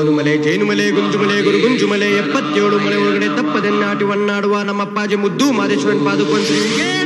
ಗೋನುಮಲೆ ಜೇನುಮಲೆ ಗುಂಜುಮಲೆ ಗುರು ಗುಂಜುಮಲೆ ಎಪ್ಪತ್ತೇಳು ಮಲೆ ಒಳಗಡೆ ತಪ್ಪದೆನ್ನಾಟಿ ಒಣ್ಣಾಡುವ ನಮ್ಮ ಅಪ್ಪಾಜಿ ಮುದ್ದು ಮಾದೇಶ್ವರನ್ ಪಾದುಕೊಂಡ್ರಿ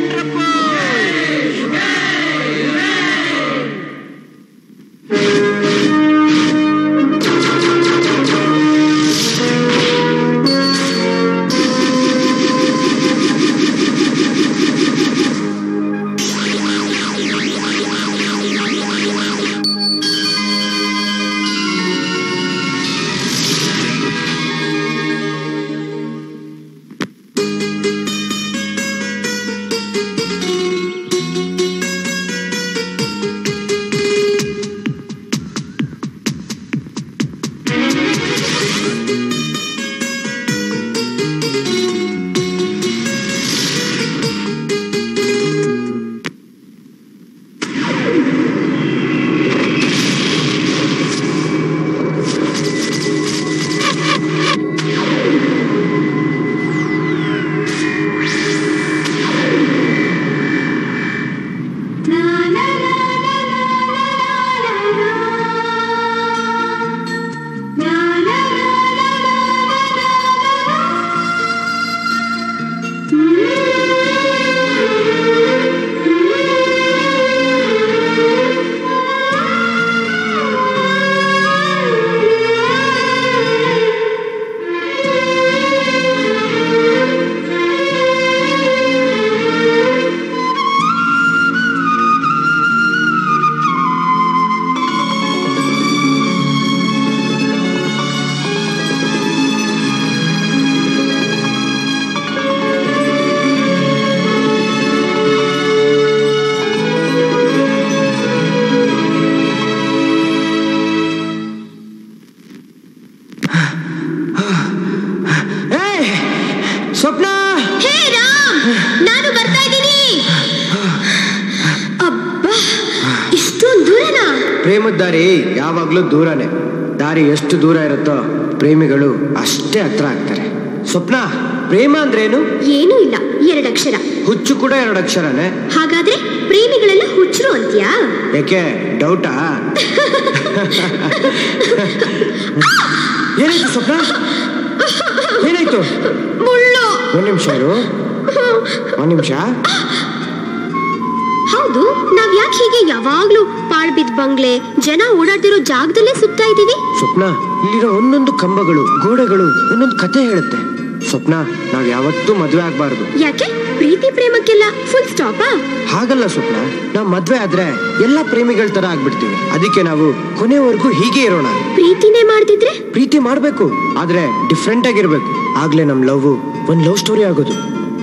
ಸ್ವಪ್ನ ಹೇ ರಾಮ್ ನಾನು ಬರ್ತಾ ಇದ್ದೀನಿ ಅಬ್ಬಾ ಇಷ್ಟೊಂದು ದೂರನಾ ಪ್ರೇಮದ ದಾರಿ ಯಾವಾಗ್ಲೂ ದೂರನೇ ದಾರಿ ಎಷ್ಟು ದೂರ ಇರುತ್ತೋ ಪ್ರೇಮಿಗಳು ಅಷ್ಟೇ ಹತ್ರ ಆಗ್ತಾರೆ ಸ್ವಪ್ನ ಪ್ರೇಮ ಅಂದ್ರೇನು ಏನೂ ಇಲ್ಲ ಎರಡು ಅಕ್ಷರ ಹುಚ್ಚು ಕೂಡ ಎರಡು ಅಕ್ಷರನೇ ಹಾಗಾದ್ರೆ ಪ್ರೇಮಿಗಳೆಲ್ಲ ಹುಚ್ಚರು ಅಂತ್ಯಾ ಯಾಕೆ ಡೌಟಾ ಏನಾಯ್ತು ಸ್ವಪ್ನ ಏನಾಯ್ತು ಮುಳ್ಳು ಒಂದ್ ನಿಮಿಷ ಇರು ಒಂದ್ ನಿಮಿಷ ಹೌದು ನಾವ್ ಯಾಕೆ ಹೀಗೆ ಯಾವಾಗ್ಲೂ ಪಾಳ್ ಬಿದ್ದ ಬಂಗ್ಲೆ ಜನ ಓಡಾಡ್ತಿರೋ ಜಾಗದಲ್ಲೇ ಸುತ್ತಾ ಇದೀವಿ ಸ್ವಪ್ನ ಇಲ್ಲಿರೋ ಒಂದೊಂದು ಕಂಬಗಳು ಗೋಡೆಗಳು ಒಂದೊಂದು ಕತೆ ಹೇಳುತ್ತೆ ಸ್ವಪ್ನ ನಾವ್ ಯಾವತ್ತೂ ಮದ್ವೆ ಆಗ್ಬಾರ್ದು ಯಾಕೆ ಪ್ರೀತಿ ಪ್ರೇಮಕ್ಕೆಲ್ಲ ಫುಲ್ ಸ್ಟಾಪಾ ಹಾಗಲ್ಲ ಸ್ವಪ್ನ ನಾವ್ ಮದ್ವೆ ಆದ್ರೆ ಎಲ್ಲಾ ಪ್ರೇಮಿಗಳ ತರ ಆಗ್ಬಿಡ್ತೀವಿ ಅದಕ್ಕೆ ನಾವು ಕೊನೆವರೆಗೂ ಹೀಗೆ ಇರೋಣ ಪ್ರೀತಿನೇ ಮಾಡ್ತಿದ್ರೆ ಪ್ರೀತಿ ಮಾಡ್ಬೇಕು ಆದ್ರೆ ಡಿಫ್ರೆಂಟ್ ಆಗಿರ್ಬೇಕು ಆಗ್ಲೇ ನಮ್ ಲವ್ ಒಂದ್ ಲವ್ ಸ್ಟೋರಿ ಆಗೋದು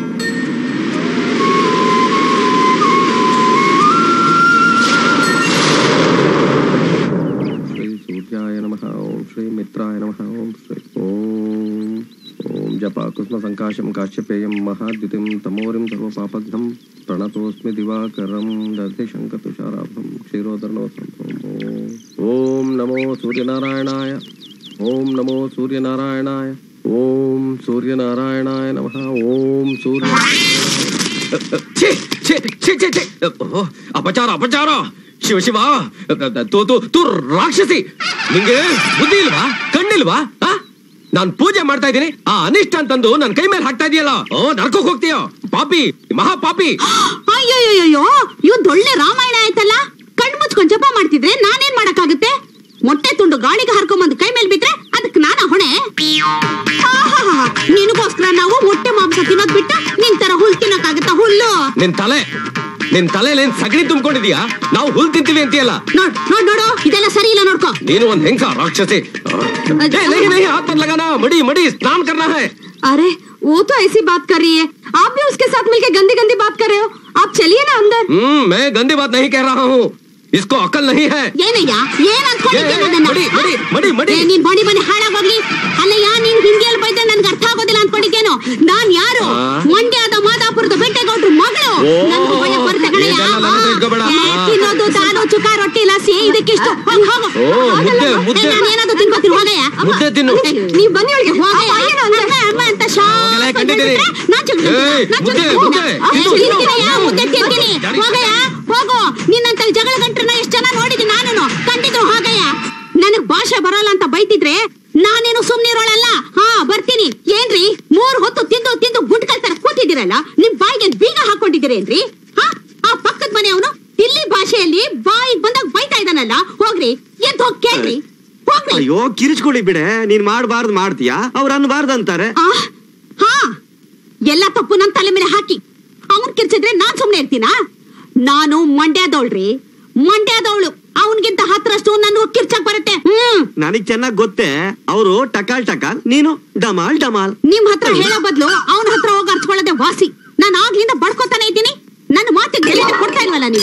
ಶ್ರೀ ಸೂರ್ಯಾಯ ನಮಃ ಓಂ ಶ್ರೀ ಮಿತ್ರಾಯ ನಮಃ ಓಂ ಶ್ರೀ ಓಂ ಓಂ ಜಪ ಕುಸ್ಮ ಸಂಕಾಶಂ ಕಾಶ್ಯಪೇಯಂ ಮಹಾದ್ಯುತಿಂ ತಮೋರಿಂ ಸರ್ವಪಾಪಘ್ನಂ ಪ್ರಣತೋಸ್ಮಿ ದಿವಾಕರಂ ದರ್ಶಂಕತುಷಾರಾಭಂ ಕ್ಷೀರೋದರ್ಣೋತ್ಸವಂ ಓಂ ನಮೋ ಸೂರ್ಯನಾರಾಯಣಾಯ ಓಂ ನಮೋ ಸೂರ್ಯನಾರಾಯಣಾಯ ಓಂ ಸೂರ್ಯನಾರಾಯಣಾಯ ನಮಃ ಓಂ ಸೂರ್ಯ ಛೇ ಛೇ ಛೇ ಛೇ ಛೇ ಓ, ಅಪಚಾರ ಅಪಚಾರ ಶಿವ ಶಿವ ತೂ ತೂ ತೂ ರಾಕ್ಷಸಿ ನಿಂಗೆ ಬುದ್ಧಿ ಇಲ್ವಾ ಕಣ್ಣಿಲ್ವಾ ಆ? ನಾನ್ ಪೂಜೆ ಮಾಡ್ತಾ ಇದ್ದೀನಿ ಆ ಅನಿಷ್ಟ ಅಂತಂದು ನನ್ ಕೈ ಮೇಲೆ ಹಾಕ್ತಾ ಇದೆಯಲ್ಲ ಓ ನರ್ಕೋಕ್ ಹೋಗ್ತೀಯೋ ಪಾಪಿ ಮಹಾ ಪಾಪಿ ಅಯ್ಯೋಯ್ಯೋಯ್ಯೋ ಇವತ್ತು ಒಳ್ಳೆ ರಾಮಾಯಣ ಆಯ್ತಲ್ಲ ಕಣ್ ಮುಚ್ಕೊಂಡ್ ಜಪ ಮಾಡ್ತಿದ್ರೆ ನಾನೇನ್ ಮಾಡಕ್ಕಾಗುತ್ತೆ ಮೊಟ್ಟೆ ತುಂಡು ಗಾಳಿಗೆ ಹರ್ಕೊಂಬಂದು ಕೈ ಮೇಲೆ ಬಿಟ್ರೆ ಅದಕ್ಕೆ ನಾನ ಹೊಣೆ ಆಹಾಹಾ, ನಿನಗೋಸ್ಕರ ನಾವು ಮೊಟ್ಟೆ ಮಾಂಸ ತಿನ್ನೋದ್ ಬಿಟ್ಟು ನಿನ್ ತರ ಹುಲ್ ತಿನ್ನಕ್ಕಾಗತ್ತಾ ಹುಲ್ಲು ನಿನ್ ತಲೆ ನಿನ್ ತಲೆಯಲ್ಲಿ ಏನ್ ಸಗಣಿ ತುಂಬಿಕೊಂಡಿದ್ಯಾ ನಾವು ಹುಲ್ ತಿಂತೀವಿ ಅಂತೀಯಲ್ಲ ನೋಡ್ ನೋಡ್ ನೋಡು ಇದೆಲ್ಲ ಸರಿ ಇಲ್ಲ ನೋಡ್ಕೋ ನೀನು ಒಂದ್ ಹೆಂಗ್ಸ ರಾಕ್ಷಸಿ ಏ, नहीं नहीं हाथ मत लगाना मड़ी मड़ी स्नान करना है अरे वो तो ऐसी बात कर रही है आप भी उसके साथ मिलके गंदी गंदी बात कर रहे हो आप चलिए ना अंदर हम्म मैं गंदी बात नहीं कह रहा हूँ इसको अकल नहीं है ಏನಯ್ಯ ಏನ್ ಅನ್ಕೊಂಡಿದ್ದೆ ಏ, ನನ್ನನ್ನ? ಮಡಿ, ಮಡಿ, ಮಡಿ, ಮಡಿ. ಏ, ನೀನ್ ಬಡಿ ಬಡಿ ಹಾಳಾಗೋಗ್ಲಿ ಅಲ್ಲಯ್ಯ ನೀನ್ ಹಿಂದಿಯಲ್ಲಿ ಬೈದ್ರೆ ನನ್ಗೆ ಅರ್ಥ ಆಗೋದಿಲ್ಲ ಅನ್ಕೊಂಡಿದ್ದೇನೋ ನಾನ್ ಯಾರು ಆ? ಮಂಡ್ಯದ ಮಾದಾಪುರದ ಬೆಟ್ಟಗೌಡ್ರು ಮಗಳು ಓ, ನನ್ಗೂ ಭಯ ಬರುತ್ತೆ ಕಣಯ್ಯ. ಇದೆಲ್ಲ ನನ್ನ ಹತ್ರ ಇಟ್ಕೊಬೇಡ. ಏ, ಆ. ತಿನ್ನೋದು ತಾನು ಚುಕ ರೊಟ್ಟಿ ಲಸಿ ಇದಕ್ಕಿಷ್ಟು ಹೋಗ್ ಹೋಗು ಓ, ಮುದ್ದೆ, ಹೋಗಲ್ಲ. ಮುದ್ದೆ. ಏ, ನಾನೇನಾದ್ರೂ ತಿನ್ಕೋತೀನಿ ಹೋಗಯ್ಯ ಅಮ್ಮ. ಮುದ್ದೆ ತಿನ್ನು. ಏ, ನೀವ್ ಬನ್ನಿ ಒಳಗೆ ಹೋಗಯ್ಯ ಅಮ್ಮ ಅಮ್ಮ ಅಂತ ಹೋಗಲ್ಲ, ಶಾಂತ ಕಂಡಿದ್ದೀನಿ. ನಾನ್ ಚುಕ್ ಏಯ್, ನಾನ್ ಮುದ್ದೆ, ಚುಕ್ ಮುದ್ದೆ. ಆ, ತಿನ್ನು, ತಿಂತೀನಯ್ಯ, ತಿನ್ನು. ಮುದ್ದೆ ತಿಂತೀನಿ ಜಾರಿ. ಹೋಗಯ್ಯ ಹೋಗು ನಿನ್ನಂತ ಜಗಳ ಗಂಟ್ರನ್ನ ಎಷ್ಟು ಜನ ನೋಡಿದ್ದೀನಿ ನಾನು ಕಂಡಿದ್ರು ಹೋಗಯ್ಯ ನನಗ್ ಭಾಷೆ ಬರಲ್ಲ ಅಂತ ಬೈತಿದ್ರೆ ಇದ್ದೀರಲ್ಲ ನಿಮ್ ಬಾಯಿಗೆ ಬೀಗ ಹಾಕೊಂಡಿದ್ದೀರೇನ್ರಿ ಹಾ ಆ ಪಕ್ಕದ ಮನೆಯವನು ಇಲ್ಲಿ ಭಾಷೆಯಲ್ಲಿ ಬಾಯಿಗೆ ಬಂದಾಗ ಬೈತಾ ಇದ್ದಾನಲ್ಲ ಹೋಗ್ರಿ ಎದ್ದು ಹೋಗಿ ಕೇಳ್ರಿ ಹೋಗ್ರಿ ಅಯ್ಯೋ ಕಿರಿಚ್ಕೊಳ್ಳಿ ಬಿಡೆ ನೀನ್ ಮಾಡಬಾರ್ದು ಮಾಡ್ತೀಯಾ ಅವ್ರು ಅನ್ಬಾರ್ದು ಅಂತಾರೆ ಆ, ಹಾ ಎಲ್ಲ ತಪ್ಪು ನನ್ ತಲೆ ಮೇಲೆ ಹಾಕಿ ಅವನ್ ಕಿರ್ಚಿದ್ರೆ ನಾನ್ ಸುಮ್ನೆ ಇರ್ತೀನಾ ನಾನು ಮಂಡ್ಯದವಳ್ರಿ ಮಂಡ್ಯದವಳು ಅವನ್ಗಿಂತ ಹತ್ರಷ್ಟು ನನ್ಗೂ ಕಿರ್ಚಕ್ ಬರುತ್ತೆ ಹ್ಮ್ ನನಗ್ ಚೆನ್ನಾಗ್ ಗೊತ್ತೇ ಅವರು ಟಕಾಲ್ ಟಕಾಲ್ ನೀನು ಡಮಾಲ್ ಡಮಾಲ್ ನಿಮ್ ಹತ್ರ ಹೇಳೋ ಬದ್ಲು ಅವನ ಹತ್ರ ಹೋಗಿ ಅರ್ಚ್ಕೊಳ್ಳೋದೆ ವಾಸಿ ನಾನು ಆಗ್ಲಿಂದ ಬಡ್ಕೋತಾನೆ ಇದ್ದೀನಿ ನನ್ನ ಮಾತಿಗೆ ಬೆಲೆ ಕೊಡ್ತಾ ಇಲ್ವಲ್ಲ ನೀವು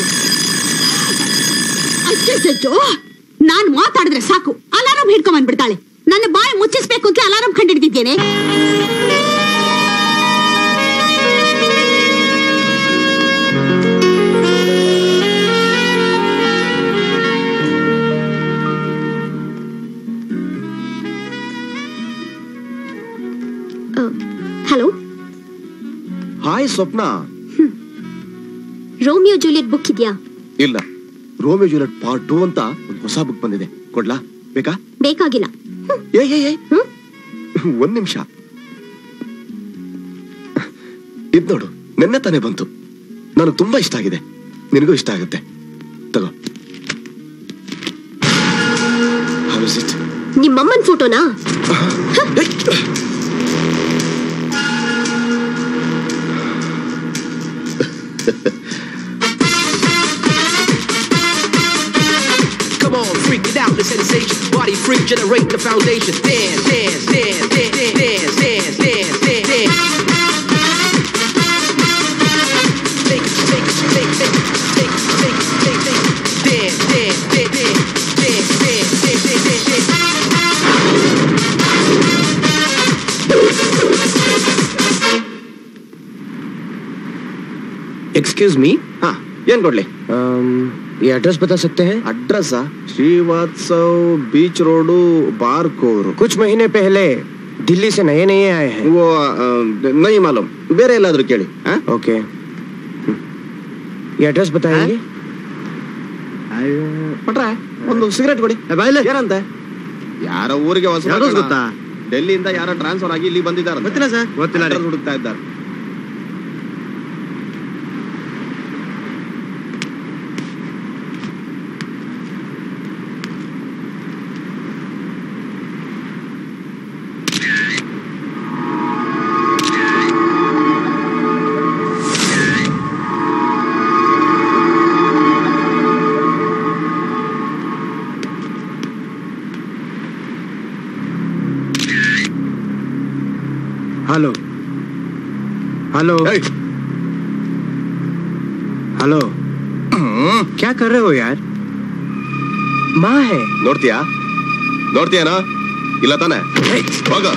ಅಚ್ಚಚ್ಚೋ ನಾನ್ ಮಾತಾಡಿದ್ರೆ ಸಾಕು ಅಲಾರಾಮ್ ಹಿಡ್ಕೊಂಡ್ ಬಂದ್ಬಿಡ್ತಾಳೆ ನನ್ನ ಬಾಯಿ ಮುಚ್ಚಿಸ್ಬೇಕು ಅಂತ ಅಲಾರಾಮ್ ಕಂಡಿಡ್ತಿದ್ದೇನೆ hello hi Swapna Romeo Juliet book ಇದೆಯಾ ಇಲ್ಲ ರೋಮಿಯೋ ಜೂಲಿಯಟ್ ಪಾರ್ಟ್ ಟೂ ಅಂತ ಒಂದು ಹೊಸ ಬುಕ್ ಬಂದಿದೆ ಕೊಡ್ಲಾ ಬೇಕಾ ಬೇಕಾಗಿಲ್ಲ ಏ ಏ ಏ ಹ್ಮ್? ಒಂದ್ ನಿಮಿಷ ಇದ್ ನೋಡು ನೆನ್ನೆ ತಾನೇ ಬಂತು ನನಗೆ ತುಂಬಾ ಇಷ್ಟ ಆಗಿದೆ ನಿನಗೂ ಇಷ್ಟ ಆಗುತ್ತೆ ತಗೋ How is it? ನಿಮ್ಮಮ್ಮನ್ ಫೋಟೋನಾ ಏಯ್! Come on, freak it out, the sensation. Body freak, generate the foundation. Dance, dance, dance, dance, dance, dance, dance, dance, dance. Make it, make it, make it, make it, make it, make it, make it. Dance, dance, dance, dance, dance, dance, dance, dance, dance. Excuse me ಹಾ ಏನ್ ಕೊಡ್ಲಿ अम, ये address बता सकते हैं address Srivatsav beach road Barkur कुछ महीने पहले दिल्ली से नए नए आए हैं ಓ ನೈ ಮಾಲೂಮ್ ಬೇರೆ ಎಲ್ಲಾದ್ರೂ ಕೇಳಿ ಹಾ ओके ये एड्रेस बताएंगे ಪಟ್ರೆ ಒಂದು ಸಿಗರೇಟ್ ಕೊಡಿ ಏನಂತೆ ಯಾರ ಊರಿಗೆ ಹೊಸ ಯಾವ್ದು ಗೊತ್ತಾ? ಡೆಲ್ಲಿಯಿಂದ ಯಾರೋ ಟ್ರಾನ್ಸ್ಫರ್ ಆಗಿ ಇಲ್ಲಿ ಬಂದಿದ್ದಾರೆ ಗೊತ್ತಿಲ್ಲ ಸರ್ ಗೊತ್ತಿಲ್ಲ ರೀ. ಹುಡುಕ್ತಾ ಇದ್ದಾರೆ हेलो हेलो ಏಯ್! हेलो क्या कर रहे हो यार माँ है ನೋಡ್ತೀಯಾ ನೋಡ್ತೀಯನಾ ಇಲ್ಲ ತಾನೆ ಹೋಗ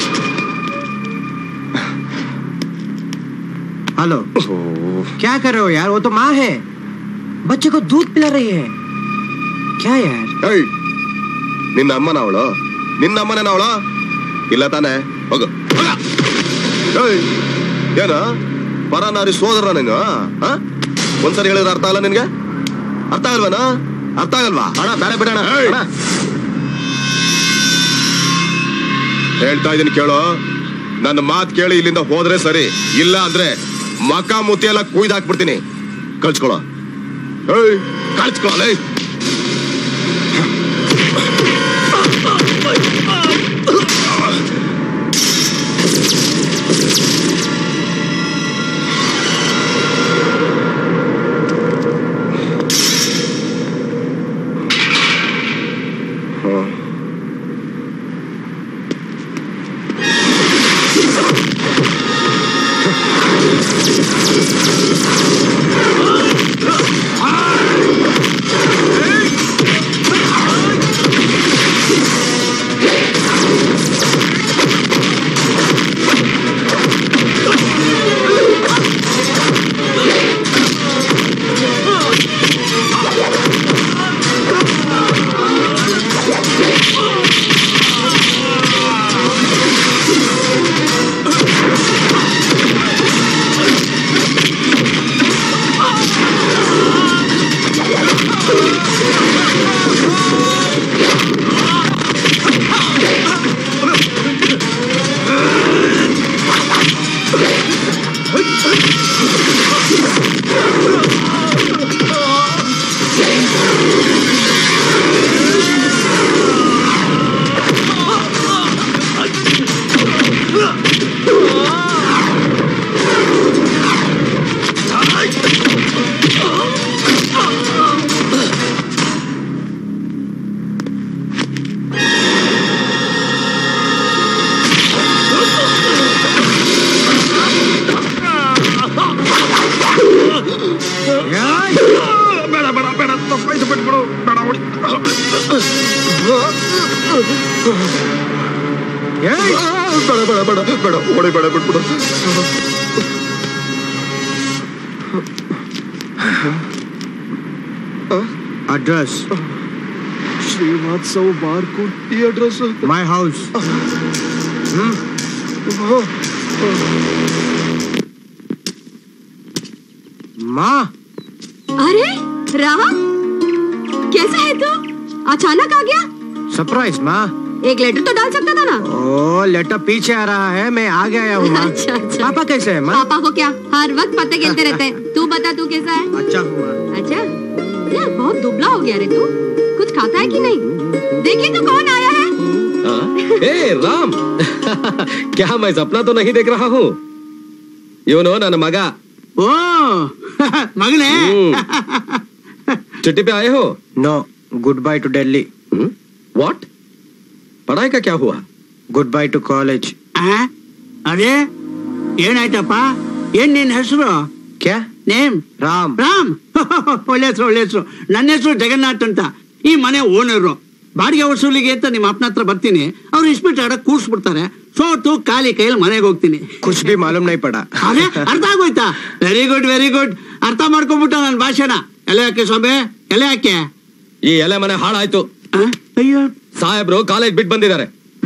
हेलो क्या कर रहे हो यार वो तो माँ है बच्चे को दूध पिला रही है क्या यार ಏಯ್ ನಿನ್ನ ಅಮ್ಮನ ಅವಳು ನಿನ್ನ ಅಮ್ಮನೇನ ಅವಳು ಇಲ್ಲ ತಾನೆ ಹೋಗು ಹೋಗ. ಏಯ್ ಏನ ಪರನಾರಿ ಸೋದರ ನೀನು ಆ? ಒಂದ್ಸರಿ ಹೇಳಿದ್ರೆ ಅರ್ಥ ಆಗಲ್ಲ ನಿನ್ಗೆ ಅರ್ಥ ಆಗಲ್ವೇನಾ ಅರ್ಥ ಆಗಲ್ವಾ ಅಣ್ಣ ಬೇರೆ ಬಿಡೋಣ ಅಣ್ಣ. ಹೇಳ್ತಾ ಇದೀನಿ ಕೇಳು ನನ್ನ ಮಾತ್ ಕೇಳಿ ಇಲ್ಲಿಂದ ಹೋದ್ರೆ ಸರಿ ಇಲ್ಲ ಅಂದ್ರೆ ಮಕ ಮುತ್ತಿ ಎಲ್ಲ ಕುಯ್ದು ಹಾಕ್ಬಿಡ್ತೀನಿ ಕಳ್ಸ್ಕೊಳ ಏಯ್ ಕಳ್ಸ್ಕೊಳ ಏಯ್ ಏಯ್! ಬೇಡ ಬೇಡ ಬೇಡ ಬೇಡ ಹೊಡಿ ಬೇಡ ಬಿಟ್ಬಿಡು ಅಡ್ರೆಸ್ ಶ್ರೀವಾತ್ಸವ್ ಬಾರ್ಕು ಈ ಅಡ್ರೆಸ್ ಮೈ ಹೌಸ್ माँ अरे राम कैसा है तू अचानक आ गया सरप्राइज माँ एक लेटर तो डाल सकता था ना ओ लेटर पीछे आ रहा है मैं आगे आया हूँ माँ अच्छा, अच्छा। पापा कैसे है माँ पापा को क्या हर वक्त पत्ते खेलते रहते हैं तू बता तू कैसा है अच्छा हूँ माँ अच्छा यार बहुत दुबला हो गया रे तू कुछ खाता है कि नहीं देखिए तो कौन आया है ए राम क्या मैं सपना तो नहीं देख रहा हूँ ಇವನು ನನ್ನ ಮಗ ಓ ಮಗನೇ छुट्टी पे आए हो no goodbye to Delhi what पढ़ाई का क्या हुआ गुड बाय टू कॉलेज ಆ? ಅದೇ ಏನಾಯ್ತಪ್ಪ ಏನ್ ನಿನ್ ಹೆಸರು क्या ನೇಮ್ राम ರಾಮ್ ಒಳ್ಳೆ ಹೆಸರು ಒಳ್ಳೆ ಹೆಸರು ನನ್ನ ಹೆಸರು ಜಗನ್ನಾಥ್ ಅಂತ ಈ ಮನೆ ಓನರು ಬಾಡಿಗೆ ವಸೂಲಿಗೆ ಅಂತ ನಿಮ್ಮ ಅಪ್ಪನ ಹತ್ರ ಬರ್ತೀನಿ ಅವ್ರು ಇಸ್ಬಿಟ್ಟು ಆಡ ಕೂರ್ಸ್ಬಿಡ್ತಾರೆ ಸೋತು ಖಾಲಿ ಕೈಯಲ್ಲಿ ಮನೆಗೆ ಹೋಗ್ತೀನಿ कुछ भी मालूम नहीं पड़ा ಅದೇ ಅರ್ಥ ಆಗೋಯ್ತಾ ವೆರಿ ಗುಡ್ ವೆರಿ ಗುಡ್ ಅರ್ಥ ಮಾಡ್ಕೊಂಡ್ಬಿಟ್ಟ ನನ್ನ ಭಾಷಣ ಎಲೆ ಹಾಕಿ ಸೊಬೆ ಎಲೆ ಹಾಕೆ ಈ ಎಲೆ ಮನೆ ಹಾಳಾಯ್ತು ಆ? ಅಯ್ಯೋ ಸಾಹೇಬ್ರು ಕಾಲೇಜ್ ಬಿಟ್ಟು ಬಂದಿದ್ದಾರೆ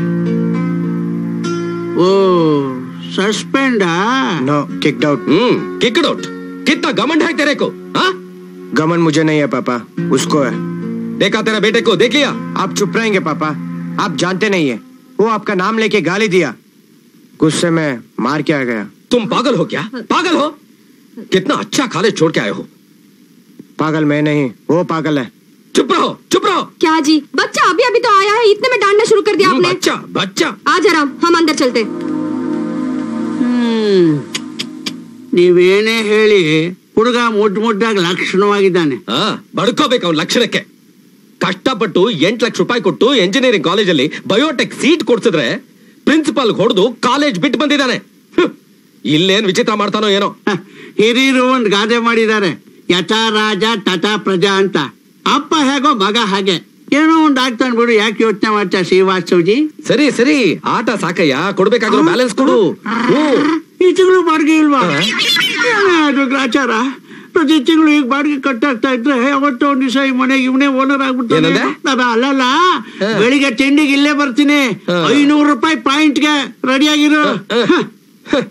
ಓ ಸಸ್ಪೆಂಡಾ no kicked out hmm kicked out कितना घमंड है तेरे को हाँ गमन मुझे नहीं है पापा उसको है देखा तेरे बेटे को देख लिया आप चुप रहेंगे पापा आप जानते नहीं है वो आपका नाम लेके गाली दिया गुस्से में मार के आ गया तुम पागल हो क्या पागल हो कितना अच्छा कॉलेज छोड़ के आए हो पागल मैं नहीं वो पागल है चुप रहो चुप रहो क्या जी बच्चा अभी अभी तो आया है इतने में डांटना शुरू कर दिया हम्म, आपने बच्चा बच्चा आ जा राम हम अंदर चलते ಹ್ಮ್ ನೀವೇನೇ ಹೇಳಿ ಹುಡುಗ ಮುಡ್ ಮುಡ್ಡಾಗಿ ಲಕ್ಷಣವಾಗಿದ್ದಾನೆ ಹಾ ಬಡ್ಕೋಬೇಕು ಅವ್ನ ಲಕ್ಷಣಕ್ಕೆ ಕಷ್ಟಪಟ್ಟು ಎಂಟ್ ಲಕ್ಷ ರೂಪಾಯಿ ಕೊಟ್ಟು ಎಂಜಿನಿಯರಿಂಗ್ ಕಾಲೇಜಲ್ಲಿ ಬಯೋಟೆಕ್ ಸೀಟ್ ಕೊಡ್ಸಿದ್ರೆ ಪ್ರಿನ್ಸಿಪಾಲ್ ಹೊಡೆದು ಕಾಲೇಜ್ ಬಿಟ್ಟು ಬಂದಿದ್ದಾನೆ ಹ್ಮ್. ಇಲ್ಲೇನ್ ವಿಚಿತ್ರ ಮಾಡ್ತಾನೋ ಏನೋ ಹ, ಹಿರಿಯರು ಒಂದ್ ಗಾದೆ ಮಾಡಿದ್ದಾರೆ ಯಥಾ ರಾಜ ತಥಾ ಪ್ರಜಾ ಅಂತ ಅಪ್ಪ ಹೇಗೋ ಮಗ ಹಾಗೆ ಏನೋ ಒಂದ್ ಆಗ್ತಾನೆ ಬಿಡು ಯಾಕೆ ಯೋಚನೆ ಮಾಡ್ತಾ ಶ್ರೀವಾಸ್ತವ್ಜಿ ಸರಿ ಸರಿ ಆಟ ಸಾಕಯ್ಯ ಕೊಡ್ಬೇಕಾಗಿರೋ ಬ್ಯಾಲೆನ್ಸ್ ಕೊಡು ಹ್ಮ್. ಈ ತಿಂಗಳು ಬಾಡಿಗೆ ಇಲ್ವಾ ಏನೇ ಅದು ಗ್ರಾಚಾರ ಪ್ರತಿ ತಿಂಗಳು ಈಗ ಬಾಡಿಗೆ ಕಟ್ಟಾಗ್ತಾ ಇದ್ರೆ ಅವತ್ತು ಒಂದ್ ದಿವಸ ಈ ಮನೆಗೆ ಇವನೇ ಓನರ್ ಆಗ್ಬಿಡ್ತಾನೆ ಏನಂದೆ? ಅದು ಅಲ್ಲಲ್ಲ ಹ. ಬೆಳಿಗ್ಗೆ ತಿಂಡಿಗೆ ಇಲ್ಲೇ ಬರ್ತೀನಿ ಹ. ಐನೂರು ರೂಪಾಯಿ ಪಾಯಿಂಟ್ಗೆ ರೆಡಿ ಆಗಿರು ಹ. ಹ.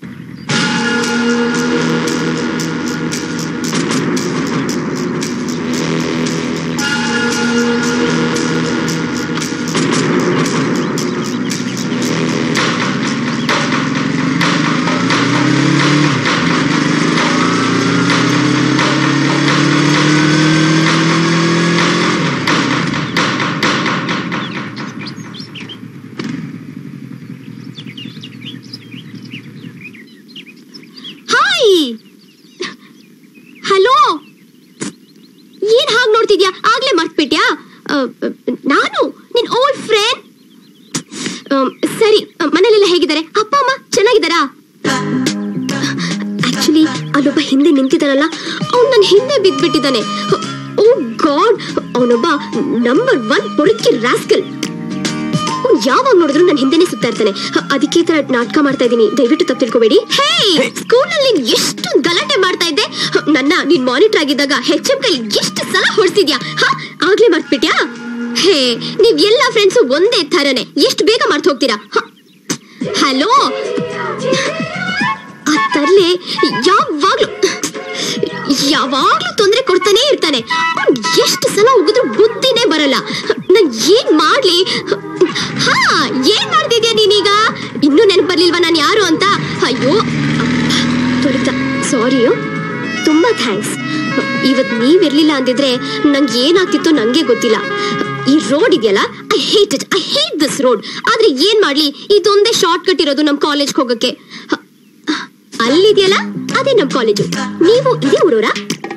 ಹಾಯ್ ಹಲೋ ಏನ್ ಹಾಗ್ ನೋಡ್ತಿದ್ಯಾ ಆಗ್ಲೇ ಮರ್ತ್ಬಿಟ್ಯಾ ಆ, ನಾನು ನಿನ್ ಓಲ್ಡ್ ಫ್ರೆಂಡ್ ಸರಿ ಆ, ಮನೇಲೆಲ್ಲ ಹೇಗಿದ್ದಾರೆ ಅಪ್ಪ ಅಮ್ಮ ಚೆನ್ನಾಗಿದ್ದಾರಾ ಆಕ್ಚುಲಿ ಅಲ್ಲೊಬ್ಬ ಹಿಂದೆ ನಿಂತಿದ್ದಾನಲ್ಲ ಅವ್ನು ನನ್ನ ಹಿಂದೆ ಬಿದ್ದ್ಬಿಟ್ಟಿದ್ದಾನೆ ಓ ಗಾಡ್ ಅವನೊಬ್ಬ ನಂಬರ್ ಒನ್ ಪೊರಕಿ ರಾಸ್ಕಲ್ ಅವ್ನು ಯಾವಾಗ ನೋಡಿದ್ರು ನನ್ನ ಹಿಂದೆನೆ ಸುತ್ತಾ ಇರ್ತಾನೆ ಹ, ಅದಕ್ಕೆ ಈ ತರ ನಾಟಕ ಮಾಡ್ತಾ ಇದ್ದೀನಿ ದಯವಿಟ್ಟು ತಪ್ಪು ತಿಳ್ಕೊಬೇಡಿ ಹೇ ಸ್ಕೂಲಲ್ಲಿ ನೀನ್ ಎಷ್ಟು ಗಲಾಟೆ ಮಾಡ್ತಾ ಇದ್ದೆ ಹ, ನನ್ನ ನೀನ್ ಮಾನಿಟರ್ ಆಗಿದ್ದಾಗ ಹೆಚ್ ಎಂ ಕೈ ಎಷ್ಟು ಸಲ ಹೊಡ್ಸಿದ್ಯಾ ಹ ಆಗ್ಲೇ ಮರ್ತ್ಬಿಟ್ಯಾ ಹೇ ನೀವ್ ಎಲ್ಲಾ ಫ್ರೆಂಡ್ಸು ಒಂದೇ ಥರನೇ ಎಷ್ಟು ಬೇಗ ಮರ್ತ್ ಹೋಗ್ತೀರಾ ಹಲೋ ಆ ತರ್ಲೆ ಯಾವಾಗ್ಲೂ ಯಾವಾಗ್ಲೂ ತೊಂದ್ರೆ ಕೊಡ್ತಾನೆ ಇರ್ತಾನೆ ಅವ್ನ್ ಎಷ್ಟು ಸಲ ಉಗಿದ್ರು ಬುದ್ಧಿನೇ ಬರಲ್ಲ ನಾನ್ ಏನ್ ಮಾಡ್ಲಿ ಹಾ ಏನ್ ಮಾಡ್ತಿದ್ಯಾ ನೀನೀಗ ಇನ್ನೂ ನೆನಪು ಬರ್ಲಿಲ್ವಾ ನಾನು ಯಾರು ಅಂತ ಅಯ್ಯೋ ತೊರಿತ ಸಾರಿ ತುಂಬಾ ಥ್ಯಾಂಕ್ಸ್ ಇವತ್ ನೀವಿರ್ಲಿಲ್ಲ ಅಂದಿದ್ರೆ ನಂಗೆ ಏನಾಗ್ತಿತ್ತು ನಂಗೆ ಗೊತ್ತಿಲ್ಲ ಈ ರೋಡ್ ಇದೆಯಲ್ಲ I hate it I hate this road ಆದ್ರೆ ಏನ್ ಮಾಡ್ಲಿ ಇದೊಂದೇ ಶಾರ್ಟ್ ಕಟ್ ಇರೋದು ನಮ್ ಕಾಲೇಜ್ ಹೋಗಕ್ಕೆ ಹ, ಅಲ್ಲಿದೆಯಲ್ಲ ಅದೇ ನಮ್ ಕಾಲೇಜು ನೀವು ಇದೇ ಊರವರಾ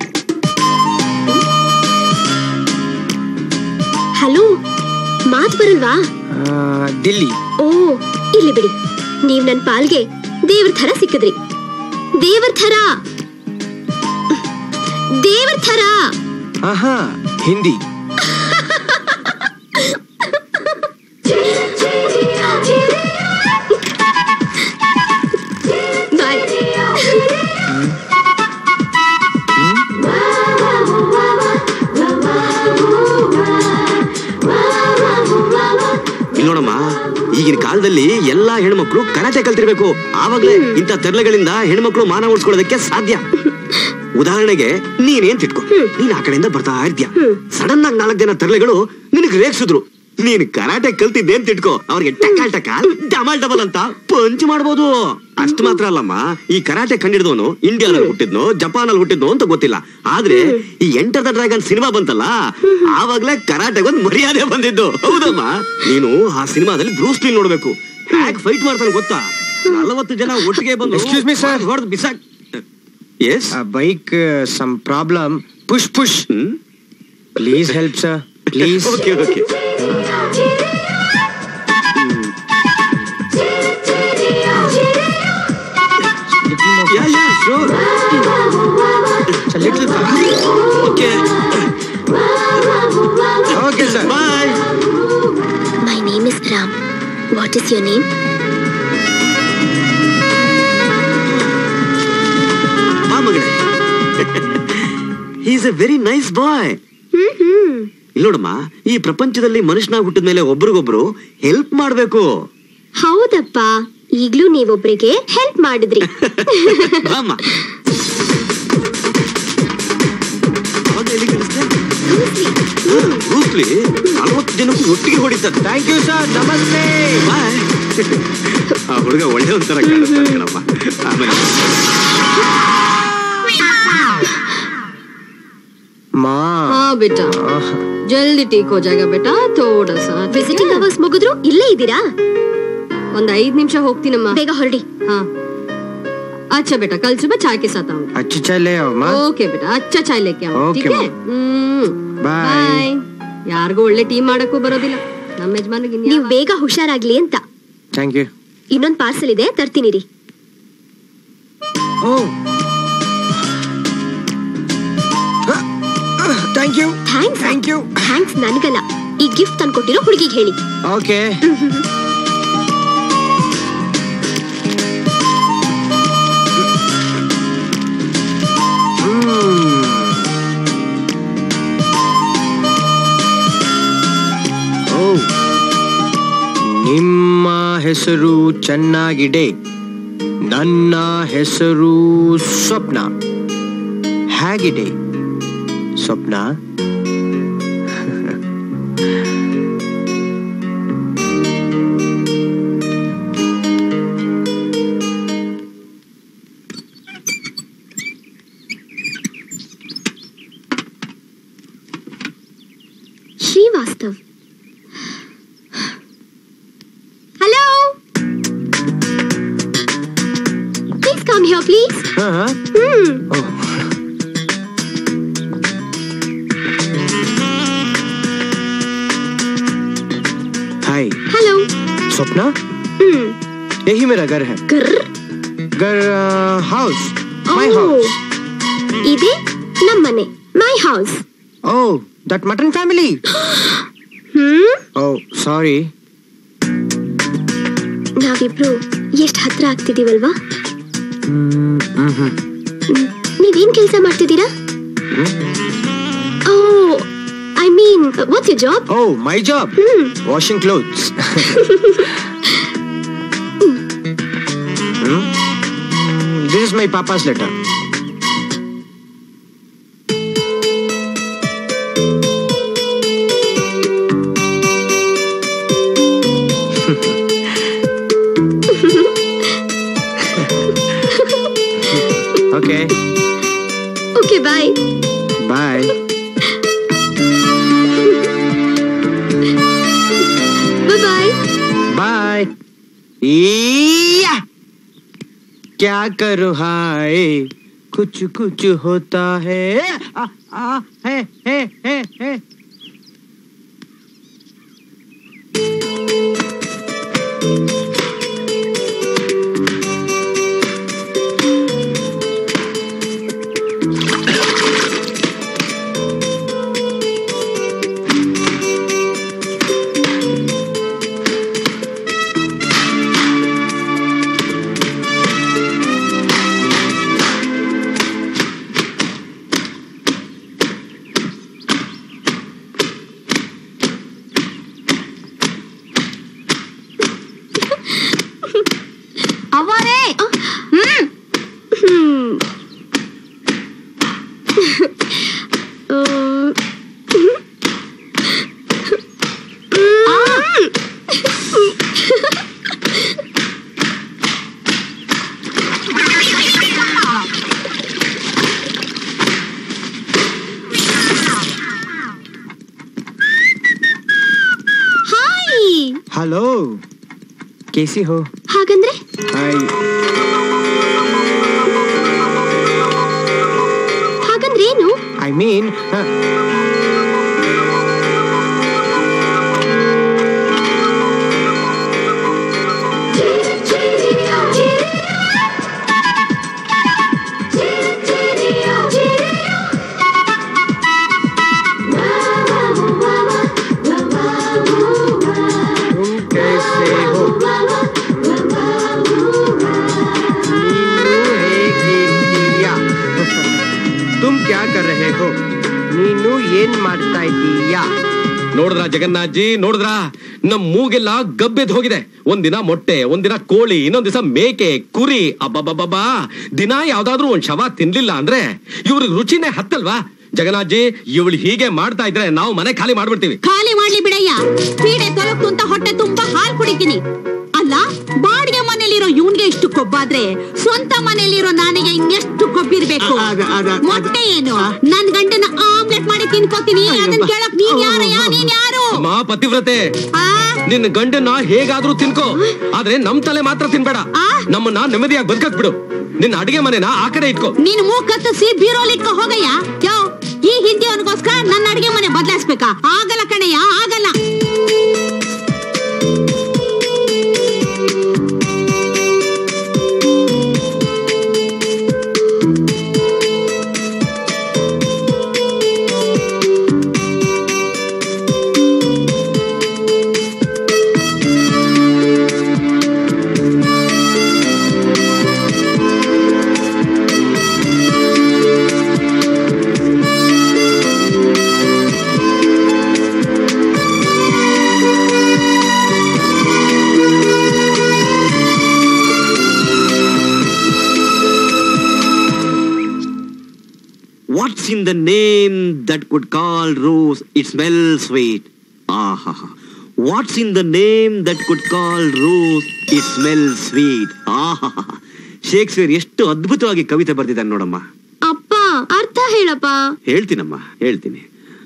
ಹಲೋ ಮಾತ್ ಬರಲ್ವಾ दिल्ली ಓ ಇಲ್ಲಿ ಬಿಡಿ ನೀವ್ ನನ್ ಪಾಲ್ಗೆ ದೇವ್ರ ಥರ ಸಿಕ್ಕಿದ್ರಿ ದೇವ್ರ ಥರ ದೇವ್ರ ಥರ हाँ हाँ हिंदी ಈಗಿನ ಕಾಲದಲ್ಲಿ ಎಲ್ಲಾ ಹೆಣ್ಮಕ್ಳು ಕರಾಟೆ ಕಲ್ತಿರ್ಬೇಕು ಆವಾಗ್ಲೇ ಇಂಥ ತರ್ಲೆಗಳಿಂದ ಹೆಣ್ಮಕ್ಳು ಮಾನ ಉಳಿಸ್ಕೊಳ್ಳೋದಕ್ಕೆ ಸಾಧ್ಯ ಉದಾಹರಣೆಗೆ ನೀನೇನ್ ತಿಟ್ಕೊ ನೀನ್ ಆ ಕಡೆಯಿಂದ ಬರ್ತಾ ಇರ್ತೀಯ ಸಡನ್ ಆಗಿ ನಾಲ್ಕು ಜನ ತರ್ಲೆಗಳು ನಿನಗ್ ರೇಗ್ಸಿದ್ರು ನೀನ್ ಕರಾಟೆ ಕಲ್ತಿದ್ದೆ ಅಂತ ತಿಟ್ಕೋ ಅವ್ರಿಗೆ ಟಕಾಲ್ ಟಕಾಲ್ ಡಬಲ್ ಡಬಲ್ ಅಂತ ಪಂಚ್ ಮಾಡ್ಬೋದು ಅಷ್ಟು ಮಾತ್ರ ಅಲ್ಲಮ್ಮ ಈ ಕರಾಟೆ ಕಂಡಿಡ್ದವನು ಇಂಡಿಯಾದಲ್ಲಿ ಹುಟ್ಟಿದ್ನೋ ಜಪಾನ್ ಅಲ್ಲಿ ಹುಟ್ಟಿದ್ನೋ ಅಂತ ಗೊತ್ತಿಲ್ಲ ಆದ್ರೆ ಈ ಎಂಟರ್ ದ ಡ್ರ್ಯಾಗನ್ ಸಿನಿಮಾ ಬಂತಲ್ಲ ಆವಾಗ್ಲೇ ಕರಾಟೆಗೆ ಒಂದ್ ಮರ್ಯಾದೆ ಬಂದಿದ್ದು ಹೌದಮ್ಮ ನೀನು ಆ ಸಿನಿಮಾದಲ್ಲಿ ಬ್ರೂಸ್ ಲೀ ನೋಡ್ಬೇಕು ಹ್ಯಾಕ್ ಫೈಟ್ ಮಾಡ್ತಾನೆ ಗೊತ್ತಾ ನಲವತ್ತು ಜನ ಒಟ್ಟಿಗೆ ಬಂದು Excuse me, sir. ಹೊಡೆದು ಬಿಸಾಕ್ yes bike some problem push push please help sir please okay okay Yeah, yeah, sure. Okay. Okay sir Bye. My name is Ram what is your name ಬಾ ಮಗನೇ is a very nice boy ನೋಡಮ್ಮ ಈ ಪ್ರಪಂಚದಲ್ಲಿ ಮನುಷ್ಯನಾಗ್ ಹುಟ್ಟಿದ ಮೇಲೆ ಒಬ್ರಿಗೊಬ್ರು help ಮಾಡ್ಬೇಕು ಹೌದಪ್ಪ ಈಗ್ಲೂ ನೀವೊಬ್ರಿಗೆ ಹೆಲ್ಪ್ ಮಾಡಿದ್ರಿ ಬಾಮ್ಮ ಅವಾಗ ಎಲ್ಲಿ ಕಲಿಸ್ದೆ? ಹಾ, ಬ್ರೂಸ್ಲಿ ನಲವತ್ತು ಜನಕ್ಕೂ ಒಟ್ಟಿಗೆ ಹೊಡಿತಾರೆ ಥ್ಯಾಂಕ್ ಯು ಸರ್ ನಮಸ್ತೆ ಬಾಯ್ ಆ ಹುಡುಗ ಒಳ್ಳೆ ಒಂಥರ ಕಾಣಿಸ್ತಾನೆ ಕಣಪ್ಪ ಆಮೇಲೆ ಮಾ हाँ बेटा जल्दी ठीक हो जाएगा बेटा थोड़ा सा ವಿಸಿಟಿಂಗ್ ಅವರ್ಸ್ ಮುಗಿದ್ರು ಇಲ್ಲೇ ಇದ್ದೀರಾ ಒಂದ್ ಐದ್ ನಿಮಿಷ ಹೋಗ್ತೀನಮ್ಮ ಬೇಗ ಹೊರಡಿ हाँ अच्छा बेटा कल सुबह चाय के साथ आऊंगी अच्छी चले आओ माँ ओके बेटा अच्छा चाय लेके आओ Okay, ठीक है ಹ್ಮ್ Bye. ಬಾಯ್ ಯಾರಿಗೂ ಒಳ್ಳೆ ಟೀ ಮಾಡಕ್ಕೂ ಬರೋದಿಲ್ಲ ನಮ್ಮ ಯಜಮಾನಿಗೆ ನೀವು ಬೇಗ ಹುಷಾರಾಗ್ಲಿ ಅಂತ ಥ್ಯಾಂಕ್ ಯು ಇನ್ನೊಂದ್ ಪಾರ್ಸಲ್ ಇದೆ ತರ್ತೀನಿ ರೀ oh thank you thanks thank you thanks ನನ್ಗಲ್ಲ ಈ ಗಿಫ್ಟ್ ತಂದ್ಕೊಟ್ಟಿರೋ ಹುಡುಗಿಗೆ ಹೇಳಿ ಓಕೆ ಓ ನಿಮ್ಮ ಹೆಸರು ಚೆನ್ನಾಗಿದೆ ನನ್ನ ಹೆಸರು ಸ್ವಪ್ನ ಹೇಗಿದೆ Swapna Srivastav hello please come here please ಹಾ ಹ್ಮ್ ಓ हाय ಹಲೋ स्वप्ना ಹ್ಮ್ यही मेरा घर है ಗರ್ घर हाउस माय ಓ, हाउस ಇದೆ ನಮ್ಮನೆ my house Oh, that mutton family. Hmm Oh, sorry. ನಾವಿಬ್ರು ಎಷ್ಟ್ ಹತ್ರ ಆಗ್ತಿದೀವಲ್ವಾ Mm, mhm. ಹ್ಮ್. ನೀವೇನ್ ಕೆಲಸ ಮಾಡ್ತಿದ್ದೀರಾ oh I mean what's your job Oh, my job. Hmm Washing clothes. Hmm? This is my papa's letter. okay, okay bye bye. Bye bye bye या क्या करूँ हाय कुछ कुछ होता है आ, आ, है, है, है, है. हेलो कैसी हो ಹಾಗಂದ್ರೆ हाय ಹಾಗಂದ್ರೆ ಏನು आई मीन तुम कैसे हो नीनू ಹೇಗಿದ್ದೀಯಾ तुम क्या कर रहे हो ನೀನು ಏನ್ ಮಾಡ್ತಾ ಇದ್ದೀಯಾ ನೋಡಿದ್ರ ಜಗನ್ನಾಥ್ ಜಿ ನೋಡಿದ್ರ ನಮ್ ಮೂಗೆಲ್ಲ ಗಬ್ಬೆದ್ ಹೋಗಿದೆ ಒಂದಿನ ಮೊಟ್ಟೆ ಒಂದಿನ ಕೋಳಿ ಇನ್ನೊಂದ್ ದಿವಸ ಮೇಕೆ ಕುರಿ ಅಬ್ಬಬ್ಬಬ್ಬಾ ದಿನ ಯಾವ್ದಾದ್ರೂ ಒಂದ್ ಶವ ತಿನ್ಲಿಲ್ಲ ಅಂದ್ರೆ ಇವ್ರಿಗೆ ರುಚಿನೇ ಹತ್ತಲ್ವಾ ಜಗನ್ನಾಥ್ ಜಿ ಇವಳು ಹೀಗೆ ಮಾಡ್ತಾ ಇದ್ರೆ ನಾವು ಮನೆ ಖಾಲಿ ಮಾಡ್ಬಿಡ್ತೀವಿ ಖಾಲಿ ಮಾಡ್ಲಿ ಬಿಡಯ್ಯ ಪೀಡೆ ತೊಲಕ್ತು ಅಂತ ಹೊಟ್ಟೆ ತುಂಬಾ ಹಾಲು ಕುಡಿತೀನಿ ಅಲ್ಲ ಬಾಡಿಗೆ ಮನೇಲಿರೋ ಇವನ್ಗೆ ಇಷ್ಟು ಕೊಬ್ಬಾದ್ರೆ ಸ್ವಂತ ಮನೇಲಿರೋ ನನಗೆ ಇನ್ನೆಷ್ಟು ಕೊಬ್ಬಿರ್ಬೇಕು ಅ- ಅದ- ಅದ- ಅದ- ಮೊಟ್ಟೆ ಏನು ನನ್ ಗಂಡನ ಆಮ್ಲೆಟ್ ಮಾಡಿ ತಿನ್ಕೋತೀನಿ ಅದನ್ನ ಕೇಳಕ್ ನೀನ್ ಯಾರಯ್ಯ ನೀನ್ ಯಾರು ಅಮ್ಮ ಪತಿವ್ರತೆ ಆ? ನಿನ್ನ ಗಂಡನ್ನ ಹೇಗಾದ್ರೂ ತಿನ್ಕೋ ಆದ್ರೆ ನಮ್ ತಲೆ ಮಾತ್ರ ತಿನ್ಬೇಡ ಆ? ನಮ್ಮನ್ನ ನೆಮ್ಮದಿಯಾಗಿ ಬದುಕಕ್ ಬಿಡು ನಿನ್ನ ಅಡಿಗೆ ಮನೆನ ಆ ಕಡೆ ಇಟ್ಕೋ ನೀನ್ ಮೂಗ್ ಕತ್ತರಿಸಿ ಬೀರೋಲ್ ಇಟ್ಕೋ ಹೋಗಯ್ಯ ಯೋ ಈ ಹಿಂದಿ ಅವನಿಗೋಸ್ಕರ ನನ್ನ ಅಡಿಗೆ ಮನೆ ಬದಲಾಯಿಸ್ಬೇಕಾ ಆಗಲ್ಲ ಕಣಯ್ಯ ಆಗಲ್ಲ what's in the name that could call rose it smell sweet ಆಹಾ what's in the name that could call rose it smell sweet ಆಹಾ ಶೇಕ್ಸ್ಪಿಯರ್ ಎಷ್ಟು ಅದ್ಭುತವಾಗಿ ಕವಿತೆ ಬರೆದಿದ್ದಾನೆ ನೋಡಮ್ಮ ಅಪ್ಪ ಅರ್ಥ ಹೇಳಪ್ಪ ಹೇಳ್ತೀನಮ್ಮ ಹೇಳ್ತೀನಿ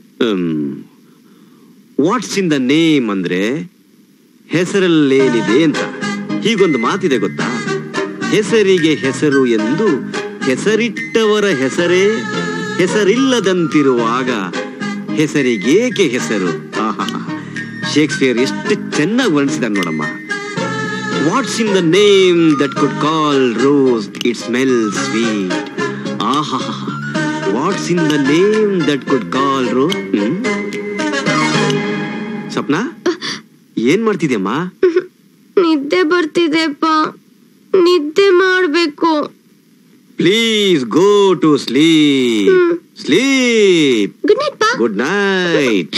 ವಾಟ್ಸ್ ಇನ್ ದ ನೇಮ್ ಅಂದ್ರೆ ಹೆಸರಲ್ಲೇನಿದೆ ಅಂತ ಹೀಗೊಂದು ಮಾತಿದೆ ಗೊತ್ತಾ ಹೆಸರಿಗೆ ಹೆಸರು ಎಂದು ಹೆಸರಿಟ್ಟವರ ಹೆಸರೇ ಹೆಸರಿಲ್ಲದಂತಿರುವಾಗ ಹೆಸರಿಗೇಕೆ ಹೆಸರು ಆಹಾಹಾ. ಶೇಕ್ಸ್ಪಿಯರ್ ಎಷ್ಟು ಚೆನ್ನಾಗಿ ವರ್ಣಿಸಿದ ನೋಡಮ್ಮ what's in the name that could call rose it smell sweet ಆಹಾ what's in the name that could call rose Swapna ಏನ್ ಮಾಡ್ತಿದ್ಯಮ್ಮ ನಿದ್ದೆ ಬರ್ತಿದೆಪ್ಪ ನಿದ್ದೆ ಮಾಡ್ಬೇಕು please go to sleep hmm. Sleep good night ಪಾ good night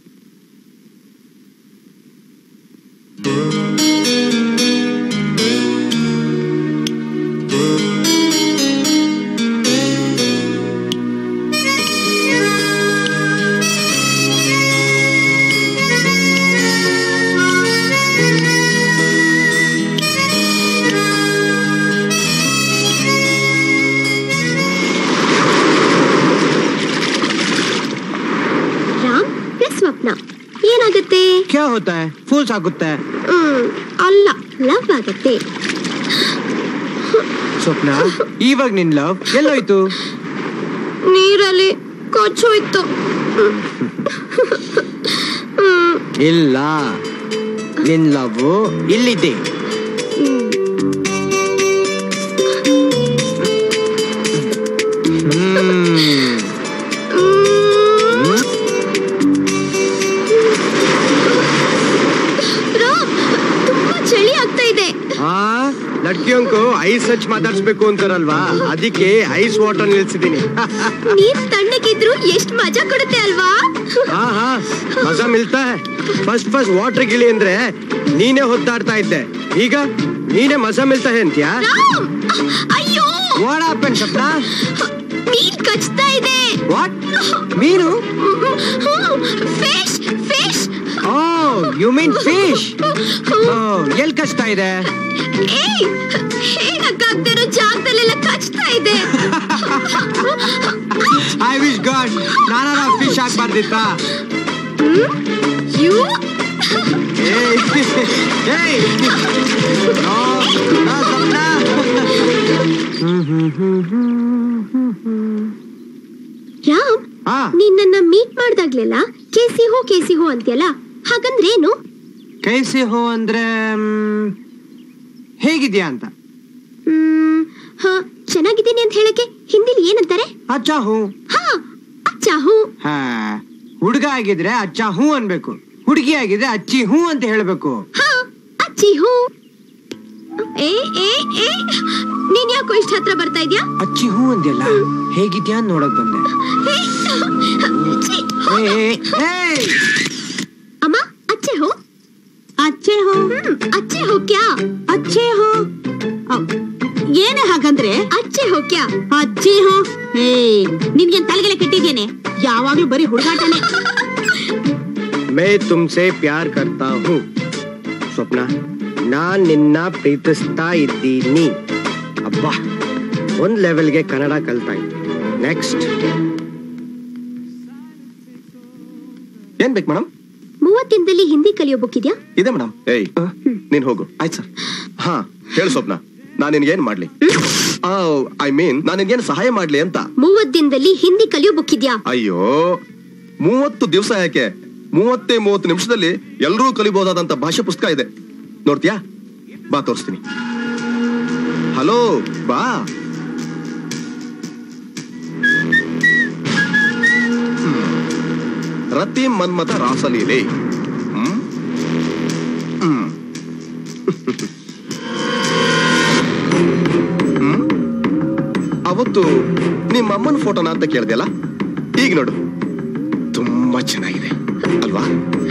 Ram plus Swapna ಏನಾಗತ್ತೆ क्या होता है फूल्स ಆಗುತ್ತೆ ಹ್ಮ್ ಅಲ್ಲ ಲವ್ ಆಗತ್ತೆ ಸ್ವಪ್ನ ಇವಾಗ ನಿನ್ ಲವ್ ಎಲ್ಲೋಯ್ತು ನೀರಲ್ಲಿ ಕೊಚ್ಚೋಯ್ತು ಹ್ಮ್ ಇಲ್ಲ ನಿನ್ ಲವ್ ಇಲ್ಲಿದೆ ಹ್ಮ್ ರಾಮ್ ತುಂಬಾ ಚಳಿ ಆಗ್ತಾ ಇದೆ ಆ ಲಡ್ಕಿಯಂಕು ಐಸ್ ಹಚ್ ಮಾತಾಡ್ಸ್ಬೇಕು ಅಂತಾರಲ್ವಾ ಅದಕ್ಕೆ ಐಸ್ ವಾಟರ್ ನಿಲ್ಸಿದೀನಿ ನೀರ್ ತಣ್ಣಗಿದ್ರು ಎಷ್ಟ್ ಮಜಾ ಕೊಡುತ್ತೆ ಅಲ್ವಾ ಹಾ ಹಾ ಮಜಾ ಮಿಲ್ತಾ ಹೈ ಫಸ್ಟ್ ಫಸ್ಟ್ ವಾಟರ್ ಗಿಳಿ ಅಂದ್ರೆ ನೀನೇ ಹೊತ್ತಾಡ್ತಾ ಇದ್ದೆ ಈಗ ನೀನೇ ಮಜಾ ಮಿಲ್ತಾ ಹೈ ಅಂತ್ಯಾ ರಾಮ್ ಅಯ್ಯೋ ವಾಟ್ ಹ್ಯಾಪನ್ ಸ್ವಪ್ನ ಮೀನ್ ಕಚ್ತಾ ಇದೆ ವಾಟ್ ಮೀನು fish fish oh you mean fish oh ಎಲ್ ಕಚ್ತಾ ಇದೆ ಏಯ್ ಹೇಳಕ್ಕಾಗ್ದಿರೋ ಜಾಗದಲ್ಲೆಲ್ಲ ಕಚ್ತಾ ಇದೆ ಐ ವಿಶ್ ಗಾಡ್ ನಾನಾರ ಫಿಶ್ ಆಗ್ಬಾರ್ದಿತ್ತಾ ಯು ಏಯ್ ಏಯ್! ನೋ, ನೋ, ಸ್ವಪ್ನ. ರಾಮ್ ಆ, ನೀನ್ ನನ್ನ ಮೀಟ್ ಮಾಡ್ದಾಗ್ಲೆಲ್ಲ ಕೇಸಿ ಹೋ ಕೇಸಿ ಹೋ ಅಂತ್ಯಲ್ಲ ಹಾಗಂದ್ರೇನು ಕೈಸಿ ಹೋ ಅಂದ್ರೆ ಮ್, ಹೇಗಿದ್ಯಾ ಅಂತ ಹ್ಮ್ ಹ ಚೆನ್ನಾಗಿದ್ದೀನಿ ಅಂತ ಹೇಳಕ್ಕೆ ಹಿಂದಿಲಿ ಏನಂತಾರೆ ಅಚ್ಚಾ ಹೂ ಹಾ ಅಚ್ಚಾ ಹೂ ಹಾ ಹುಡುಗ ಆಗಿದ್ರೆ ಅಚ್ಚಾ ಹೂ ಅನ್ಬೇಕು ಹುಡುಗಿ ಆಗಿದ್ರೆ ಅಚ್ಚಿ ಹೂ ಅಂತ ಹೇಳ್ಬೇಕು ಹಾ ಅಚ್ಚಿ ಹೂ ಏ ಏ ಏ ನೀನ್ ಯಾಕೋ ಇಷ್ಟ ಹತ್ರ ಬರ್ತಾ ಇದ್ಯಾ ಅಚ್ಚಿ ಹೂ ಅಂದ್ಯಲ್ಲ ಹೇಗಿದ್ಯಾ ಅಂತ ನೋಡಕ್ ಬಂದೆ ಹೇ, ಛೀ, ಹೋ. ಏ, ಏ, ಏಯ್! ಅಮ್ಮ ಅಚ್ಚೆ ಹೋ ಅಚ್ಚೆ ಹೋ ಹ್ಮ್ ಅಚ್ಚೆ ಹೋ ಕ್ಯಾ ಅಚ್ಚೆ ಹೋ ಅವ್, ಏನೇ ಹಾಗಂದ್ರೆ ಅಚ್ಚೆ ಹೋ ಕ್ಯಾ ಅಚ್ಚಿ ಹೋ ಏ ನಿನ್ಗೆ ತಲೆಗೆಲೆ ಕೆಟ್ಟಿದ್ದೇನೆ ಯಾವಾಗ್ಲೂ ಬರೀ ಹುಡುಗಾಟನೆ ಮೇ ತುಮ್ಸೆ ಪ್ಯಾರ್ ಕರ್ತಾ ಹೂ ಸ್ವಪ್ನ ನಾನ್ ನಿನ್ನ ಪ್ರೀತಿಸ್ತಾ ಇದ್ದೀನಿ ಅಬ್ಬಾ ಒಂದ್ ಲೆವೆಲ್ಗೆ ಕನ್ನಡ ಕಲ್ತಾ ಇದ್ದೀನಿ ನೆಕ್ಸ್ಟ್ ಏನ್ ಬೇಕು ಮೇಡಮ್ ಮೂವತ್ತಿನದಲ್ಲಿ ಹಿಂದಿ ಕಲಿಯೋ ಬುಕ್ ಇದೆಯಾ ಇದೆ ಮೇಡಮ್ ಏಯ್ ನೀನ್ ಹೋಗು ಆಯ್ತು ಸರ್ ಹಾ ಹೇಳು ಸ್ವಪ್ನ ನಾನು ನಿನ್ಗೇನ್ ಮಾಡ್ಲಿ ಐ ಮೀನ್ ನಾನು ನಿನ್ಗೇನು ಸಹಾಯ ಮಾಡ್ಲಿ ಅಂತ ಮೂವತ್ ದಿನದಲ್ಲಿ ಹಿಂದಿ ಕಲಿಯೋ ಬುಕ್ ಇದೆಯಾ ಅಯ್ಯೋ ಮೂವತ್ತು ದಿವಸ ಯಾಕೆ ಮೂವತ್ತೇ ಮೂವತ್ತು ನಿಮಿಷದಲ್ಲಿ ಎಲ್ಲರೂ ಕಲಿಬಹುದಾದಂತ ಭಾಷೆ ಪುಸ್ತಕ ಇದೆ ನೋಡ್ತೀಯಾ ಬಾ ತೋರಿಸ್ತೀನಿ ಹಲೋ ಬಾ ಹ್ಮ್. ರತಿ ಮನ್ಮಥ ರಾಸಲೀಲೆ ಹ್ಮ್? ಹ್ಮ್. ಹ್ಮ್? ಅವತ್ತು ನಿಮ್ಮ ಅಮ್ಮನ ಫೋಟೋನ ಅಂತ ಕೇಳ್ದೆಲ್ಲ ಈಗ ನೋಡು ತುಂಬಾ ಚೆನ್ನಾಗಿದೆ ಅಲ್ವಾ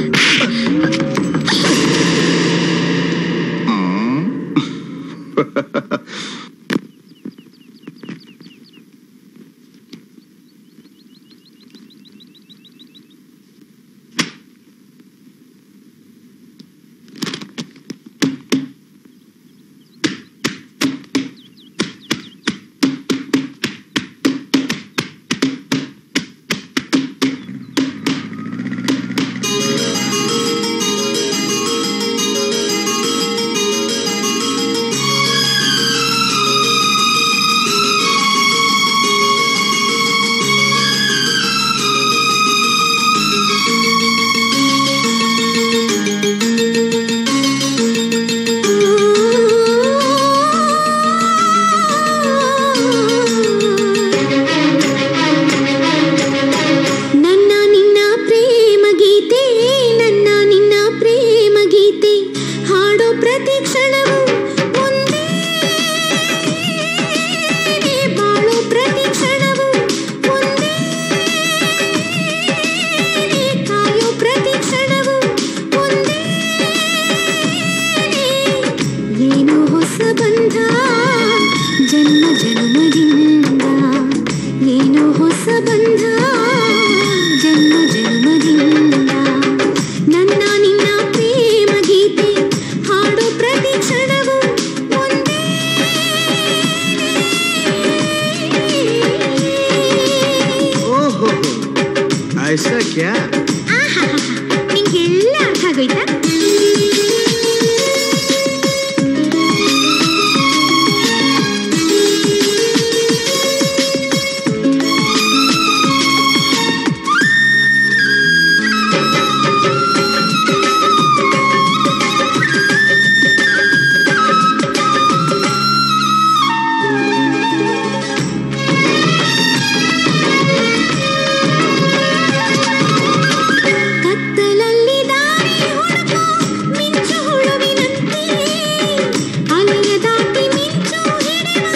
ಹ್ಮ್. ನನ್ನ ನಿನ್ನ ಪ್ರೇಮ ಗೀತೆ ನನ್ನ ನಿನ್ನ ಪ್ರೇಮ ಗೀತೆ ಹಾಡೋ ಪ್ರತಿ ಕ್ಷಣವು ಒಂದೇ ಬಾಳೋ ಪ್ರತಿ ಕ್ಷಣವು ಒಂದೇ ಕಾಯೋ ಪ್ರತಿ ಕ್ಷಣವು ಒಂದೇ ಏನೋ ಹೊಸ ಬಂಧ ಜನ್ಮ ಜನ್ಮದಿಂದ ಏನೋ ಹೊಸ ಬಂಧ ಜನ್ಮ ಜನ್ಮದಿಂದ ನನ್ನ ನಿನ್ನ ಪ್ರೇಮ ಗೀತೆ ಹಾಡೋ ಪ್ರತಿ ಕ್ಷಣವು ಒಂದೇ ಓಹೋ ಐಸಾ ಕ್ಯಾ ನಿಂಗೆಲ್ಲ ಅರ್ಥ ಆಗೋಯ್ತಾ ಕತ್ತಲಲ್ಲಿ ದಾರಿ ಹುಡುಕೋ ಮಿಂಚು ಹುಳುವಿನಂತೆ ಅಲೆಯ ದಾಟಿ ಮಿಂಚು ಹಿಡಿವ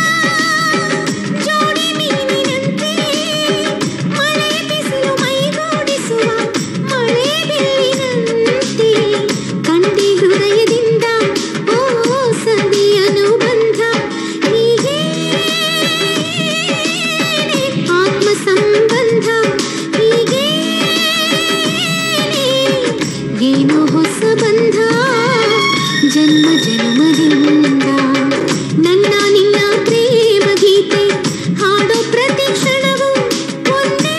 ಜೋಡಿ ಮೀನಿನಂತೆ ಮಳೆ ಬಿಸಿಲು ಮೈಗೂಡಿಸುವ ಮಳೆ ಬಿಲ್ಲಿನಂತೆ ಕಂಡಿ ಹೃದಯದಿಂದ ಓ ಸವಿ ಅನುಬಂಧ ಹೀಗೆ ಆತ್ಮ ಸಂಬಂಧ ಹೀಗೆ ಏನೋ ಹೊಸ ಬಂಧ ಜನ್ಮ ಜನ್ಮದಿಂದ ನನ್ನ ನಿನ್ನ ಪ್ರೇಮ ಗೀತೆ ಹಾಡೋ ಪ್ರತಿ ಕ್ಷಣವು ಒಂದೇ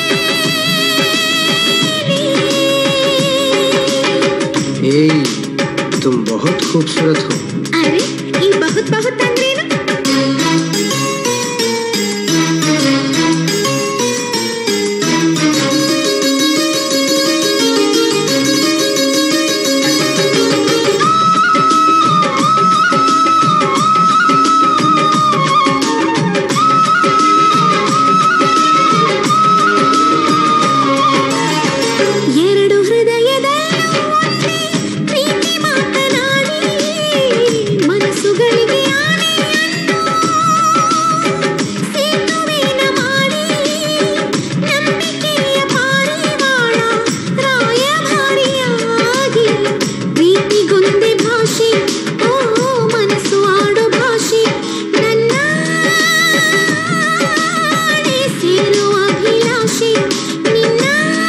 ಏಯ್ तुम बहुत खूबसूरत हो ಅರೆ ಈ ಬಹುತ್ ಬಹುತ್ ಅಂದ್ರೇನು ಎರಡು ಹೃದಯದಲ್ಲೂ ಒಂದೇ ಪ್ರೀತಿ ಮಾತನಾಡಿ ಮನಸ್ಸುಗಳಿಗೆ ಆನೆಯನ್ನು ಸೇತುವೆನ ಮಾಡಿ ನಂಬಿಕೆಯ ಪಾರಿವಾಳ ರಾಯಭಾರಿಯಾಗಿ ಪ್ರೀತಿಗೊಂದೆ ಭಾಷೆ ಓ ಮನಸ್ಸು ಆಡೋ ಭಾಷೆ ನನ್ನ ಸೇರುವ ಅಭಿಲಾಷೆ ನಿನ್ನ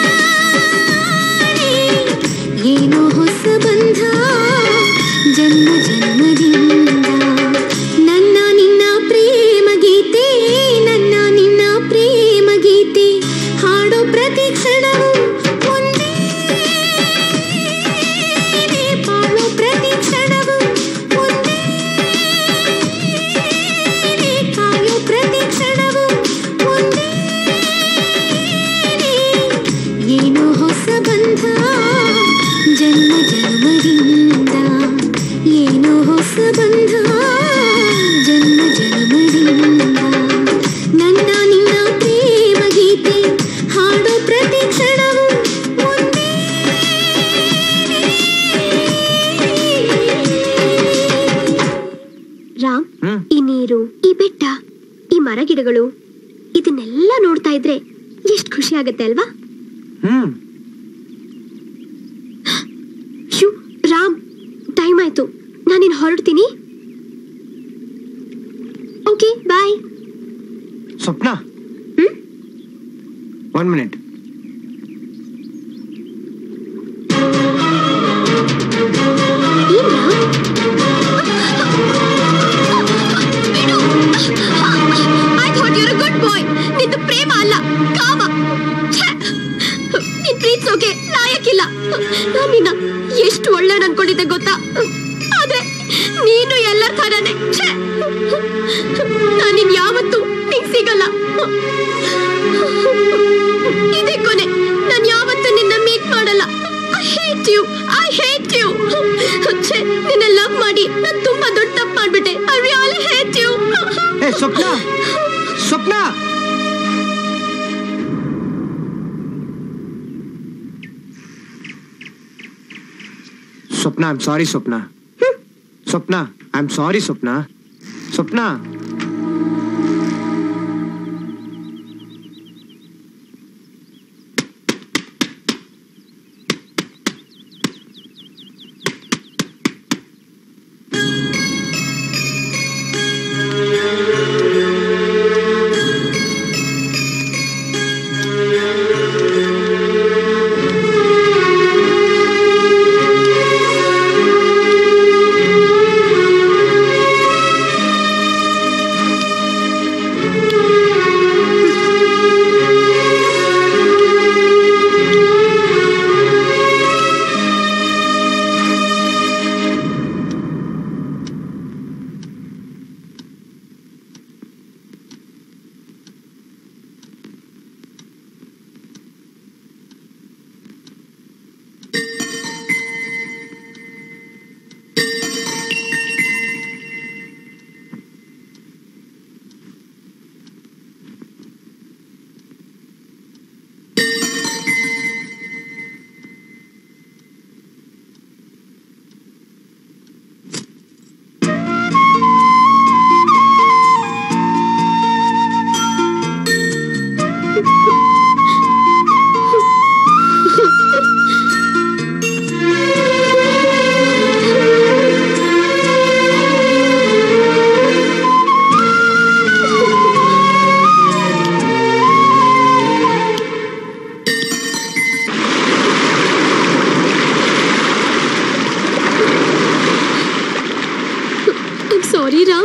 ಏನೋ ಹೊಸ ಬಂಧ ಜನ್ಮ ಜನ್ಮದಿಂದ ನನ್ನ ನಿನ್ನ ಪ್ರೇಮ ಗೀತೆ ನನ್ನ ನಿನ್ನ ಪ್ರೇಮ ಗೀತೆ ಹಾಡೋ ಪ್ರತಿ ಕ್ಷಣವು ಒಂದೇ ಬಾಳೋ ಪ್ರತಿ ಕ್ಷಣವು ಒಂದೇ ಕಾಯೋ ಪ್ರತಿ ಕ್ಷಣವು ಒಂದೇ ಏನೋ ಹೊಸ ಬಂಧ ಜನ್ಮ ಜನ್ಮದಿಂದ ಏನೋ ಹೊಸ ಬಂಧ ಜನ್ಮ ಜನ್ಮದಿಂದ ನನ್ನ ನಿನ್ನ ಪ್ರೇಮ ಗೀತೆ ಹಾಡೋ ಪ್ರತಿ ಕ್ಷಣವು ಒಂದೇ ರಾಮ್ ಈ ನೀರು ಈ ಬೆಟ್ಟ ಈ ಮರ ಗಿಡಗಳು ಇದನ್ನೆಲ್ಲ ನೋಡ್ತಾ ಇದ್ರೆ ಎಷ್ಟು ಖುಷಿ ಆಗತ್ತೆ ಅಲ್ವಾ ಹ್ಮ್ ಶು ರಾಮ್ ಟೈಮ್ ಆಯ್ತು ನಾನಿನ್ ಹೊರಡ್ತೀನಿ okay bye Swapna one minute ಏನ್ Ram I thought your good bye ನಿಂದು ಪ್ರೇಮ ಅಲ್ಲ ಕಾಮ ಛೆ! ನಿನ್ ಪ್ರೀತಿಸೋಕೆ ಲಾಯಕ್ಕಿಲ್ಲ ನಾನ್ ನಿನ್ನ ಎಷ್ಟು ಒಳ್ಳೆ ಅನ್ಕೊಂಡಿದ್ದೆ ಗೊತ್ತಾ ಆದ್ರೆ ನೀನು ಎಲ್ಲರ ಥರನೇ ಛೆ! ನಾನ್ ನಿನ್ ಯಾವತ್ತೂ ನಿಂಗ್ ಸಿಗಲ್ಲ ಇದೇ ಕೊನೆ ನಾನ್ ಯಾವತ್ತೂ ನಿನ್ನ ಮೀಟ್ ಮಾಡಲ್ಲ I hate you I hate you ಛೆ ನಿನ್ನ ಲವ್ ಮಾಡಿ ನಾನ್ ತುಂಬಾ ದೊಡ್ಡ ತಪ್ಪು ಮಾಡ್ಬಿಟ್ಟೆ ಐ ರಿಯಲಿ ಹೇಟ್ ಯು ಏ Swapna Swapna Swapna I am sorry Swapna Swapna I am sorry Swapna Swapna sorry Ram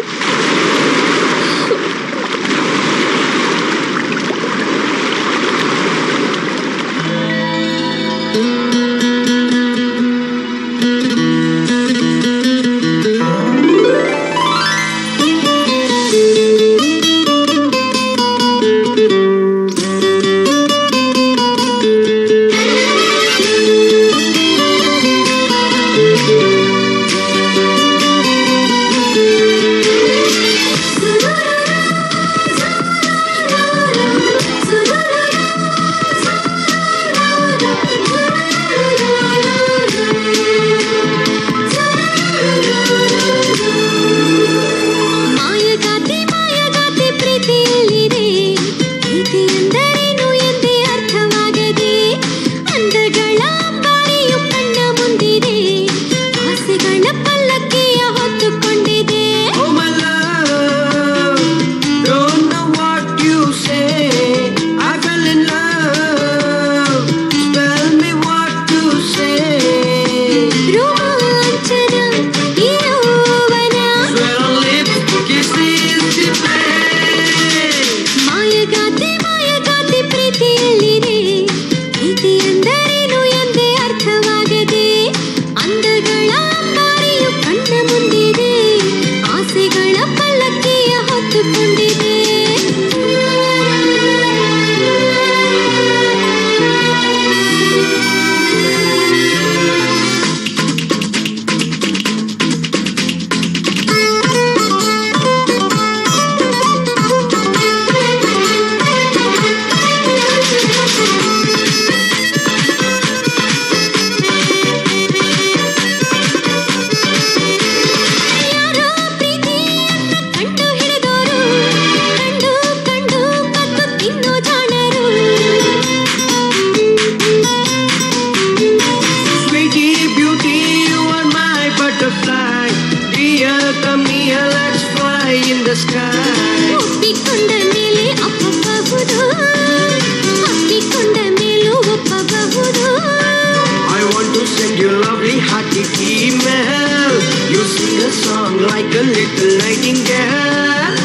send you lovely hearty email. You sing a song like a little nightingale.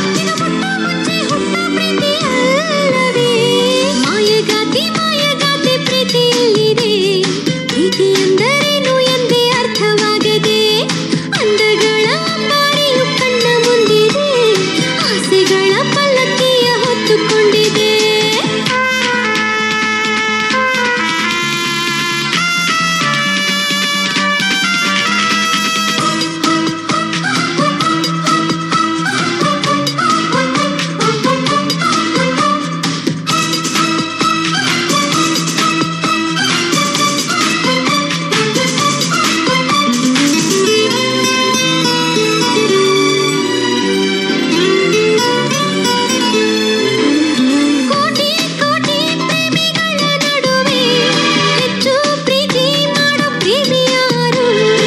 ಮಾಯಗಾತಿ ಮಾಯಗಾತಿ ಪ್ರೀತಿಯಲ್ಲಿದೆ ಪ್ರೀತಿ ಎಂದರೇನು ಎಂದೇ ಅರ್ಥವಾಗದೆ ಅಂದಗಳ ಅಂಬಾರಿಯು ಕಣ್ಣ ಮುಂದಿದೆ ಆಸೆಗಳ ಪಲ್ಲಕ್ಕಿಯ ಹೊತ್ತುಕೊಂಡಿದೆ ಕೋಟಿ ಕೋಟಿ ಪ್ರೇಮಿಗಳ ನಡುವೆ ಹೆಚ್ಚು ಪ್ರೀತಿ ಮಾಡೋ ಪ್ರೇಮಿ ಯಾರು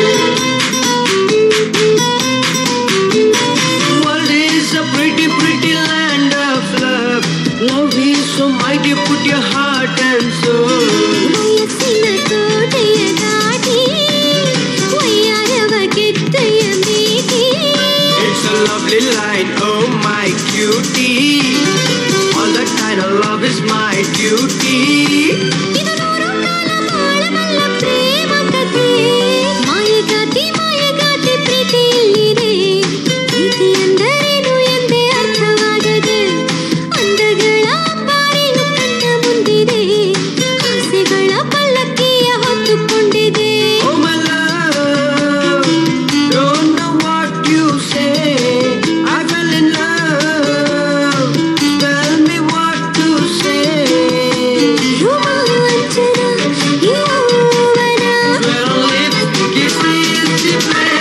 World is a pretty, pretty land of love. Love is so mighty, put your heart and soul. ವಯಸ್ಸಿನ ಕೋಟೆಯ ದಾಟಿ ವಯ್ಯಾರವ ಗೆದ್ದೆಯ ಮೇಟಿ It's a lovely line, oh my cutie. All the time of love is my duty. ಇದು ನೂರು ಕಾಲ ಬಾಳಬಲ್ಲ ಪ್ರೇಮ ಕಥೆ ಮಾಯಗಾತಿ ಮಾಯಗಾತಿ ಪ್ರೀತಿಯಲ್ಲಿದೆ ಪ್ರೀತಿ ಎಂದರೇನು ಎಂದೇ ಅರ್ಥವಾಗದೆ ಅಂದಗಳ ಅಂಬಾರಿಯು ಕಣ್ಣ ಮುಂದಿದೆ ಆಸೆಗಳ ಪಲ್ಲಕ್ಕಿಯ ಹೊತ್ತುಕೊಂಡಿದೆ Oh my love, don't know what you say. I fell in love. Tell me what to say. ರೋಮಾಂಚನ ಯೌವನ Well, if kiss me is the play.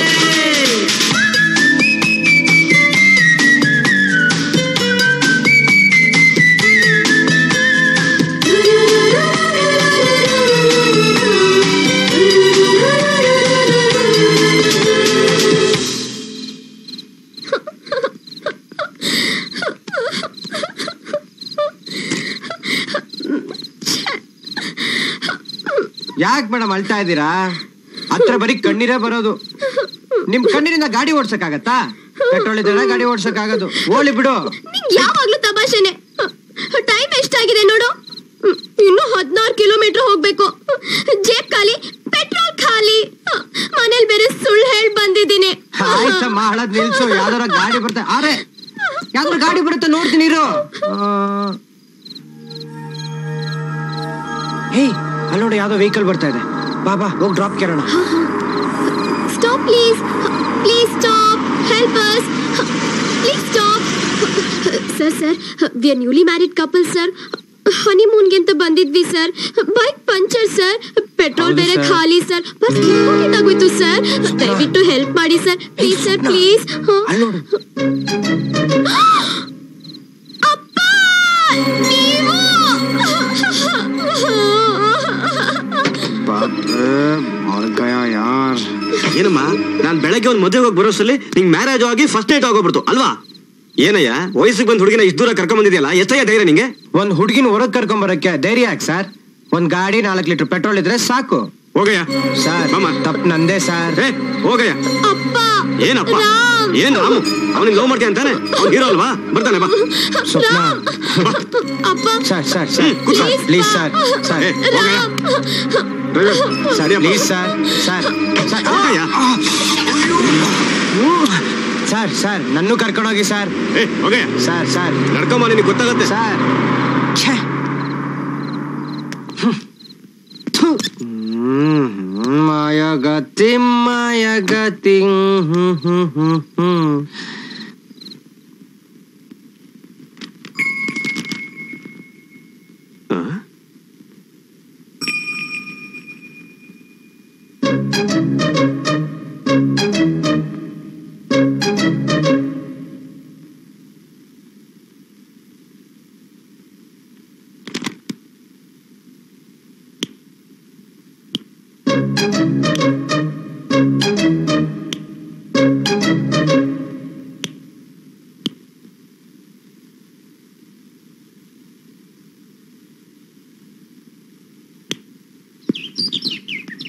ಯಾಕೆ ಮೇಡಮ್ ಅಳ್ತಾ ಇದ್ದೀರಾ ಹತ್ರ ಬರೀ ಕಣ್ಣೀರೇ ಬರೋದು ನಿಮ್ ಕಣ್ಣಿನಿಂದ ಗಾಡಿ ಓಡ್ಸಕ್ಕಾಗತ್ತಾ ಪೆಟ್ರೋಲ್ ಇದ್ರೆ ಗಾಡಿ ಓಡ್ಸಕ್ಕಾಗದು ಓಲಿ ಬಿಡು ನಿಂಗ್ ಯಾವಾಗ್ಲೂ ತಮಾಷೆನೆ ಟೈಮ್ ಎಷ್ಟಾಗಿದೆ ನೋಡು ಹ್ಮ್, ಇನ್ನು ಹದಿನಾರು ಕಿಲೋಮೀಟರ್ ಹೋಗ್ಬೇಕು ಜೇಬ್ ಖಾಲಿ ಪೆಟ್ರೋಲ್ ಖಾಲಿ ಮನೇಲಿ ಬೇರೆ ಸುಳ್ಳು ಹೇಳಿ ಬಂದಿದ್ದೀನಿ ಆಯ್ತಮ್ಮ ಹಳದ್ ನಿಲ್ಸು ಯಾವ್ದಾರ ಗಾಡಿ ಬರ್ತಾ ಅರೆ ಯಾವ್ದಾರ ಗಾಡಿ ಬರುತ್ತೆ ನೋಡ್ತೀನಿ ಇರು ಹೇಯ್ ಅಲ್ಲಿ ನೋಡಿ ಯಾವ್ದೋ ವೆಹಿಕಲ್ ಬರ್ತಾ ಇದೆ ಬಾ ಬಾ ಹೋಗಿ ಡ್ರಾಪ್ ಕೇಳೋಣ stop please please stop help us please stop sir sir we are newly married couple sir ಹನಿಮೂನ್ಗೆ ಅಂತ ಬಂದಿದ್ವಿ sir bike puncture sir petrol ಹೌದು ಬೇರೆ sir. ಖಾಲಿ ಸರ್ ಬಸ್ ಆಗೋಯ್ತು ಸರ್ ದಯವಿಟ್ಟು ಹೆಲ್ಪ್ ಮಾಡಿ ಸರ್ ಪ್ಲೀಸ್ ಸರ್ ಪ್ಲೀಸ್ ಅಲ್ಲಿ ನೋಡು ಅಪ್ಪ ನೀವು ಯಾರ್ ಏನಮ್ಮ ನಾನ್ ಬೆಳಗ್ಗೆ ಒಂದ್ ಮದುವೆಗೆ ಹೋಗಿ ಬರೋಸಲ್ಲಿ ನಿಂಗ್ ಮ್ಯಾರೇಜ್ ಆಗಿ ಫಸ್ಟ್ ನೈಟ್ ಆಗೋಗ್ಬಿಡ್ತು ಅಲ್ವಾ ಏನಯ್ಯ ವಯಸ್ಸಿಗೆ ಬಂದ್ ಹುಡುಗಿನ ಇಷ್ಟು ದೂರ ಕರ್ಕೊಂಡ್ ಬಂದಿದ್ಯಲ್ಲ ಎಷ್ಟಯ್ಯ ಧೈರ್ಯ ನಿಂಗೆ ಒಂದ್ ಹುಡುಗಿನ ಹೊರಗ್ ಕರ್ಕೊಂಡ್ ಬರಕ್ಕೆ ಧೈರ್ಯ ಯಾಕೆ ಸರ್ ಒಂದ್ ಗಾಡಿ ನಾಲ್ಕು ಲೀಟರ್ ಪೆಟ್ರೋಲ್ ಇದ್ರೆ ಸಾಕು ಹೋಗಯ್ಯ ಸರ್ ಮಾಮ ತಪ್ಪು ನಂದೇ ಸರ್ ಏ ಹೋಗಯ್ಯ ಅಪ್ಪ ಏನಪ್ಪ ರಾಮ್. ಏನ್ ರಾಮು ಅವನಿಗೆ ಲವ್ ಮಾಡ್ತೀಯ ಅಂತಾನೆ ಅವ್ನು ಹೀರೋ ಅಲ್ವಾ ಬರ್ತಾನೆ ಬಾ ಸ್ವಪ್ನ ರಾಮ್. ಅಪ್ಪ sir sir sir Please, please sir sir ಏ ಹೋಗಯ್ಯ Ram. Driver sir please sir sir sir ಹೋಗಯ್ಯ ಸರ್ ಸರ್ ನನ್ನೂ ಕರ್ಕೊಂಡೋಗಿ ಸರ್ ಏ ಹೋಗಯ್ಯ ಸರ್ ಸರ್ ನಡ್ಕೊಂಬ ನಿನಗೆ ಗೊತ್ತಾಗತ್ತೆ ಸರ್ ಛೇ ಮಾಯಗತಿ ಮಾಯಗತಿ ಹ್ಮ್ ಹ್ಮ್ ಹ್ಮ್ ಹ್ಮ್ ಆ?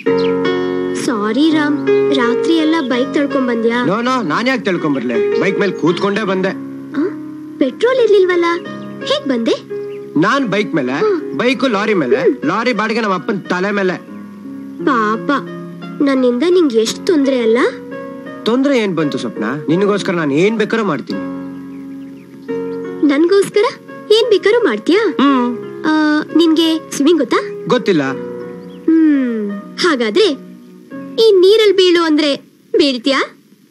ಸಾರಿ ರಾಮ್ ರಾತ್ರಿ ಎಲ್ಲ ಬೈಕ್ ತಳ್ಕೊಂಡ್ ಬಂದ್ಯಾ ನೋ ನೋ ನಾನ್ ಯಾಕೆ ತಿಳ್ಕೊಂಬರ್ಲೆ ಬೈಕ್ ಮೇಲೆ ಕೂತ್ಕೊಂಡೇ ಬಂದೆ ಪೆಟ್ರೋಲ್ ಇರ್ಲಿಲ್ವಲ್ಲ ಹೇಗ್ ಬಂದೆ ನಾನ್ ಬೈಕ್ ಮೇಲೆ ಬೈಕು ಲಾರಿ ಮೇಲೆ ಲಾರಿ ಬಾಡಿಗೆ ನಮ್ಮ ಅಪ್ಪನ ತಲೆ ಮೇಲೆ ಪಾಪ ನನ್ನಿಂದ ನಿಂಗೆ ಎಷ್ಟು ತೊಂದ್ರೆ ಅಲ್ಲ ತೊಂದ್ರೆ ಏನ್ ಬಂತು ಸ್ವಪ್ನ ನಿನಗೋಸ್ಕರ ನಾನು ಏನ್ ಬೇಕಾದ್ರೂ ಮಾಡ್ತೀನಿ ನನ್ಗೋಸ್ಕರ ಏನ್ ಬೇಕಾದ್ರೂ ಮಾಡ್ತೀಯಾ ಹ್ಮ್ ಆ, ನಿನ್ಗೆ ಸ್ವಿಮ್ಮಿಂಗ್ ಗೊತ್ತಾ ಗೊತ್ತಿಲ್ಲ ಹ್ಮ್ ಹಾಗಾದ್ರೆ ಈ ನೀರಲ್ಲಿ ಬೀಳು ಅಂದ್ರೆ ಬೀಳ್ತೀಯಾ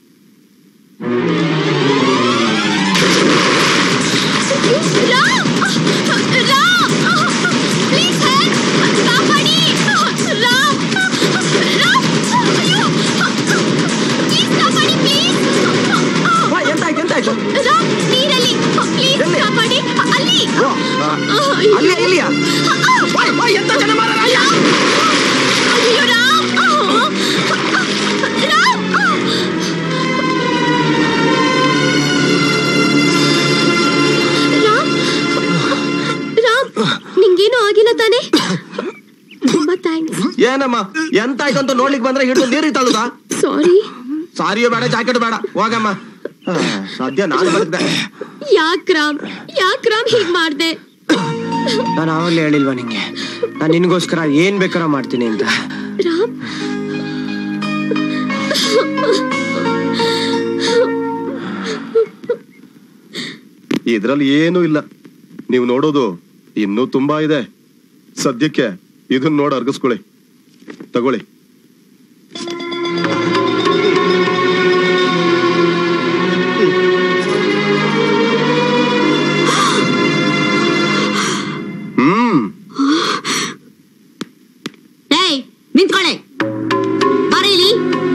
ರಾಮ್! ರಾಮ್! Please help! ಕಾಪಾಡಿ! ರಾಮ್! ರಾಮ್! ಅಯ್ಯೋ! Please ಕಾಪಾಡಿ, please! ಎಂತಾಯ್ತು ಎಂತಾಯ್ತು ರಾಮ್, ನೀರಲ್ಲಿ ಪ್ಲೀಸ್ ಎಲ್ಲಿ? ಕಾಪಾಡಿ ಅಲ್ಲಿ ಓ, ಆ, ಅಲ್ಲಿಯಾ ಇಲ್ಲಿಯಾ ಬಾಯ್ ಬಾಯ್ ಎಂತ ಜನ ಮಾರಾಯ ಅಯ್ಯೋ ರಾಮ್ ರಾಮ್ ರಾಮ್ ರಾಮ್ ನಿಂಗೇನು ಆಗಿಲ್ಲ ತಾನೆ ತುಂಬಾ ಥ್ಯಾಂಕ್ಸ್ ಏನಮ್ಮ ಎಂತಾಯ್ತು ಅಂತ ನೋಡ್ಲಿಕ್ ಬಂದ್ರೆ ಹಿಡಿದು ನೀರಿಗೆ ತಳ್ಳುದಾ ಸಾರಿ ಸಾರಿಯೂ ಬೇಡ ಜಾಕೆಟ್ ಬೇಡ ಹೋಗಮ್ಮ ಆ, ಸದ್ಯ ನಾನು ಬದುಕ್ದೆ ಯಾಕ್ ರಾಮ್ ಯಾಕ್ ರಾಮ್ ಹೀಗ್ ಮಾಡ್ದೆ ನಾನು ಆವಾಗಲೇ ಹೇಳಿಲ್ವಾ ನಿಂಗೆ ನಾನು ನಿನಗೋಸ್ಕರ ಏನ್ ಬೇಕಾದ್ರೂ ಮಾಡ್ತೀನಿ ಅಂತ ರಾಮ್ ಇದ್ರಲ್ಲಿ ಏನೂ ಇಲ್ಲ ನೀವು ನೋಡೋದು ಇನ್ನೂ ತುಂಬಾ ಇದೆ ಸದ್ಯಕ್ಕೆ ಇದನ್ನ ನೋಡಿ ಅರ್ಗಿಸ್ಕೊಳ್ಳಿ ತಗೊಳ್ಳಿ ಹ್ಮ್ ಏಯ್ ನಿಂತ್ಕೊಳ್ಳೆ ಬಾರಿ ಇಲ್ಲಿ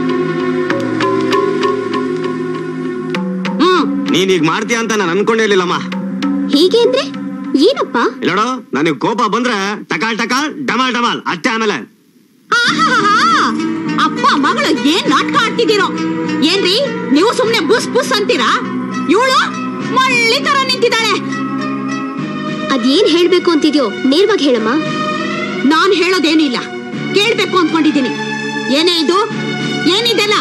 ಹ್ಮ್ ನೀನ್ ಈಗ ಮಾಡ್ತೀಯ ಅಂತ ನಾನು ಅನ್ಕೊಂಡೇ ಇರ್ಲಿಲ್ಲಮ್ಮ ಹೀಗೆ ಅಂದ್ರೆ ಏನಪ್ಪ ಇಲ್ಲೋಡು ನನಗೆ ಕೋಪ ಬಂದ್ರೆ ಟಕಾಲ್ ಟಕಾಲ್ ಡಮಾಲ್ ಡಮಾಲ್ ಅಷ್ಟೇ ಆಮೇಲೆ ಆಹಾಹಾಹಾ. ಅಪ್ಪ ಮಗಳು ಏನ್ ನಾಟಕ ಆಡ್ತಿದ್ದೀರೋ ಏನ್ರಿ ನೀವು ಸುಮ್ನೆ ಬುಸ್ ಬುಸ್ ಅಂತೀರಾ ಇವಳು ಮಳ್ಳಿ ತರ ನಿಂತಿದ್ದಾಳೆ ಅದೇನ್ ಹೇಳ್ಬೇಕು ಅಂತಿದ್ಯೋ ನೇರವಾಗಿ ಹೇಳಮ್ಮ ನಾನ್ ಹೇಳೋದೇನು ಇಲ್ಲ ಕೇಳ್ಬೇಕು ಅಂದ್ಕೊಂಡಿದ್ದೀನಿ ಏನೇ ಇದು ಏನಿದೆಲ್ಲ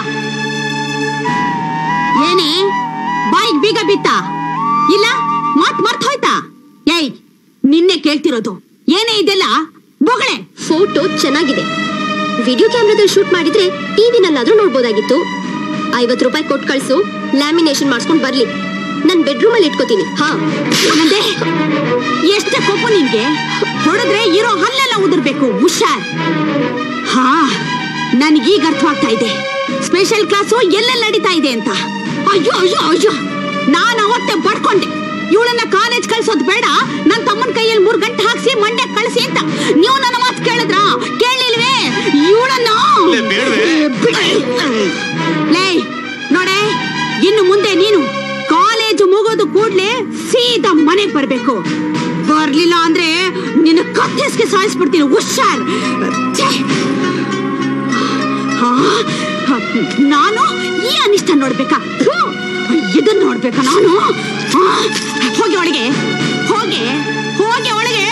ಏನೇ ಬಾಯಿಗ್ ಬೀಗ ಬಿತ್ತ ಇಲ್ಲ ಮಾತ್ ಮರ್ತ್ ಹೋಯ್ತಾ ಏಯ್ ನಿನ್ನೆ ಕೇಳ್ತಿರೋದು ಏನೇ ಇದೆಲ್ಲ ಬೊಗಳೆ ಫೋಟೋ ಚೆನ್ನಾಗಿದೆ ವಿಡಿಯೋ ಕ್ಯಾಮ್ರಾದಲ್ಲಿ ಶೂಟ್ ಮಾಡಿದ್ರೆ ಟಿವಿನಲ್ಲಾದ್ರೂ ನೋಡ್ಬೋದಾಗಿತ್ತು ಐವತ್ತು ರೂಪಾಯಿ ಕೊಟ್ಟು ಕಳ್ಸು ಲ್ಯಾಮಿನೇಷನ್ ಮಾಡಿಸ್ಕೊಂಡು ಬರ್ಲಿ ನನ್ ಬೆಡ್ರೂಮ್ ಅಲ್ಲಿ ಇಟ್ಕೋತೀನಿ ಹಾ ಏನಂದೆ ಎಷ್ಟೇ ಕೋಪ ನಿನ್ಗೆ ಹೊಡೆದ್ರೆ ಇರೋ ಹಲ್ಲೆಲ್ಲ ಉದುರ್ಬೇಕು ಹುಷಾರ್ ಹಾ ನನಗೀಗ ಅರ್ಥವಾಗ್ತಾ ಇದೆ ಸ್ಪೆಷಲ್ ಕ್ಲಾಸು ಎಲ್ಲೆಲ್ಲ ನಡೀತಾ ಇದೆ ಅಂತ ಅಯ್ಯೋ ಅಯ್ಯೋ ಅಯ್ಯೋ ನಾನು ಅವತ್ತೇ ಬಡ್ಕೊಂಡೆ ಇವಳನ್ನ ಕಾಲೇಜ್ ಕಳ್ಸೋದ್ ಬೇಡ ನನ್ನ ತಮ್ಮನ ಕೈಯಲ್ಲಿ ಮೂರ್ ಗಂಟೆ ಹಾಕ್ಸಿ ಮಂಡ್ಯ ಕಳ್ಸಿ ಅಂತ ನೀವು ನನ್ನ ಮಾತು ಕೇಳಿದ್ರ ಕೇಳಿಲ್ವೇ ಇವಳನ್ನ ಲೇ ನೋಡೆ ಇನ್ನು ಮುಂದೆ ನೀನು ಕಾಲೇಜು ಮುಗೋದು ಕೂಡ್ಲೆ ಸೀದಾ ಮನೆಗ್ ಬರ್ಬೇಕು ಬರ್ಲಿಲ್ಲ ಅಂದ್ರೆ ನಿನ್ನ ಕತ್ತಿಸ್ಗೆ ಸಾಯಿಸ್ಬಿಡ್ತೀನಿ ಹುಷಾರ್ ಛೇ! ಹಾ, ಹ, ನಾನು ಈ ಅನಿಷ್ಟ ನೋಡ್ಬೇಕಾ ಥು, ಇದನ್ನ ನೋಡ್ಬೇಕಾ ನಾನು ಆ, ಹೋಗಿ ಒಳಗೆ ಹೋಗಿ ಹೋಗಿ ಒಳಗೆ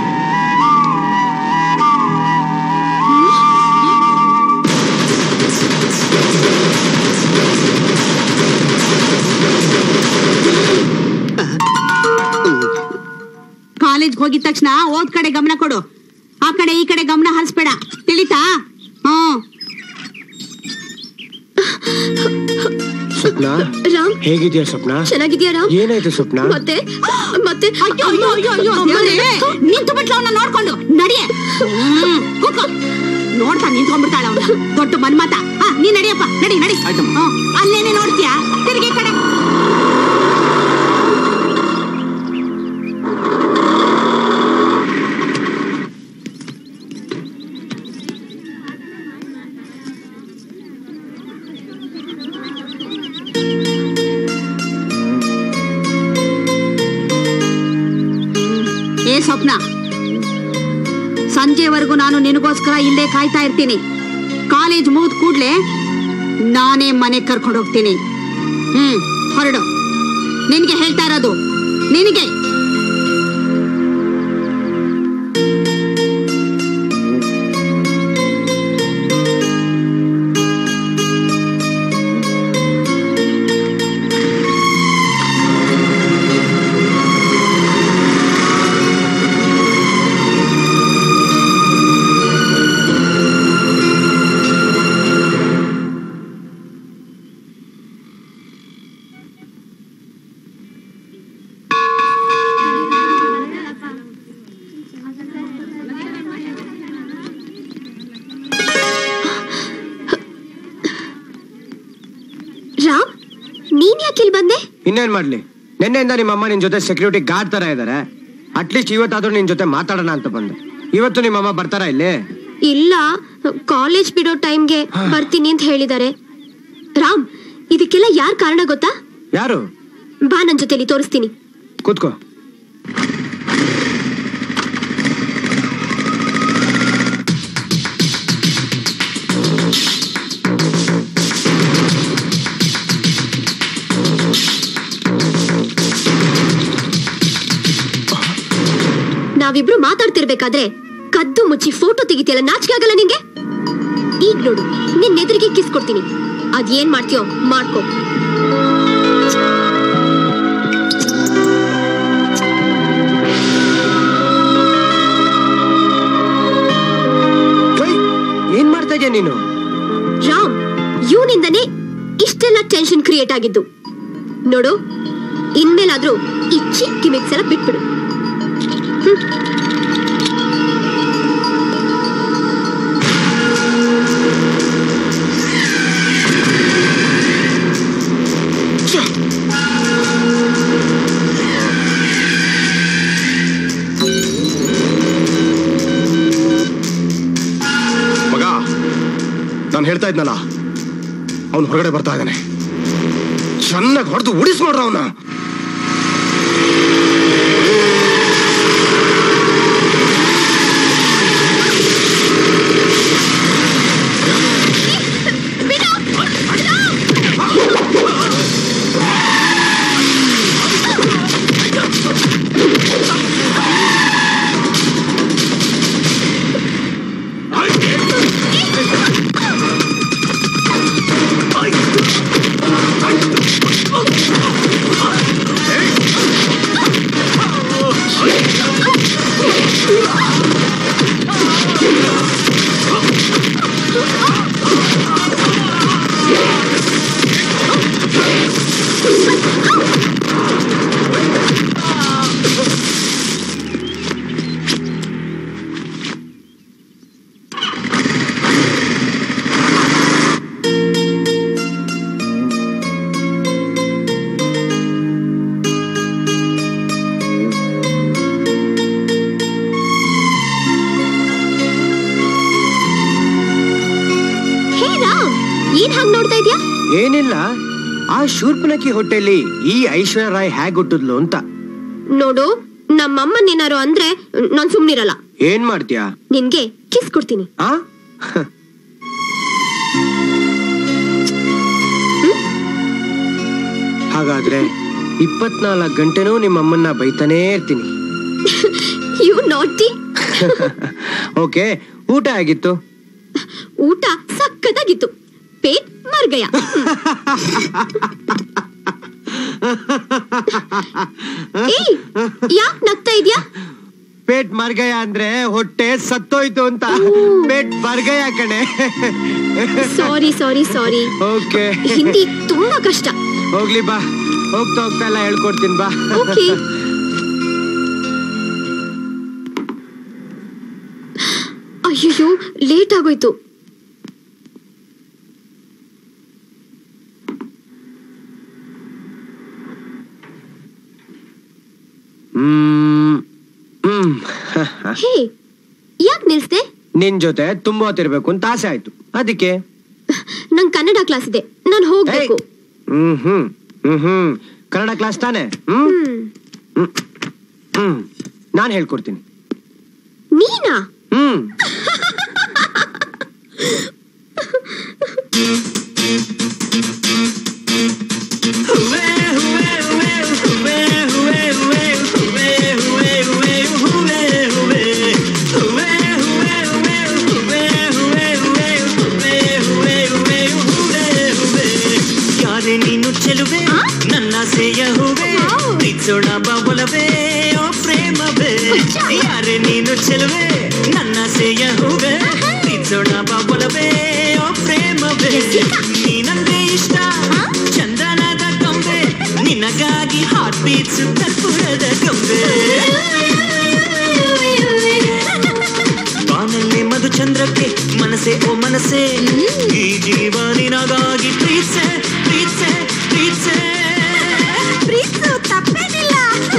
ಕಾಲೇಜ್ಗೆ ಹೋಗಿದ ತಕ್ಷಣ ಓದ್ ಕಡೆ ಗಮನ ಕೊಡು ಆ ಕಡೆ ಈ ಕಡೆ ಗಮನ ಹರಿಸ್ಬೇಡ ತಿಳಿತಾ ಹ್ಮ್ ಸ್ವಪ್ನ ರಾಮ್ ಹೇಗಿದ್ಯಾ ಸ್ವಪ್ನ ಚೆನ್ನಾಗಿದ್ಯಾ ರಾಮ್ ಏನಾಯ್ತು ಸ್ವಪ್ನ ಮತ್ತೆ ಮತ್ತೆ ಅಯ್ಯೋ ಅಯ್ಯೋ ಅಯ್ಯೋ ಅಯ್ಯೋ ಅಮ್ಮನೇ. ದೇವ್ರೇ, ನಿಂತು ಬಿಟ್ಲ ಅವನ್ನ ನೋಡ್ಕೊಂಡು ನಡಿಯೆ ಹ್ಮ್, ಕೂತ್ಕೋ ನೋಡ್ತಾ ನಿಂತ್ಕೊಂಡ್ಬಿಡ್ತಾಳ ಅವನ ದೊಡ್ಡ ಮನ್ಮತ ಹಾ ನೀ ನಡಿಯಪ್ಪ ನಡಿ ನಡಿ ಆಯ್ತಮ್ಮ. ಹ್ಮ್, ಅಲ್ಲೇನೆ ನೋಡ್ತೀಯಾ ತಿರುಗಿ ಕಡೆ ಏ ಸ್ವಪ್ನ ಸಂಜೆವರೆಗೂ ನಾನು ನಿನಗೋಸ್ಕರ ಇಲ್ಲೇ ಕಾಯ್ತಾ ಇರ್ತೀನಿ ಕಾಲೇಜ್ ಮುಗಿದ ಕೂಡ್ಲೆ ನಾನೇ ಮನೆ ಕರ್ಕೊಂಡು ಹೋಗ್ತೀನಿ ಹ್ಮ್ ಹೊರಡು ನಿನಗೆ ಹೇಳ್ತಾ ಇರೋದು ನಿನಗೆ ಯಾಕೆ ಇಲ್ಲಿ ಬಂದೆ ಇನ್ನೇನ್ ಮಾಡ್ಲಿ ನಿನ್ನೆಯಿಂದ ನಿಮ್ಮ ಅಮ್ಮ ನಿನ್ ಜೊತೆ ಸೆಕ್ಯೂರಿಟಿ ಗಾರ್ಡ್ ತರ ಇದಾರೆ ಅಟ್ಲೀಸ್ಟ್ ಇವತ್ತಾದ್ರೂ ನಿನ್ ಜೊತೆ ಮಾತಾಡೋಣ ಅಂತ ಬಂದೆ ಇವತ್ತು ನಿಮ್ಮ ಅಮ್ಮ ಬರ್ತಾರಾ ಇಲ್ಲಿ ಇಲ್ಲ ಕಾಲೇಜ್ ಬಿಡೋ ಟೈಮ್ಗೆ ಬರ್ತೀನಿ ಅಂತ ಹೇಳಿದ್ದಾರೆ ರಾಮ್ ಇದಕ್ಕೆಲ್ಲ ಯಾರ್ ಕಾರಣ ಗೊತ್ತಾ ಯಾರು ಬಾ ನನ್ ಜೊತೆಲಿ ತೋರಿಸ್ತೀನಿ ಕೂತ್ಕೋ ನಾವಿಬ್ರು ಮಾತಾಡ್ತಿರ್ಬೇಕಾದ್ರೆ ಕದ್ದು ಮುಚ್ಚಿ ಫೋಟೋ ತೆಗಿತಿಯಲ್ಲ ನಾಚಿಕೆ ಆಗಲ್ಲ ನಿಂಗೆ ಈಗ ನೋಡು ನಿನ್ ಎದುರಿಗೆ ಕಿಸ್ ಕೊಡ್ತೀನಿ ಅದೇನ್ ಮಾಡ್ತೀಯೋ ಮಾಡ್ಕೋ ಓಯ್, ಏನ್ ಮಾಡ್ತಾ ಇದೀಯ ನೀನು ರಾಮ್ ಇವನಿಂದನೇ ಇಷ್ಟೆಲ್ಲ ಟೆನ್ಷನ್ ಕ್ರಿಯೇಟ್ ಆಗಿದ್ದು ನೋಡು ಇನ್ಮೇಲಾದ್ರೂ ಈ ಚಿಕ್ಕ ಗಿಮಿಕ್ಸ್ ಎಲ್ಲ ಬಿಟ್ಬಿಡು ಮಗ ನಾನು ಹೇಳ್ತಾ ಇದ್ನಲ್ಲ ಅವನು ಹೊರಗಡೆ ಬರ್ತಾ ಇದ್ದಾನೆ ಚೆನ್ನಾಗಿ ಹೊಡೆದು ಉಡಿಸ್ ಮಾಡ್ರ ಅವನ ಹೇ ರಾಮ್ ಏನ್ ಹಾಗ್ ನೋಡ್ತಾ ಇದ್ಯಾ ಏನಿಲ್ಲ ಆ ಶೂರ್ಪನಕಿ ಹೊಟ್ಟೆಲಿ ಈ ಐಶ್ವರ್ಯ ರಾಯ್ ಹೇಗ್ ಹುಟ್ಟಿದ್ಲು ಅಂತ ನೋಡು ನಮ್ಮಮ್ಮನೇನಾರು ಅಂದ್ರೆ ನಾನ್ ಸುಮ್ನಿರಲ್ಲ ಏನ್ ಮಾಡ್ತೀಯಾ ನಿನ್ಗೆ ಕಿಸ್ ಕೊಡ್ತೀನಿ ಆ ಹಾಗಾದ್ರೆ ಇಪ್ಪತ್ನಾಲ್ಕು ಗಂಟೆನೂ ನಿಮ್ಮ ಅಮ್ಮನ್ನ ಬೈತಾನೇ ಇರ್ತೀನಿ ಯು ನಾಟಿ ಓಕೆ ಊಟ ಆಗಿತ್ತು ಊಟ ಸಕ್ಕತ್ತಾಗಿತ್ತು ಪೇಟ್ ಮರ್ಗಯ ಏಯ್ ಯಾಕ್ ನಗ್ತಾ ಇದ್ಯಾ ಪೇಟ್ ಮರ್ಗಯ ಅಂದ್ರೆ ಹೊಟ್ಟೆ ಸತ್ತೋಯ್ತು ಅಂತ ಪೇಟ್ ಬರ್ಗಯ ಕಣೆ ಸಾರಿ ಸಾರಿ ಸಾರಿ ಓಕೆ ಹಿಂದಿ ತುಂಬಾ ಕಷ್ಟ ಹೋಗ್ಲಿ ಬಾ ಹೋಗ್ತಾ ಹೋಗ್ತಾ ಎಲ್ಲ ಹೇಳ್ಕೊಡ್ತೀನಿ ಬಾ ಓಕೆ ಅಯ್ಯೋ ಲೇಟ್ ಆಗೋಯ್ತು ಹ್ಮ್ ಹ್ಮ್ ಹೇ ಯಾಕ್ ನಿಲ್ಸ್ದೆ ನಿನ್ ಜೊತೆ ತುಂಬಾ ಹೊತ್ತಿರ್ಬೇಕು ಅಂತ ಆಸೆ ಆಯ್ತು ಅದಕ್ಕೆ ನಂಗ್ ಕನ್ನಡ ಕ್ಲಾಸ್ ಇದೆ ನಾನ್ ಹೋಗ್ಬೇಕು ಹ್ಮ್ ಹ್ಮ್ ಹ್ಮ್ ಹ್ಮ್ ಕನ್ನಡ ಕ್ಲಾಸ್ ತಾನೆ ಹ್ಮ್ ಹ್ಮ್ ಹ್ಮ್ ನಾನ್ ಹೇಳ್ಕೊಡ್ತೀನಿ ನೀನಾ ಹ್ಮ್ ಯಾರೇ ನೀನು ಚೆಲುವೆ ನನ್ನ ಸೇಯ ಹೂವೆ ಪ್ರೀತಿಸೋಣ ಬಾಬಲವೇ ಓ ಪ್ರೇಮವೇ ಯಾರೇ ನೀನು ಚೆಲುವೆ ನನ್ನ ಸೇಯ ಹೂವೆ ಪ್ರೀತಿಸೋಣ ಬಾಬಲವೇ ಓ ಪ್ರೇಮವೇ ನೀನಂದ್ರೆ ಇಷ್ಟ ಚಂದನದ ಕೊಂಬೆ ನಿನಗಾಗಿ ಹಾಟ್ ಬೀಟ್ಸ್ ಕರ್ಪೂರದ ಗೊಂಬೆ ಬಾನಲ್ಲಿ ಮಧುಚಂದ್ರಕ್ಕೆ ಮನಸ್ಸೆ ಓ ಮನಸ್ಸೆ ಈ ಜೀವ ನಿನಗಾಗಿ ಪ್ರೀತ್ಸೆ ಪ್ರೀತ್ಸೆ ಪ್ರೀತ್ಸೆ ಪ್ರೀತು ತಪ್ಪೇನಿಲ್ಲ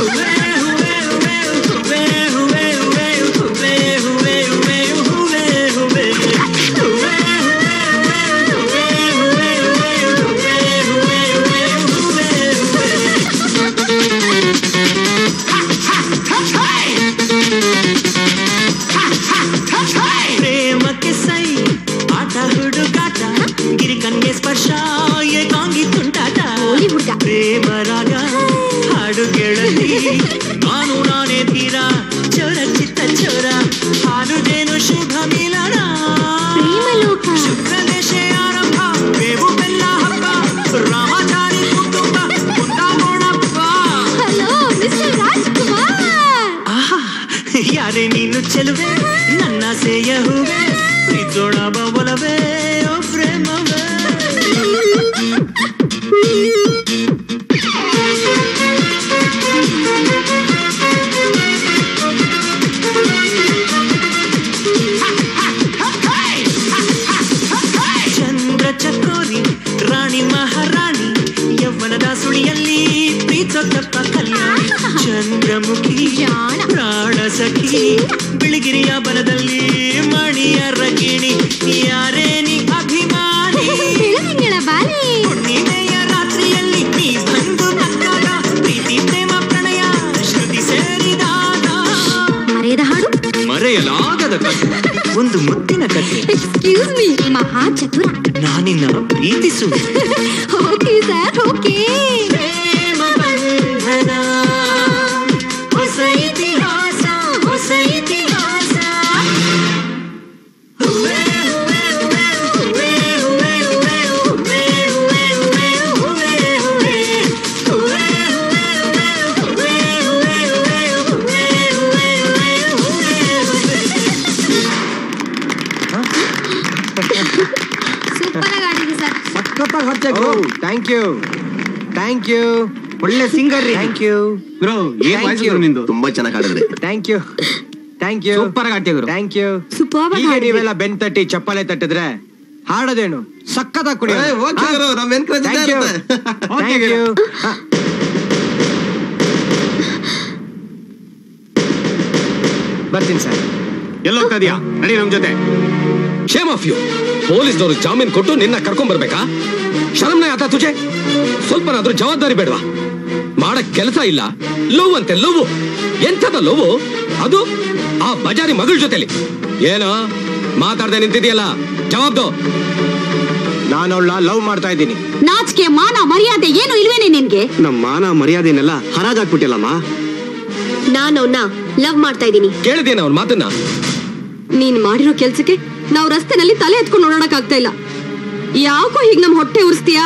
ಪ್ರೇಮಕ್ಕೆ ಸೈ ಆಟ ಹುಡುಗಾಟ ಗಿರಿಕನ್ಗೆ ಸ್ಪರ್ಶ ಏಕಾಂಗಿ ತುಂಟಾಟ ಹೋಲಿ ಹುಡ್ಗ. ಪ್ರೇಮ ರಾಗ ಹಾಡು ಗೆಳತಿ ನಾನು ನಾನೇ ತೀರ ಚೋರ ಚಿತ್ತ ಚೋರ ಹಾಡುಗೇನು ಶುಭ ಮಿಲನ ಪ್ರೇಮಲೋಕ. ಶುಕ್ರದೇಶ ಆರಂಭ ಬೇವು ಬೆಲ್ಲ ಹಬ್ಬ ರಾಮಚಾರಿ ಕುಟುಂಬ ಕುಂದಾಗೋಣಪ್ಪ ಹಲೋ ಮಿಸ್ಟರ್ ರಾಜ್ಕುಮಾರ್ ಆಹಾ ಯಾರೇ ನೀನು ಚೆಲುವೆ ನನ್ನ ಸೇಯ ಹೂವೆ ಪ್ರೀತೋಣ ಬವಲವೇ ಓ ಪ್ರೇಮವೇ ಚಂದ್ರ ಚಕೋರಿ ರಾಣಿ ಮಹಾರಾಣಿ ಯವ್ವನದ ಸುಳಿಯಲ್ಲಿ ಪ್ರೀತೋ ತಪ್ಪ ಕಲ್ಯಾಣಿ ಚಂದ್ರಮುಖಿ ಜಾಣ. ಪ್ರಾಣ ಸಖಿ ಬಿಳಿಗಿರಿಯ ಬನದಲ್ಲಿ ಮಣಿಯ ರಗಿಣಿ ಯಾರೇ ನೀ ಅಭಿಮಾನಿ ಬೆಳದಿಂಗಳ ಬಾಲೆ ಹುಣ್ಣಿಮೆಯ ರಾತ್ರಿಯಲ್ಲಿ ನೀ ಬಂದು ನಕ್ಕಾಗ ಪ್ರೀತಿ ಪ್ರೇಮ ಪ್ರಣಯ ಶ್ರುತಿ ಸೇರಿದಾಗ ಮರೆಯದ ಹಾಡು ಮರೆಯಲಾಗದ ಕಥೆ ಒಂದು ಮುತ್ತಿನ ಕಥೆ ಎಕ್ಸ್ಕ್ಯೂಸ್ ಮೀ ಮಹಾ ಚತುರ ನಾನಿನ್ನ ಪ್ರೀತಿಸುವೆ ಓಕೆ ಸರ್ ಓಕೆ ಪ್ರೇಮ ಬಂಧನ ಹೊಸ ಇತಿಹಾಸ ಹೊಸ ಇತಿಹಾಸ ಹುವೆ, ಹುವೆ, ಹುವೆ, ಹುವೆ, ಹುವೆ, ಹುವೆ, ಹುವೆ, ಹುವೆ, ಹುವೆ, ಹುವೆ, ಹುವೆ. ಹುವೆ, ಹುವೆ, ಹುವೆ, ಹುವೆ, ಹುವೆ, ಹುವೆ, ಹುವೆ, ಹುವೆ, ಹುವೆ, ಹುವೆ. ಸೂಪರ್ ಆಗಿ ಆಡಿದ್ರಿ ಸರ್ ಸಖತ್ತಾಗಿ ಹಾಡ್ತಾ ಓ ಇದ್ರು ಥ್ಯಾಂಕ್ ಯು ಥ್ಯಾಂಕ್ ಯು ಒಳ್ಳೆ ಸಿಂಗರ್ ರೀ ಥ್ಯಾಂಕ್ ಯು ಬ್ರೋ ಏನ್ Thank ವಾಯ್ಸ್ you. ಬ್ರೋ ನಿಂದು ತುಂಬಾ ಚೆನ್ನಾಗಿ ಹಾಡಿದ್ರಿ thank you thank you super ಆಗಿ ಹಾಡ್ತಿದ್ರು ಥ್ಯಾಂಕ್ ಯು Superb ಆಗಿ ಈಗ ಹಾಡಿದ್ರಿ. ನೀವೆಲ್ಲ ಬೆನ್ ತಟ್ಟಿ ಚಪ್ಪಾಳೆ ತಟ್ಟಿದ್ರೆ ಹಾಡೋದೇನು ಸಕ್ಕತ್ತಾಗಿ ಕುಡಿ ಏ, okay ಗುರು, ನಮ್ encourage ಇದ್ದೇ ಇರುತ್ತೆ. Okay ಥ್ಯಾಂಕ್ ಗುರು. ಯು ಬರ್ತೀನಿ ಸರ್ ಎಲ್ಲ ಹೋಗ್ತಾ ಇದೀಯಾ ನಡಿ ನಮ್ ಜೊತೆ ಶೇಮ್ ಆಫ್ ಯು ಪೊಲೀಸ್ನವರು ಜಾಮೀನ್ ಕೊಟ್ಟು ನಿನ್ನ ಕರ್ಕೊಂಡ್ ಬರ್ಬೇಕಾ ಶರಮ್ನೆ ಆತ ತುಜೆ ಸ್ವಲ್ಪನಾದ್ರೂ ಜವಾಬ್ದಾರಿ ಬೇಡವಾ ಮಾಡಕ್ ಕೆಲಸ ಇಲ್ಲ ಲವ್ ಅಂತೆ ಲವ್ ಎಂಥದ ಲವ್ ಅದು ಆ ಬಜಾರಿ ಮಗಳ ಜೊತೆಲಿ ಏನೋ ಮಾತಾಡ್ದೆ ನಿಂತಿದ್ಯಲ್ಲ ಜವಾಬ್ದು ನಾನು ಅವಳ ಲವ್ ಮಾಡ್ತಾ ಇದ್ದೀನಿ ನಾಚಿಕೆ ಮಾನ ಮರ್ಯಾದೆ ಏನು ಇಲ್ವೇನೆ ನಿನ್ಗೆ ನಮ್ಮ ಮಾನ ಮರ್ಯಾದೆನೆಲ್ಲ ಹರಾಜಾಕ್ಬಿಟ್ಟಿಲ್ಲಮ್ಮ ನಾನು ಅವನ್ನ ಲವ್ ಮಾಡ್ತಾ ಇದ್ದೀನಿ ಕೇಳಿದೇನ ಅವ್ನ ಮಾತನ್ನ ನೀನ್ ಮಾಡಿರೋ ಕೆಲ್ಸಕ್ಕೆ ನಾವು ರಸ್ತೆನಲ್ಲಿ ತಲೆ ಎತ್ಕೊಂಡು ಓಡಾಡಕ್ ಆಗ್ತಾ ಇಲ್ಲ ಯಾಕೋ ಹೀಗ್ ನಮ್ ಹೊಟ್ಟೆ ಉರಿಸ್ತೀಯಾ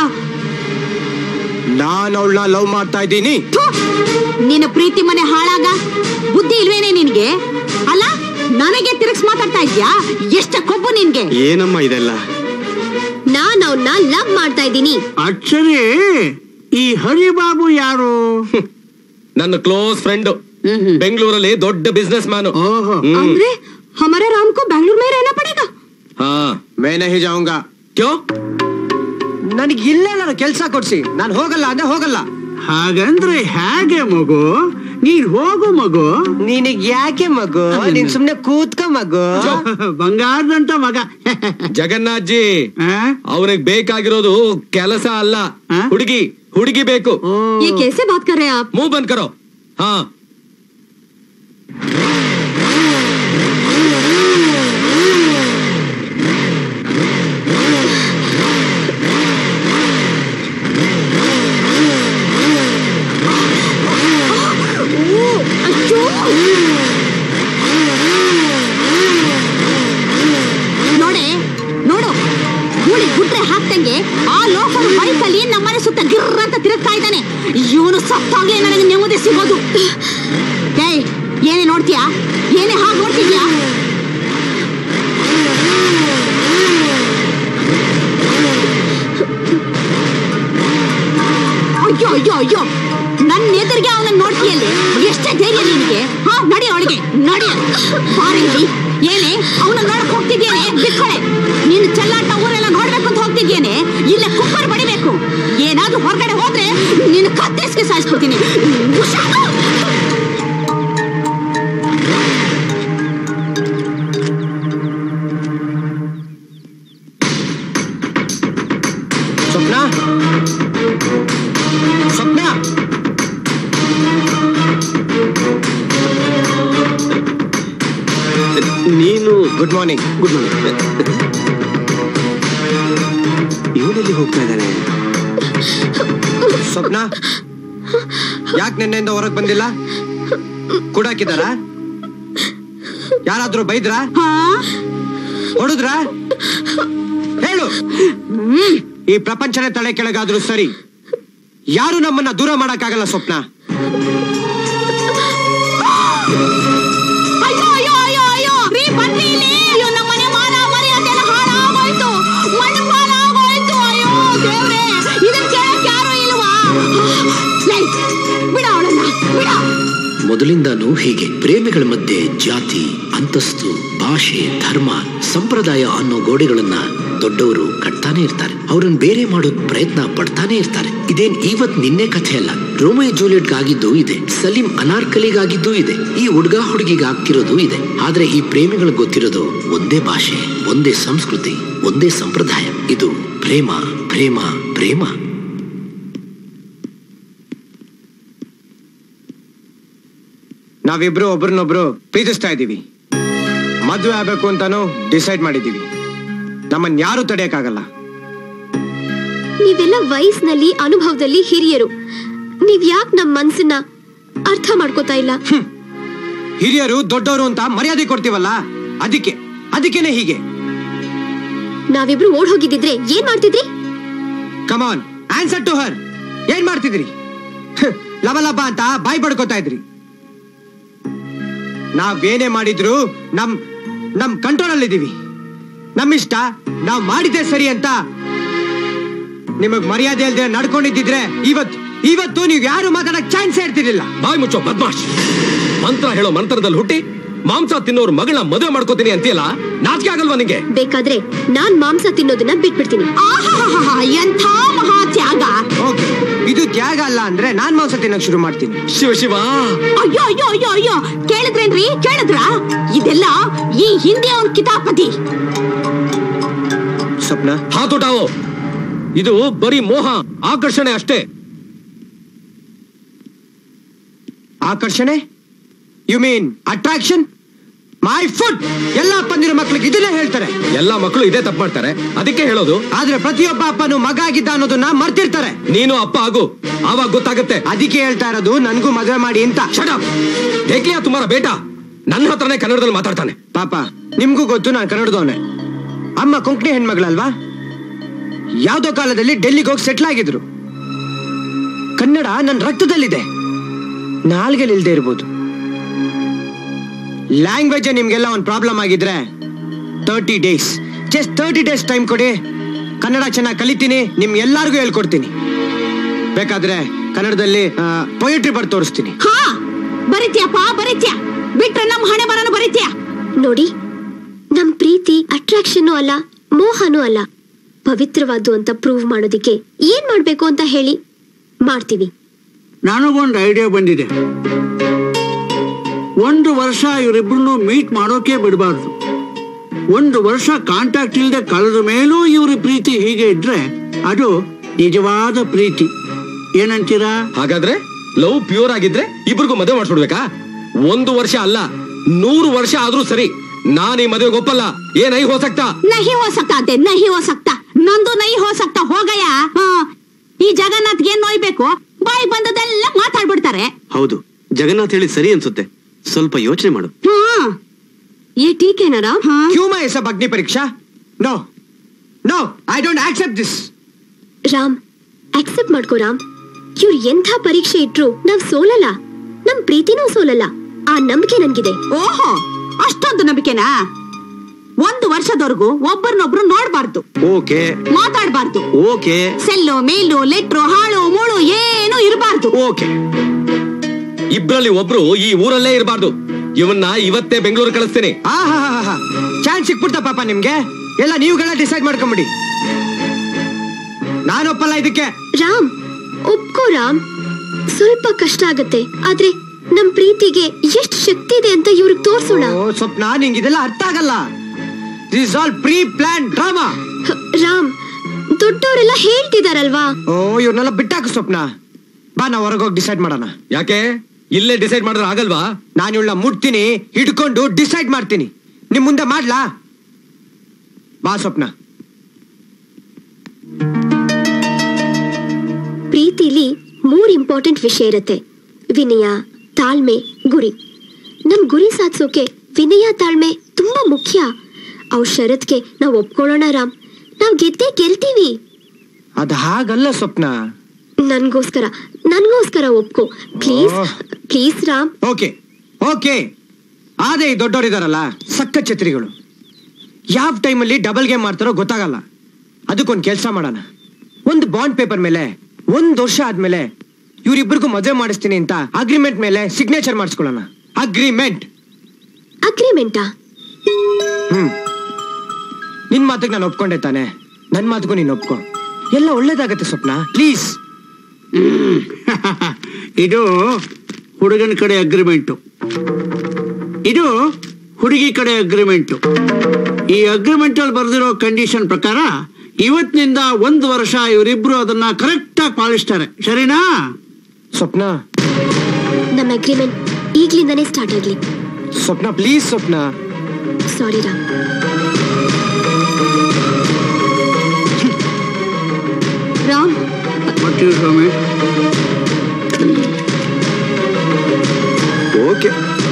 ನಾನು ಅವಳ ಲವ್ ಮಾಡ್ತಾ ಇದ್ದೀನಿ ಥು! ನಿನ್ನ ಪ್ರೀತಿ ಮನೆ ಹಾಳಾಗ ಬುದ್ಧಿ ಇಲ್ವೇನೆ ನಿನ್ಗೆ ಅಲ್ಲ ನನಗೆ ತಿರುಗಿಸ್ ಮಾತಾಡ್ತಾ ಇದ್ಯಾ ಎಷ್ಟ ಕೊಬ್ಬು ನಿನ್ಗೆ ಏನಮ್ಮ ಇದೆಲ್ಲ ನಾನು ಅವನ್ನ ಲವ್ ಮಾಡ್ತಾ ಇದ್ದೀನಿ ಅಚ್ಚರಿ ಈ ಹರಿಬಾಬು ಯಾರು ನನ್ನ ಕ್ಲೋಸ್ ಫ್ರೆಂಡ್ ಬೆಂಗಳೂರಲ್ಲಿ ದೊಡ್ಡ ಬಿಸ್ನೆಸ್ ಮ್ಯಾನ್ ಓಹೋ ಅಂದ್ರೆ ಹಮಾರೆ ರಾಮ್ ಕೋ ಬೆಂಗಳೂರು में रहना पड़ेगा ಹಾ मैं नहीं जाऊंगा ಕ್ಯೋ ನನಗೆ ಇಲ್ಲೇ ನಾನು ಕೆಲಸ ಕೊಡ್ಸಿ ನಾನು ಹೋಗಲ್ಲ ಅಂದ್ರೆ ಹೋಗಲ್ಲ ಹಾಗಂದ್ರೆ ಹೇಗೆ ಮಗು ನೀನ್ ಹೋಗು ಮಗು ನಿನಗ್ ಯಾಕೆ ಮಗು ನೀನ್ ಸುಮ್ನೆ ಕೂತ್ಕ ಮಗು ಬಂಗಾರದಂತ ಮಗ ಜಗನ್ನಾಥ್ ಜಿ ಆ? ಅವನಿಗೆ ಬೇಕಾಗಿರೋದು ಕೆಲಸ ಅಲ್ಲ ಆ? ಹುಡುಗಿ ಹುಡುಗಿ ಬೇಕು ಓ. ये कैसे बात कर रहे हैं आप ಮೂವ್ ಬಂದ್ ಕರೋ ಹಾ ಅಯ್ಯೋ ನೋಡೆ ನೋಡು ಗೂಳಿ ಗುಡ್ರೆ ಹಾಕ್ದಂಗೆ ಆ ಲೋಫರ್ ಬೈಕ್ ಅಲ್ಲಿ ನಮ್ಮನೆ ಸುತ್ತ ಗಿರ್ರ ಅಂತ ತಿರುಗ್ತಾ ಇದ್ದಾನೆ ಇವನು ಸತ್ತಾಗ್ಲೇ ನನಗೆ ನೆಮ್ಮದಿ ಸಿಗೋದು ಏಯ್ ಏನೇ ನೋಡ್ತೀಯಾ ಏನೇ ಹಾಗೆ ನೋಡ್ತಿದ್ಯಾ ಅಯ್ಯೋ ಅಯ್ಯೋ ಅಯ್ಯೋ ನನ್ನ ಎದುರಿಗೆ ಅವನ ನೋಡ್ತೀಯಲ್ಲಿ ಎಷ್ಟೇ ಧೈರ್ಯ ನಿನಗೆ ಹಾ ನಡಿ ಅವಳಿಗೆ ನಡಿ ಬಾರಲ್ಲಿ ಏನೇ ಅವನ ನೋಡಕ್ ಹೋಗ್ತಿದ್ಯೇನೆ ಬಿಟ್ಕೊಳೆ ನೀನು ಚೆಲ್ಲಾಟ ಊರೆಲ್ಲ ನೋಡ್ಬೇಕು ಅಂತ ಹೋಗ್ತಿದ್ಯೇನೆ ಇಲ್ಲೇ ಕುಕ್ಕರ್ ಬಡಿಬೇಕು ಏನಾದ್ರೂ ಹೊರಗಡೆ ಹೋದ್ರೆ ನಿನ್ನ ಕತ್ತಿಸ್ಗೆ ಸಾಯಿಸ್ತೀನಿ ಗುಡ್ ಮಾರ್ನಿಂಗ್ ಗುಡ್ ಮಾರ್ನಿಂಗ್ ಇವನಲ್ಲಿ ಹೋಗ್ತಾ ಇದ್ದಾನೆ ಸ್ವಪ್ನ ಯಾಕೆ ನಿನ್ನೆಯಿಂದ ಹೊರಗೆ ಬಂದಿಲ್ಲ ಕುಡಾಕಿದಾರ ಯಾರಾದ್ರೂ ಬೈದ್ರಾ ಹಾ ಹೊಡೆದ್ರಾ ಹೇಳು ಈ ಪ್ರಪಂಚನೇ ತಲೆ ಕೆಳಗಾದ್ರೂ ಸರಿ ಯಾರು ನಮ್ಮನ್ನ ದೂರ ಮಾಡಕ್ಕಾಗಲ್ಲ ಸ್ವಪ್ನ ಅಯ್ಯೋ ಅಯ್ಯೋ ಅಯ್ಯೋ ಅಯ್ಯೋ ರೀ ಬನ್ನಿ ಇಲ್ಲಿ ಅಯ್ಯೋ ನಮ್ಮನೆ ಮಾನ ಮರ್ಯಾದೆ ಎಲ್ಲ ಹಾಳಾಗೋಯ್ತು ಮಣ್ಣು ಪಾಲಾಗೋಯ್ತು ಅಯ್ಯೋ ದೇವ್ರೇ ಇದನ್ ಕೇಳಕ್ ಯಾರು ಇಲ್ವಾ ಲೈ, ಬಿಡ ಅವಳನ್ನ ಬಿಡ ಮೊದಲಿಂದಾನೂ ಹೀಗೆ ಪ್ರೇಮಿಗಳ ಮಧ್ಯೆ ಜಾತಿ ಅಂತಸ್ತು ಭಾಷೆ ಧರ್ಮ ಸಂಪ್ರದಾಯ ಅನ್ನೋ ಗೋಡೆಗಳನ್ನ ದೊಡ್ಡವರು ಕಟ್ತಾನೆ ಇರ್ತಾರೆ ಅವ್ರನ್ನ ಬೇರೆ ಮಾಡೋ ಪ್ರಯತ್ನ ಪಡ್ತಾನೆ ಇರ್ತಾರೆ ಇದೇನ್ ಇವತ್ ನಿನ್ನೆ ಕಥೆ ಅಲ್ಲ ರೋಮೆ ಜೂಲಿಯಟ್ಗಾಗಿದ್ದು ಇದೆ ಸಲೀಂ ಅನಾರ್ಕಲಿಗಾಗಿದ್ದೂ ಇದೆ ಈ ಹುಡುಗ ಹುಡುಗಿಗಾಗ್ತಿರೋದು ಇದೆ ಆದ್ರೆ ಈ ಪ್ರೇಮಿಗಳಿಗೆ ಗೊತ್ತಿರೋದು ಒಂದೇ ಭಾಷೆ ಒಂದೇ ಸಂಸ್ಕೃತಿ ಒಂದೇ ಸಂಪ್ರದಾಯ ಇದು ಪ್ರೇಮ ಪ್ರೇಮ ಪ್ರೇಮ ನಾವಿಬ್ರು ಒಬ್ರನ್ನೊಬ್ರು ಪ್ರೀತಿಸ್ತಾ ಇದ್ದೀವಿ ಮದ್ವೆ ಆಗ್ಬೇಕು ಅಂತಾನು ಡಿಸೈಡ್ ಮಾಡಿದ್ದೀವಿ ನಮ್ಮನ್ ಯಾರು ತಡೆಯಕ್ಕಾಗಲ್ಲ ನೀವೆಲ್ಲ ವಯಸ್ಸಿನಲ್ಲಿ ಅನುಭವದಲ್ಲಿ ಹಿರಿಯರು ನೀವ್ ಯಾಕೆ ನಮ್ ಮನ್ಸನ್ನ ಅರ್ಥ ಮಾಡ್ಕೋತಾ ಇಲ್ಲ ಹಿರಿಯರು ದೊಡ್ಡವರು ಅಂತ ಮರ್ಯಾದೆ ಕೊಡ್ತೀವಲ್ಲ ಅದಕ್ಕೆ ಅದಕ್ಕೇನೆ ಹೀಗೆ ನಾವಿಬ್ರು ಓಡ್ ಹೋಗಿದ್ದಿದ್ರೆ ಏನ್ ಮಾಡ್ತಿದ್ರಿ ಕಮಾನ್ ಆನ್ಸರ್ ಟು ಹರ್ ಏನ್ ಮಾಡ್ತಿದ್ರಿ ಹ್, ಲಬ ಲಬ ಅಂತ ಬಾಯ್ ಬಡ್ಕೋತಾ ಇದ್ರಿ ನಾವೇನೇ ಮಾಡಿದ್ರು ನಮ್ ನಮ್ ಕಂಟ್ರೋಲ್ ಅಲ್ಲಿ ಇದೀವಿ ನಮ್ಮಿಷ್ಟ ನಾವ್ ಮಾಡಿದ್ದೆ ಸರಿ ಅಂತ ನಿಮಗ್ ಮರ್ಯಾದೆ ಇಲ್ದೆ ನಡ್ಕೊಂಡಿದ್ದಿದ್ರೆ ಇವತ್ತು ಇವತ್ತು ನೀವ್ ಯಾರು ಮಾತಾಡಕ್ ಚಾನ್ಸ್ ಇರ್ತಿರ್ಲಿಲ್ಲ ಬಾಯ್ ಮುಚ್ಚೋ ಬದ್ಮಾಶ್ ಮಂತ್ರ ಹೇಳೋ ಮಂತ್ರದಲ್ಲಿ ಹುಟ್ಟಿ ಮಾಂಸ ತಿನ್ನೋರ್ ಮಗಳನ್ನ ಮದುವೆ ಮಾಡ್ಕೋತೀನಿ ಅಂತೀಯಲ್ಲ ನಾಚಿಕೆ ಆಗಲ್ವಾ ನಿಂಗೆ ಬೇಕಾದ್ರೆ ನಾನ್ ಮಾಂಸ ತಿನ್ನೋದನ್ನ ಬಿಟ್ಬಿಡ್ತೀನಿ ಆಹಾಹಾಹಾ, ಎಂಥ ಮಹಾ ತ್ಯಾಗ ಓಕೆ ಇದು ತ್ಯಾಗ ಅಲ್ಲ ಅಂದ್ರೆ ನಾನ್ ಮಾಂಸ ತಿನ್ನಕ್ ಶುರು ಮಾಡ್ತೀನಿ ಶಿವ ಶಿವ ಅಯ್ಯೋ ಅಯ್ಯೋ ಅಯ್ಯೋ ಅಯ್ಯೋ ಕೇಳಿದ್ರೇನ್ರಿ ಕೇಳಿದ್ರ ಇದೆಲ್ಲ ಈ ಹಿಂದೆ ಅವನ್ ಕಿತಾಪತಿ ಸ್ವಪ್ನ ಹಾತುಟಾವು ಇದು ಬರೀ ಮೋಹ ಆಕರ್ಷಣೆ ಅಷ್ಟೇ ಆಕರ್ಷಣೆ you mean attraction my foot ಎಲ್ಲಾ ಅಪ್ಪಂದಿರ ಮಕ್ಳಿಗೆ ಇದನ್ನೇ ಹೇಳ್ತಾರೆ ಎಲ್ಲಾ ಮಕ್ಕಳು ಇದೇ ತಪ್ಪು ಮಾಡ್ತಾರೆ ಅದಕ್ಕೆ ಹೇಳೋದು ಆದ್ರೆ ಪ್ರತಿಯೊಬ್ಬ ಅಪ್ಪನು ಮಗ ಆಗಿದ್ದ ಅನ್ನೋದನ್ನ ಮರ್ತಿರ್ತಾರೆ ನೀನು ಅಪ್ಪ ಆಗು ಆವಾಗ ಗೊತ್ತಾಗುತ್ತೆ ಅದಕ್ಕೆ ಹೇಳ್ತಾ ಇರೋದು ನನ್ಗೂ ಮದುವೆ ಮಾಡಿ ಅಂತ ಶಟಪ್ ದೇಖ್ಲಿಯಾ ತುಮಾರ ಬೇಟಾ ನನ್ನ ಹತ್ರನೇ ಕನ್ನಡದಲ್ಲಿ ಮಾತಾಡ್ತಾನೆ ಪಾಪ ನಿಮ್ಗೂ ಗೊತ್ತು ನಾನು ಕನ್ನಡದವನೇ ಅಮ್ಮ ಕೊಂಕಣಿ ಹೆಣ್ಮಗಳಲ್ವಾ ಯಾವ್ದೋ ಕಾಲದಲ್ಲಿ ಡೆಲ್ಲಿಗೆ ಹೋಗಿ ಸೆಟ್ಲ್ ಆಗಿದ್ರು ಕನ್ನಡ ನನ್ನ ರಕ್ತದಲ್ಲಿದೆ ನಾಲ್ಗೆಲಿಲ್ದೇ ಇರ್ಬೋದು ಲ್ಯಾಂಗ್ವೇಜ್ ನಿಮ್ಗೆಲ್ಲ ಒಂದು ಪ್ರಾಬ್ಲಮ್ ಆಗಿದ್ರೆ thirty days just thirty days time ಕೊಡಿ ಕನ್ನಡ ಚೆನ್ನಾಗಿ ಕಲಿತೀನಿ ನಿಮ್ ಎಲ್ಲಾರ್ಗೂ ಹೇಳ್ಕೊಡ್ತೀನಿ ಬೇಕಾದ್ರೆ ಕನ್ನಡದಲ್ಲಿ ಪೊಯೆಟ್ರಿ ಬರ್ದು ತೋರಿಸ್ತೀನಿ ಹಾ ಬರಿತ್ಯಪ್ಪ ಬರಿತ್ಯ ಬಿಟ್ರೆ ನಮ್ ಹಣೆ ಬರನು ಬರಿತ್ಯ ನೋಡಿ ನಮ್ ಪ್ರೀತಿ ಅಟ್ರಾಕ್ಷನ್ ಅಲ್ಲ ಮೋಹನೂ ಅಲ್ಲ ಪವಿತ್ರವಾದ್ದು ಅಂತ ಪ್ರೂವ್ ಮಾಡೋದಿಕ್ಕೆ ಏನ್ ಮಾಡ್ಬೇಕು ಅಂತ ಹೇಳಿ ಮಾಡ್ತೀವಿ ನನಗೊಂದು ಐಡಿಯಾ ಬಂದಿದೆ ಒಂದು ವರ್ಷ ಇವರಿಬ್ಬರನ್ನು ಮೀಟ್ ಮಾಡೋಕೆ ಬಿಡಬಾರ್ದು ಒಂದು ವರ್ಷ ಕಾಂಟ್ಯಾಕ್ಟ್ ಇಲ್ಲದೆ ಕಳೆದ ಮೇಲೂ ಇವ್ರ ಪ್ರೀತಿ ಹೀಗೆ ಇದ್ರೆ ಅದು ನಿಜವಾದ ಪ್ರೀತಿ ಏನಂತೀರಾ ಹಾಗಾದ್ರೆ ಲವ್ ಪ್ಯೂರ್ ಆಗಿದ್ರೆ ಇಬ್ರಿಗೂ ಮದುವೆ ಮಾಡಿಸ್ಬಿಡ್ಬೇಕಾ ಒಂದು ವರ್ಷ ಅಲ್ಲ ನೂರು ವರ್ಷ ಆದ್ರೂ ಸರಿ ನಾನ್ ಈ ಮದುವೆಗೆ ಒಪ್ಪಲ್ಲ ಏನ್ ಐ ಹೋಸಕ್ತಾ ನಹಿ ಹೋ ಸಕ್ತಾ ಅಂತೆ ನಹಿ ಹೋ ಸಕ್ತಾ ನಂದು ನಹಿ ಹೋ ಸಕ್ತಾ ಹೋಗಯ್ಯ ಹಾ. ಈ ಜಗನ್ನಾಥ್ಗೆ ಏನ್ ನೋಯ್ಬೇಕು ಬಾಯಿ ಬಂದದೆಲ್ಲ ಮಾತಾಡ್ಬಿಡ್ತಾರೆ ಹೌದು ಜಗನ್ನಾಥ್ ಹೇಳಿ ಸರಿ ಅನ್ಸುತ್ತೆ ಸ್ವಲ್ಪ ಯೋಚನೆ ಮಾಡು ಹ್ಮ್ ಏ ಟೀಕೆನಾ ರಾಮ್ ಕ್ಯೂ ಮೈ ಸಬ್ ಅಗ್ನಿ ಪರೀಕ್ಷಾ no no I don't accept this Ram accept ಮಾಡ್ಕೋ ರಾಮ್ ಇವ್ರು ಎಂಥ ಪರೀಕ್ಷೆ ಇಟ್ರು ನಾವ್ ಸೋಲಲ್ಲ ನಮ್ ಪ್ರೀತಿನೂ ಸೋಲಲ್ಲ ಆ ನಂಬಿಕೆ ನನ್ಗಿದೆ ಓಹೋ ಅಷ್ಟೊಂದು ನಂಬಿಕೆನಾ ಒಂದು ವರ್ಷದವರೆಗೂ ಒಬ್ಬರನ್ನೊಬ್ರು ನೋಡ್ಬಾರ್ದು ಓಕೆ ಮಾತಾಡ್ಬಾರ್ದು ಓಕೆ ಸೆಲ್ಲು ಮೇಲು ಲೆಟ್ರು ಹಾಳು ಮೂಳು ಏನು ಇರಬಾರ್ದು ಓಕೆ ಇಬ್ರಲ್ಲಿ ಒಬ್ರು ಈ ಊರಲ್ಲೇ ಇರಬಾರ್ದು ಇವನ್ನ ಇವತ್ತೇ ಬೆಂಗಳೂರು ಕಳಿಸ್ತೀನಿ ಆಹಾ ಚಾನ್ಸ್ ಸಿಕ್ಬಿಡ್ತಾ ಪಾಪ ನಿಮ್ಗೆ ಎಲ್ಲ ನೀವುಗಳ ಡಿಸೈಡ್ ಮಾಡ್ಕೊಂಬಿಡಿ ನಾನೊಪ್ಪಲ್ಲ ಇದಕ್ಕೆ ರಾಮ್ ಒಪ್ಕೋ ರಾಮ್ ಸ್ವಲ್ಪ ಕಷ್ಟ ಆಗತ್ತೆ ಆದ್ರೆ ನಮ್ ಪ್ರೀತಿಗೆ ಎಷ್ಟ್ ಶಕ್ತಿ ಇದೆ ಅಂತ ಇವ್ರಿಗೆ ತೋರ್ಸೋಣ ಓ ಸ್ವಪ್ನ ನಿಂಗೆ ಇದೆಲ್ಲ ಅರ್ಥ ಆಗಲ್ಲ this all pre plan drama ಹ, ರಾಮ್ ದೊಡ್ಡವರೆಲ್ಲ ಹೇಳ್ತಿದಾರಲ್ವಾ ಓ ಇವ್ರನ್ನೆಲ್ಲ ಬಿಟ್ಟಾಕು ಸ್ವಪ್ನ ಬಾ ನಾ ಹೊರಗೋಗಿ ಡಿಸೈಡ್ ಮಾಡೋಣ ಯಾಕೆ ಇಲ್ಲೇ ಡಿಸೈಡ್ ಮಾಡಿದ್ರೆ ಆಗಲ್ವಾ ನಾನು ಇವಳ ಮುಟ್ತೀನಿ ಹಿಡ್ಕೊಂಡು ಡಿಸೈಡ್ ಮಾಡ್ತೀನಿ ನಿಮ್ ಮುಂದೆ ಮಾಡ್ಲಾ ಬಾ ಸ್ವಪ್ನ ಪ್ರೀತಿಲಿ ಮೂರ್ ಇಂಪಾರ್ಟೆಂಟ್ ವಿಷಯ ಇರುತ್ತೆ ವಿನಯ ತಾಳ್ಮೆ ಗುರಿ ನಮ್ ಗುರಿ ಸಾಧಿಸೋಕೆ ವಿನಯ ತಾಳ್ಮೆ ತುಂಬಾ ಮುಖ್ಯ ಅವ್ ಷರತ್ಗೆ ನಾವ್ ಒಪ್ಕೊಳ್ಳೋಣ ರಾಮ್ ನಾವ್ ಗೆದ್ದೇ ಗೆಲ್ತೀವಿ ಅದ್ ಹಾಗಲ್ಲ ಸ್ವಪ್ನ ನನ್ಗೋಸ್ಕರ ನನ್ಗೋಸ್ಕರ ಒಪ್ಕೋ please oh. Please Ram okay okay ಆದ್ರೆ ಈ ದೊಡ್ಡವರಿದಾರಲ್ಲ ಸಕ್ಕ ಛತ್ರಿಗಳು ಯಾವ ಟೈಮಲ್ಲಿ ಡಬಲ್ ಗೇಮ್ ಮಾಡ್ತಾರೋ ಗೊತ್ತಾಗಲ್ಲ ಅದಕ್ಕೊಂದು ಕೆಲಸ ಮಾಡೋಣ ಒಂದು ಬಾಂಡ್ ಪೇಪರ್ ಮೇಲೆ ಒಂದ್ ವರ್ಷ ಆದ್ಮೇಲೆ ಇವ್ರಿಬ್ರಿಗೂ ಮದುವೆ ಮಾಡಿಸ್ತೀನಿ ಅಂತ ಅಗ್ರಿಮೆಂಟ್ ಮೇಲೆ ಸಿಗ್ನೇಚರ್ ಮಾಡಿಸ್ಕೊಳ್ಳೋಣ ಅಗ್ರಿಮೆಂಟ್ ಅಗ್ರಿಮೆಂಟಾ ಹ್ಮ್ ನಿನ್ ಮಾತಿಗೆ ನಾನು ಒಪ್ಕೊಂಡೆ ತಾನೆ ನನ್ ಮಾತಿಗೂ ನೀನ್ ಒಪ್ಕೊ ಎಲ್ಲ ಒಳ್ಳೇದಾಗತ್ತೆ ಸ್ವಪ್ನ ಪ್ಲೀಸ್ ಇದು ಹುಡುಗನ ಕಡೆ ಅಗ್ರಿಮೆಂಟು ಇದು ಹುಡುಗಿ ಕಡೆ ಅಗ್ರಿಮೆಂಟು ಈ ಅಗ್ರಿಮೆಂಟ್ ಅಲ್ಲಿ ಬರೆದಿರೋ ಕಂಡೀಷನ್ ಪ್ರಕಾರ ಇವತ್ತಿನಿಂದ ಒಂದು ವರ್ಷ ಇವರಿಬ್ರು ಅದನ್ನ ಕರೆಕ್ಟ್ ಆಗಿ ಪಾಲಿಸ್ತಾರೆ ಸರಿನಾ ಸ್ವಪ್ನ ನಮ್ಮ ಅಗ್ರಿಮೆಂಟ್ ಈಗ್ಲಿಂದಾನೇ ಸ್ಟಾರ್ಟ್ ಆಗ್ಲಿ ಸ್ವಪ್ನ ಪ್ಲೀಸ್ ಸ್ವಪ್ನ ಸಾರಿ ರಾಮ್ ರಾಮ್ ಬರ್ತೀವಿ ಸ್ವಾಮಿ ಓಕೆ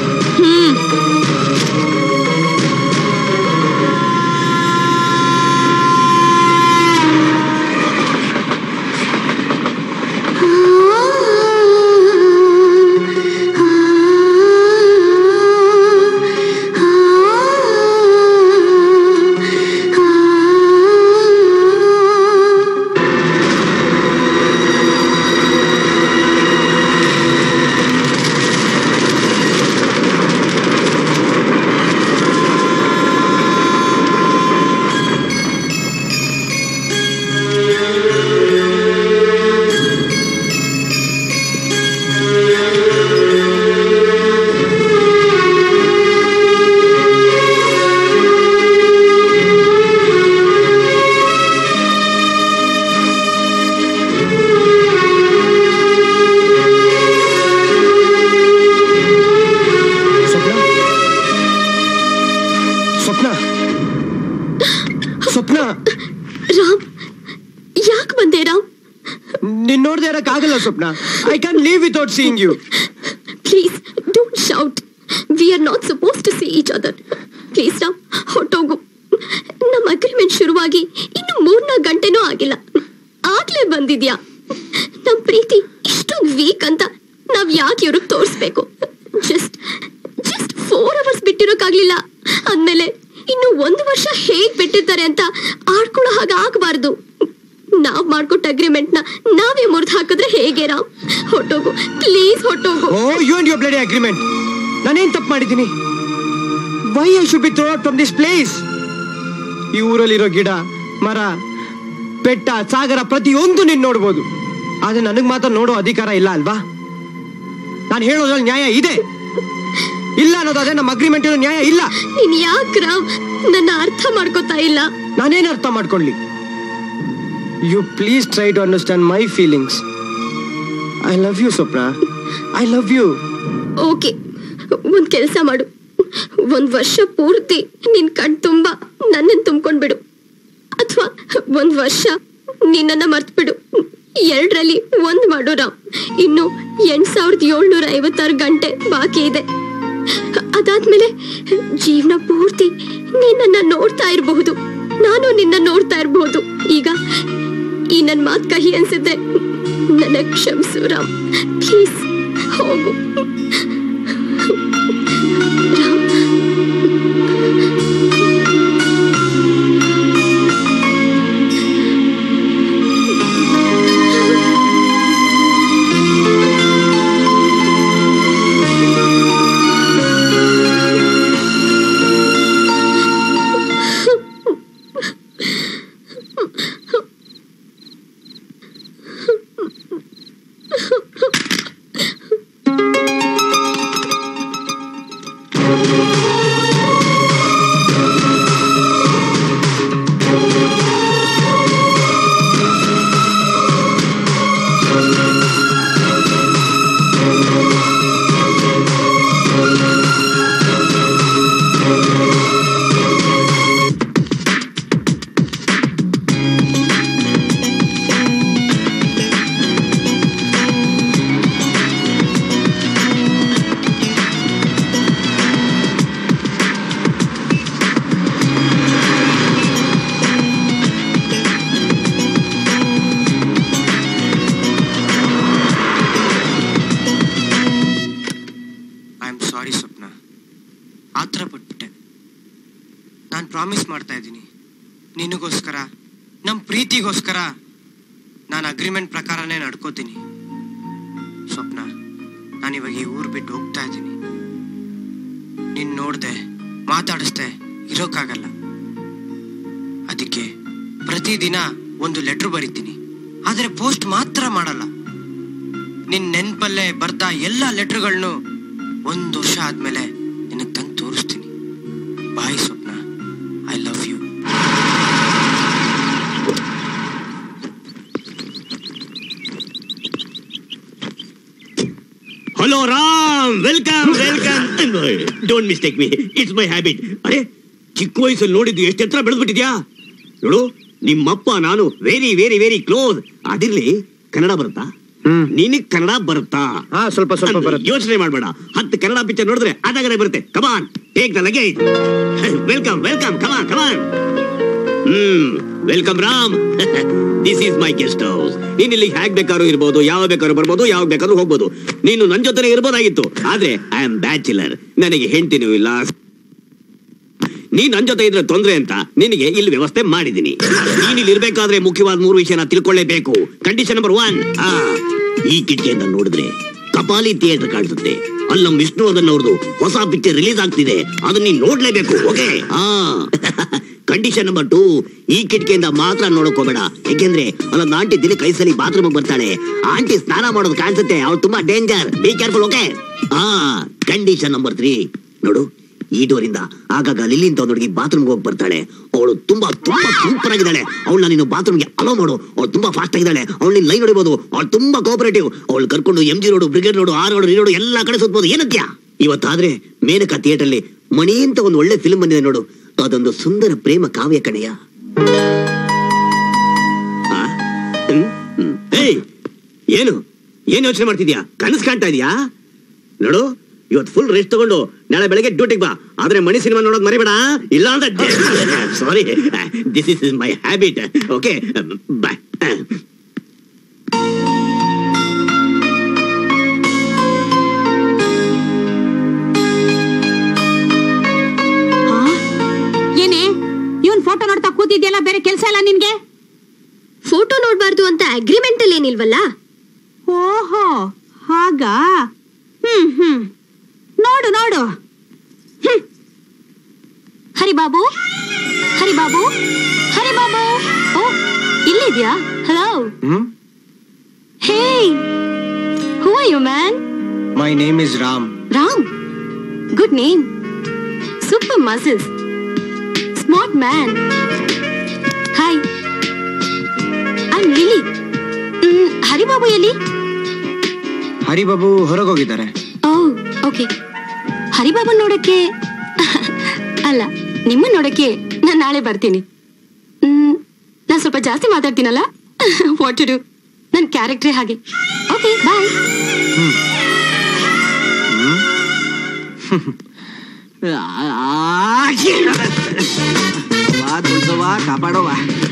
ಸ್ವಪ್ನ ಸ್ವಪ್ನ ಸ್ವಪ್ನ ರಾಮ್ ಯಾಕೆ ಬಂದೆ ರಾಮ್ ನಿನ್ ನೋಡ್ದೆ ಇರಕ್ ಆಗಲ್ಲ Swapna I can live without seeing you please don't shout we are not suppose to see each other please Ram ಹೊಟ್ಟೋಗು ನಮ್ಮ ಅಗ್ರಿಮೆಂಟ್ ಶುರುವಾಗಿ ಇನ್ನು ಮೂರ್ನಾಲ್ಕು ಗಂಟೆನೂ ಆಗಿಲ್ಲ ಆಗ್ಲೇ ಬಂದಿದ್ಯಾ ನಮ್ ಪ್ರೀತಿ ಇಷ್ಟೊಂದು ವೀಕ್ ಅಂತ ನಾವ್ ಯಾಕೆ ಇವ್ರಿಗೆ ತೋರಿಸ್ಬೇಕು ಜಸ್ಟ್ ಜಸ್ಟ್ ಫೋರ್ ಅವರ್ಸ್ ಬಿಟ್ಟಿರೋಕ್ಕಾಗ್ಲಿಲ್ಲ ಅಂದ್ಮೇಲೆ ಇನ್ನು ಒಂದು ವರ್ಷ ಹೇಗ್ ಬಿಟ್ಟಿರ್ತಾರೆ ಅಂತ ಆಡ್ಕೊಳ್ಳೋ ಹಾಗೆ ಆಗ್ಬಾರ್ದು ನಾವ್ ಮಾಡ್ಕೊಟ್ಟ ಅಗ್ರಿಮೆಂಟ್ ನ ನಾವೇ ಮುರಿದು ಹಾಕಿದ್ರೆ ಹೇಗೆ ರಾಮ್ ಹೊಟ್ಟೋಗು ಪ್ಲೀಸ್ ಹೊಟ್ಟೋಗು oh you and your bloody agreement ನಾನೇನ್ ತಪ್ಪು ಮಾಡಿದ್ದೀನಿ why I should be throw from this place ಈ ಊರಲ್ಲಿರೋ ಗಿಡ ಮರ ಬೆಟ್ಟ ಸಾಗರ ಪ್ರತಿಯೊಂದು ನೀನ್ ನೋಡ್ಬೋದು ಆದ್ರೆ ನನಗ್ ಮಾತ್ರ ನೋಡೋ ಅಧಿಕಾರ ಇಲ್ಲ ಅಲ್ವಾ ನಾನು ಹೇಳೋದ್ರಲ್ಲಿ ನ್ಯಾಯ ಇದೆ ಇಲ್ಲ ಅನ್ನೋದಾದ್ರೆ ನಮ್ಮ ಅಗ್ರಿಮೆಂಟ್ ನ್ಯಾಯ ಇಲ್ಲ ನೀನ್ ಯಾಕ್ ರಾಮ್ ನನ್ನ ಅರ್ಥ ಮಾಡ್ಕೋತಾ ಇಲ್ಲ ನಾನೇನ್ ಅರ್ಥ ಮಾಡ್ಕೊಳ್ಳಿ you please try to understand my feelings I love you Swapna I love you okay ಒಂದ್ ಕೆಲಸ ಮಾಡು ಒಂದ್ ವರ್ಷ ಪೂರ್ತಿ ನಿನ್ ಕಣ್ ತುಂಬಾ ನನ್ನನ್ ತುಂಬ್ಕೊಂಡ್ಬಿಡು ಅಥವಾ ಒಂದ್ ವರ್ಷ ನಿನ್ನನ್ನ ಮರ್ತ್ಬಿಡು ಎರಡರಲ್ಲಿ ಒಂದ್ ಮಾಡು ರಾಮ್ ಇನ್ನು ಎಂಟ್ ಸಾವಿರದ ಏಳ್ನೂರ ಐವತ್ತಾರು ಗಂಟೆ ಬಾಕಿ ಇದೆ ಅದಾದ್ಮೇಲೆ ಜೀವನ ಪೂರ್ತಿ ನಿನ್ನನ್ನ ನೋಡ್ತಾ ಇರಬಹುದು ನಾನು ನಿನ್ನ ನೋಡ್ತಾ ಇರಬಹುದು ಈಗ ಈ ನನ್ ಮಾತ್ ಕಹಿ ಅನ್ಸಿದ್ರೆ ನನ್ನ ಕ್ಷಮಿಸು ರಾಮ್ ಪ್ಲೀಸ್ ಹೋಗು ರಾಮ್ ಪ್ರಾಮಿಸ್ ಮಾಡ್ತಾ ಇದ್ದೀನಿ ನಿನಗೋಸ್ಕರ ನಮ್ಮ ಪ್ರೀತಿಗೋಸ್ಕರ ನಾನು ಅಗ್ರಿಮೆಂಟ್ ಪ್ರಕಾರನೇ ನಡ್ಕೋತೀನಿ ಸ್ವಪ್ನ ನಾನಿವಾಗ ಈ ಊರು ಬಿಟ್ಟು ಹೋಗ್ತಾ ಇದ್ದೀನಿ ನಿನ್ ನೋಡ್ದೆ ಮಾತಾಡಿಸ್ದೆ ಇರೋಕ್ಕಾಗಲ್ಲ ಅದಕ್ಕೆ ಪ್ರತಿದಿನ ಒಂದು ಲೆಟ್ರ್ ಬರಿತೀನಿ ಆದರೆ ಪೋಸ್ಟ್ ಮಾತ್ರ ಮಾಡಲ್ಲ ನಿನ್ ನೆನ್ಪಲ್ಲೇ ಬರ್ತಾ ಎಲ್ಲ ಲೆಟ್ರ್ಗಳನ್ನು ಒಂದು ವರ್ಷ ಆದ್ಮೇಲೆ ನಿನಗೆ ತಂದು ತೋರಿಸ್ತೀನಿ bye Swapna I love you hello Ram welcome welcome don't mistake me it's my habit ಅರೆ ಚಿಕ್ಕ ವಯಸ್ಸಲ್ಲಿ ನೋಡಿದ್ದು ಎಷ್ಟು ಎತ್ತರ ಬೆಳೆದ್ಬಿಟ್ಟಿದ್ಯಾ ನೋಡು ನಿಮ್ಮಪ್ಪ ನಾನು ವೆರಿ ವೆರಿ ವೆರಿ ಕ್ಲೋಸ್ ಅದಿರ್ಲಿ ಕನ್ನಡ ಬರುತ್ತಾ ನಿನಗ್ ಕನ್ನಡ ಬರುತ್ತಾ ಹಾ ಸ್ವಲ್ಪ ಸ್ವಲ್ಪ ಬರುತ್ತೆ ಯೋಚನೆ ಮಾಡಬೇಡ ಹತ್ತು ಕನ್ನಡ ಪಿಕ್ಚರ್ ನೋಡಿದ್ರೆ ಅದಾಗಲೇ ಬರುತ್ತೆ come on take the luggage welcome welcome come on come on hmm welcome Ram this is my guest house ನೀನ್ ಇಲ್ಲಿ ಹೇಗ್ ಬೇಕಾದ್ರೂ ಇರ್ಬೋದು ಯಾವ ಬೇಕಾದ್ರೂ ಬರ್ಬೋದು ಯಾವ ಬೇಕಾದ್ರೂ ಹೋಗ್ಬೋದು ನೀನು ನನ್ ಜೊತೆ ಇರ್ಬೋದಾಗಿತ್ತು ಆದ್ರೆ ಐ ಆಮ್ ಬ್ಯಾಚುಲರ್ ನನಗೆ ಹೆಂಡತಿನೂ ಇಲ್ಲ ನೀನ್ ನನ್ ಜೊತೆ ಇದ್ರೆ ತೊಂದ್ರೆ ಅಂತ ನಿನಗೆ ಇಲ್ಲಿ ವ್ಯವಸ್ಥೆ ಮಾಡಿದೀನಿ ನೀನ್ ಇಲ್ಲಿ ಇರ್ಬೇಕಾದ್ರೆ ಮುಖ್ಯವಾದ ಮೂರು ವಿಷಯನ ತಿಳ್ಕೊಳ್ಳೇಬೇಕು ಕಂಡೀಷನ್ ನಂಬರ್ ಒನ್ ಈ ಕಿಟಕಿಯಿಂದ ನೋಡಿದ್ರೆ ಕಪಾಲಿ ಥಿಯೇಟರ್ ಕಾಣಿಸುತ್ತೆ ಅಲ್ಲಿ ನಮ್ಮ ವಿಷ್ಣುವರ್ಧನ್ ಅವ್ರದ್ದು ಹೊಸ ಪಿಕ್ಚರ್ ರಿಲೀಸ್ ಆಗ್ತಿದೆ ಅದನ್ನ ನೀನ್ ನೋಡ್ಲೇಬೇಕು ಓಕೆ ಹಾ ಕಂಡೀಷನ್ ನಂಬರ್ ಟೂ ಈ ಕಿಟಕಿಯಿಂದ ಮಾತ್ರ ನೋಡಕ್ ಹೋಗ್ಬೇಡ ಯಾಕೆಂದ್ರೆ ಅಲ್ಲೊಂದು ಆಂಟಿ ದಿನ ಕೈ ಸಲಿ ಬಾತ್ರೂಮ್ ಬರ್ತಾಳೆ ಆಂಟಿ ಸ್ನಾನ ಮಾಡೋದು ಕಾಣಿಸುತ್ತೆ ಅವಳು ತುಂಬಾ ಡೇಂಜರ್ ಬಿ ಕೇರ್ಫುಲ್ ಓಕೆ ಹಾ ಕಂಡೀಷನ್ ನಂಬರ್ ತ್ರೀ ನೋಡು ಈ ಡೋರಿಂದ ಆಗಾಗ ಲಿಲ್ಲಿ ಅಂತ ಒಂದು ಹುಡುಗಿ ಬಾತ್ರೂಮ್ಗೆ ಹೋಗಿ ಬರ್ತಾಳೆ ಅವಳು ತುಂಬಾ ತುಂಬಾ ಸೂಪರ್ ಆಗಿದ್ದಾಳೆ ಅವಳನ್ನ ನೀನು ಬಾತ್ರೂಮ್ಗೆ ಅಲೋ ಮಾಡು ಅವಳು ತುಂಬಾ ಫಾಸ್ಟ್ ಆಗಿದ್ದಾಳೆ ಅವಳು ನೀನ್ ಲೈನ್ ಹೊಡಿಬಹುದು ಅವಳು ತುಂಬಾ ಕೋಪರೇಟಿವ್ ಅವಳು ಕರ್ಕೊಂಡು M G road Brigade road R road ಈ ರೋಡು ಎಲ್ಲಾ ಕಡೆ ಸುತ್ತಬಹುದು ಏನತ್ಯ ಇವತ್ತಾದ್ರೆ ಮೇನಕ ಥಿಯೇಟರ್ ಅಲ್ಲಿ ಮಣಿ ಅಂತ ಒಂದು ಒಳ್ಳೆ ಫಿಲ್ಮ್ ಬಂದಿದೆ ನೋಡು ಅದೊಂದು ಸುಂದರ ಪ್ರೇಮ ಕಾವ್ಯ ಕಣೆಯ ಆ? ಹ್ಮ್? ಹ್ಮ್. ಏಯ್ ಏನು ಏನ್ ಯೋಚನೆ ಮಾಡ್ತಿದ್ಯಾ ಕನಸು ಕಾಣ್ತಾ ಇದೀಯಾ ನೋಡು ಇವತ್ತು ಫುಲ್ ರೆಸ್ಟ್ ತಗೊಂಡು ನಾಳೆ ಬೆಳಗ್ಗೆ ಡ್ಯೂಟಿಗೆ ಬಾ ಆದ್ರೆ ಮಣಿ ಸಿನಿಮಾ ನೋಡೋದು ಮರಿಬೇಡ ಇಲ್ಲ ಅಂದ್ರೆ sorry this is my habit okay bye ಏನೇ ಇವನ್ ಫೋಟೋ ನೋಡ್ತಾ ಕೂತಿದ್ಯಲ್ಲ ಬೇರೆ ಕೆಲ್ಸ ಇಲ್ಲ ನಿನ್ಗೆ ಫೋಟೋ ನೋಡ್ಬಾರ್ದು ಅಂತ ಅಗ್ರಿಮೆಂಟ್ ಅಲ್ಲಿ ಏನಿಲ್ವಲ್ಲ ಓಹೋ ಹಾಗಾ ಹ್ಮ್ ಹ್ಮ್ ನೋಡು ನೋಡು ಹ್ಮ್. ಹರಿಬಾಬು ಹರಿಬಾಬು ಹರಿಬಾಬು ಓ ಇಲ್ಲಿದ್ಯಾ hello hmm hey who are you man my name is Ram Ram good name super muscles smart man hi I Lily Haribabu ಎಲ್ಲಿ ಹರಿಬಾಬು ಹೊರಗೋಗಿದ್ದಾರೆ ಓ ಓಕೆ ಹರಿಬಾಬು ನೋಡಕ್ಕೆ ಅಲ್ಲ ನಿಮ್ಮ ನೋಡಕ್ಕೆ ನಾನು ನಾಳೆ ಬರ್ತೀನಿ ನಾನು ಸ್ವಲ್ಪ ಜಾಸ್ತಿ ಮಾತಾಡ್ತೀನಲ್ಲ ವಾಟ್ ಟು ಡೂ ನನ್ನ ಕ್ಯಾರೆಕ್ಟ್ರೇ ಹಾಗೆ ಓಕೆ ಬಾಯ್ ಕಾಪಾಡೋವ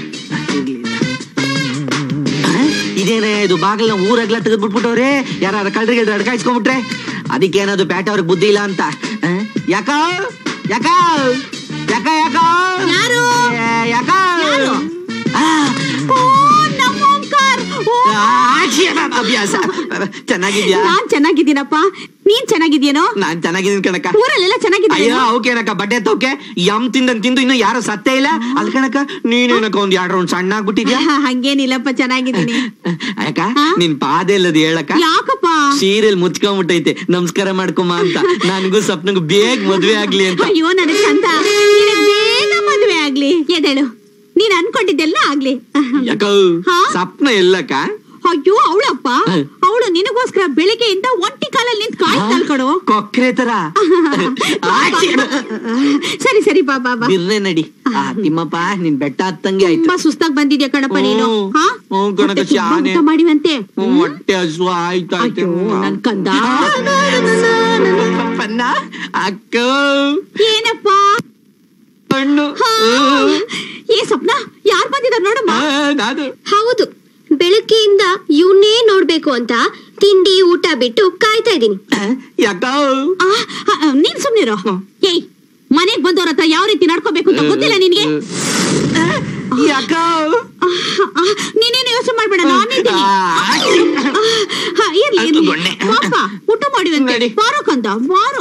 ಇದೇನೇ ಇದು ಬಾಗಿಲ ಊರಾಗ್ಲ ತೆಗೆದ್ಬಿಟ್ಬಿಟ್ಟವ್ರೆ ಯಾರು ಕಳ್ರಿಗೆ ಅಡ್ಕಾಯಿಸ್ಕೊಂಡ್ಬಿಟ್ರೆ ಅದಕ್ಕೇನದು ಪ್ಯಾಟೆ ಅವ್ರಿಗೆ ಬುದ್ಧಿ ಇಲ್ಲ ಅಂತ ಆ? ಯಾಕ ಯಾಕ ಯಾಕ ಯಾಕ ಯಾರು? ಏ, ಯಾಕ ಯಾರು? ಆ, ಓ, ನಮ್ಮ ಓಂಕಾರ್. ಓ, ಆ, ಛೀ, ಅಭ್ಯಾಸ ಚೆನ್ನಾಗಿದ್ಯಾ ನಾನ್ ಚೆನ್ನಾಗಿದ್ದೀನಪ್ಪ ನೀನ್ ಚೆನ್ನಾಗಿದ್ಯೇನೋ ನಾನ್ ಚೆನ್ನಾಗಿದ್ದೀನಿ ಕಣಕ್ಕ ಊರಲ್ಲೆಲ್ಲ ಚೆನ್ನಾಗಿದ್ದೀಯ ಅಯ್ಯೋ ಅವಕೇನಕ್ಕ ಬಡ್ಡೆ ತೋಕೆ ಯಮ್ ತಿಂದಂಗ್ ತಿಂದು ಇನ್ನು ಯಾರು ಸತ್ತೇ ಇಲ್ಲ ಅಲ್ ಕಣಕ್ಕ ನೀನೇನಕ್ಕ ಒಂದ್ ಎರಡು ರೌಂಡ್ ಸಣ್ಣ ಆಗ್ಬಿಟ್ಟಿದ್ಯಾ ಹಂಗೇನಿಲ್ಲಪ್ಪ ಚೆನ್ನಾಗಿದ್ದೀನಿ ಅಕ್ಕ ಹಾ? ನಿನ್ ಪಾದ ಇಲ್ಲದ ಹೇಳಕ್ಕ ಯಾಕಪ್ಪ ಸೀರಿಯಲ್ ಮುಚ್ಕೊಂಬಿಟ್ಟೈತೆ ನಮಸ್ಕಾರ ಮಾಡ್ಕೊಮ್ಮ ಅಂತ ನನಗೂ ಸ್ವಪ್ನಗೂ ಬೇಗ ಮದ್ವೆ ಆಗ್ಲಿ ಅಂತ ಅಯ್ಯೋ ನನಗ್ ಚಂದ ನಿನಗ್ ಬೇಗ ಮದ್ವೆ ಆಗ್ಲಿ ಎದೇಳು ನೀನ್ ಅನ್ಕೊಂಡಿದ್ದೆಲ್ಲ ಆಗ್ಲಿ ಯಾಕ ಹಾ? ಸ್ವಪ್ನ ಎಲ್ಲಕ್ಕ ಅಯ್ಯೋ ಅವಳಪ್ಪ ಹ. ಅವಳು ನಿನಗೋಸ್ಕರ ಬೆಳಿಗ್ಗೆಯಿಂದ ಒಂಟಿ ಕಾಲಲ್ಲಿ ನಿಂತ್ ಕಾಯ್ತಾಳ್ ಕಣೋ ಕೊಕ್ರೆ ತರ ಆಚೆ. ಸರಿ ಸರಿ ಬಾ ಬಾ ಬಾ ಬಿರ್ರೆ ನಡಿ ಆ, ತಿಮ್ಮಪ್ಪ ನಿನ್ ಬೆಟ್ಟ ಹತ್ತಂಗೆ ಆಯ್ತು ತುಂಬಾ ಸುಸ್ತಾಗ್ ಬಂದಿದ್ಯಾ ಕಣಪ್ಪ ನೀನು ಹ್ಮ್. ಹಾ? ಹ್ಮ್, ಕಣಕ್ಕ, ಹೊಟ್ಟೆ ತುಂಬಾ ಶಾನೆ. ಊಟ ಮಾಡಿವಂತೆ ಹ್ಮ್, ಹೊಟ್ಟೆ ಹಸು ಆಯ್ತಾಯ್ತು ಅಯ್ಯೋ ನನ್ ಕಂದ ಪನ್ನ ಅಕ್ಕ ಏನಪ್ಪ ಹಣ್ಣು ಹಾ. ಏ ಸ್ವಪ್ನ ಯಾರ್ ಬಂದಿದಾರ ನೋಡಮ್ಮ ಆ, ನಾನು ಹೌದು ಬೆಳಗ್ಗೆಯಿಂದ ಇವನ್ನೇ ನೋಡ್ಬೇಕು ಅಂತ ತಿಂಡಿ ಊಟ ಬಿಟ್ಟು ಕಾಯ್ತಾ ಇದ್ದೀನಿ ಯಾಕ ಆ, ಆ, ಆ, ನೀನ್ ಸುಮ್ನಿರೋ ಏಯ್ ಮನೆಗ್ ಬಂದವ್ರ ಹತ್ರ ಯಾವ ರೀತಿ ನಡ್ಕೋಬೇಕು ಅಂತ ಗೊತ್ತಿಲ್ಲ ನಿನ್ಗೆ ಯಾಕ ಆ, ನೀನೇನು ಯೋಚನೆ ಮಾಡ್ಬೇಡ ನಾನಿದ್ದೀನಿ ಆ, ಇರ್ಲಿ ಇರ್ಲಿ ಗೊಣ್ಣೆ. ಪಾಪ ಊಟ ಮಾಡಿದಂತೆ ನಡಿ. ಬಾರೋ ಕಂದ ಬಾರೋ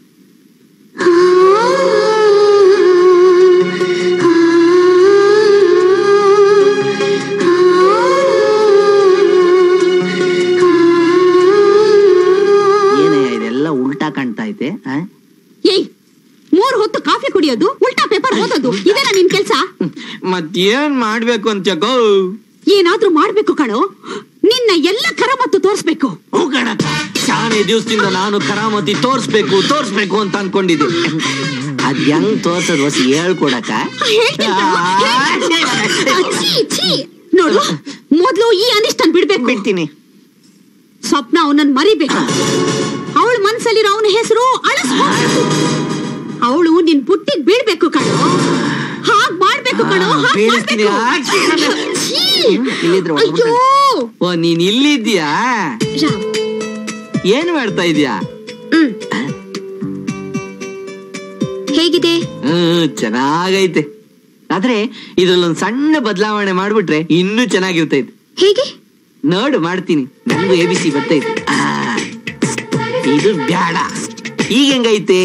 ಏನಯ್ಯ ಇದೆಲ್ಲ ಉಲ್ಟಾ ಕಾಣ್ತಾ ಐತೆ ಆ? ಏಯ್ ಮೂರ್ ಹೊತ್ತು ಕಾಫಿ ಕುಡಿಯೋದು ಉಲ್ಟಾ ಪೇಪರ್ ಓದೋದು ಇದೇನಾ ನಿನ್ ಕೆಲ್ಸ ಮತ್ತೇನ್ ಮಾಡ್ಬೇಕು ಅಂತ ಏನಾದ್ರೂ ಮಾಡ್ಬೇಕು ಕಣೋ ನಿನ್ನ ಎಲ್ಲ ಕರಮತ್ತು ತೋರಿಸ್ಬೇಕು ಹೋಗಣಕ್ಕ ಶಾನೆ ದಿವಸದಿಂದ ನಾನು ಕರಾಮತಿ ತೋರ್ಸ್ಬೇಕು ತೋರ್ಸ್ಬೇಕು ಅಂತ ಅನ್ಕೊಂಡಿದ್ದೆ ಅದ್ ಹೆಂಗ್ ತೋರ್ಸದ್ ಹೊಸ ಹೇಳ್ಕೊಡಕ ಹೇಳ್ತೀನಿ ಕಣೋ, ಹೇಳ್ತೀನಿ. ಆ, ಛೀ, ಛೀ. ನೋಡು ಮೊದ್ಲು ಈ ಅನಿಷ್ಟನ್ ಬಿಡ್ಬೇಕು ಬಿಡ್ತೀನಿ ಸ್ವಪ್ನ ಅವನನ್ನ ಮರಿಬೇಕು ಅವಳ ಮನ್ಸಲ್ಲಿರೋ ಅವನ ಹೆಸರು ಅಳಿಸ್ಬೇಕು ಅವಳು ನಿನ್ ಬುಟ್ಟಿಗ್ ಬೀಳ್ಬೇಕು ಕಣೋ ಹಾಗ್ ಮಾಡ್ಬೇಕು ಕಣೋ ಹಾಗ್ ಬೀಳಿಸ್ತೀನಿ, ಮಾಡ್ಬೇಕು. ಛೀ. ಇಲ್ಲಿದ್ರೆ ಅಯ್ಯೋ ಓ ನೀನ್ ಇಲ್ಲಿದ್ಯಾ ರಾಮ್ ಏನ್ ಮಾಡ್ತಾ ಇದೀಯಾ ಹ್ಮ್ ಹೇಗಿದೆ ಹ್ಮ್ ಚೆನ್ನಾಗೈತೆ ಆದ್ರೆ ಇದ್ರಲ್ಲೊಂದ್ ಸಣ್ಣ ಬದಲಾವಣೆ ಮಾಡ್ಬಿಟ್ರೆ ಇನ್ನೂ ಚೆನ್ನಾಗಿರ್ತೈತೆ ಹೇಗೆ ನೋಡು ಮಾಡ್ತೀನಿ ನನಗೂ ಎ ಬಿ ಸಿ ಬರ್ತೈತೆ ಆ, ಇದು ಬ್ಯಾಡ ಈಗ ಹೆಂಗೈತೆ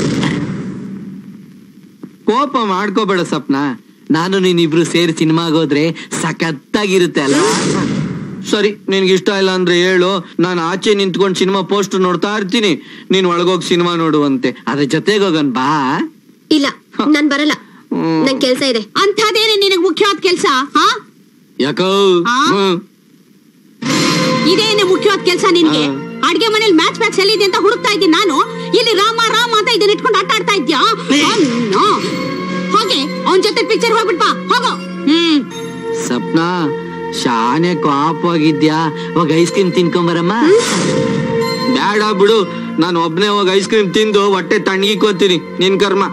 ಕೋಪ ಮಾಡ್ಕೋಬೇಡ ಸಪ್ನ ನಾನು ನೀನಿಬ್ರು ಸೇರಿ ಸಿನಿಮಾಗೆ ಹೋದ್ರೆ ಸಖತ್ತಾಗಿರುತ್ತೆ ಅಲ್ಲ ಸರಿ ನಿನ್ಗೆ ಇಷ್ಟ ಇಲ್ಲ ಅಂದ್ರೆ ಹೇಳು ನಾನು ಆಚೆ ನಿಂತ್ಕೊಂಡು ಸಿನಿಮಾ ಪೋಸ್ಟ್ ನೋಡ್ತಾ ಇರ್ತೀನಿ ನೀನ್ ಒಳಗೋಗಿ ಸಿನಿಮಾ ನೋಡುವಂತೆ ಅದ್ರ ಜೊತೆಗೆ ಹೋಗೋಣ ಬಾ ಇಲ್ಲ ನಾನ್ ಬರಲ್ಲ ಹ್ಮ್. ನಂಗ್ ಕೆಲ್ಸ ಇದೆ ಅಂಥದ್ದೇನೆ ನಿನಗ್ ಮುಖ್ಯವಾದ ಕೆಲ್ಸ ಹಾ ಯಾಕೋ ಆ? ಹ್ಮ್ ಇದೇನೆ ಮುಖ್ಯವಾದ ಕೆಲ್ಸ ನಿನ್ಗೆ ಹಾ. ಅಡ್ಗೆ ಮನೇಲಿ ಮ್ಯಾಚ್ ಪ್ಯಾಕ್ಸ್ ಎಲ್ಲಿದೆ ಅಂತ ಹುಡುಕ್ತಾ ಇದ್ದೀನಿ ನಾನು ಇಲ್ಲಿ ರಾಮ ರಾಮ ಅಂತ ಇದನ್ನ ಇಟ್ಕೊಂಡು ಆಟ ಆಡ್ತಾ ಇದ್ಯಾ ಅನ್ನು. ಹೋಗೆ ಅವನ್ ಜೊತೆ ಪಿಕ್ಚರ್ ಹೋಗ್ಬಿಟ್ ಬಾ ಹೋಗೋ ಹ್ಮ್ ಸಪ್ನಾ ಶಾನೆ ಕಾಪಾಗಿದ್ಯಾ ಹೋಗ ಐಸ್ ಕ್ರೀಮ್ ತಿನ್ಕೊಂಬರಮ್ಮ ಬೇಡ ಬಿಡು ನಾನು ಒಬ್ನೇ ಹೋಗಿ ಐಸ್ ಕ್ರೀಮ್ ತಿಂದು ಹೊಟ್ಟೆ ತಣ್ಣಗಿಕೋತೀನಿ ನಿನ್ ಕರ್ಮ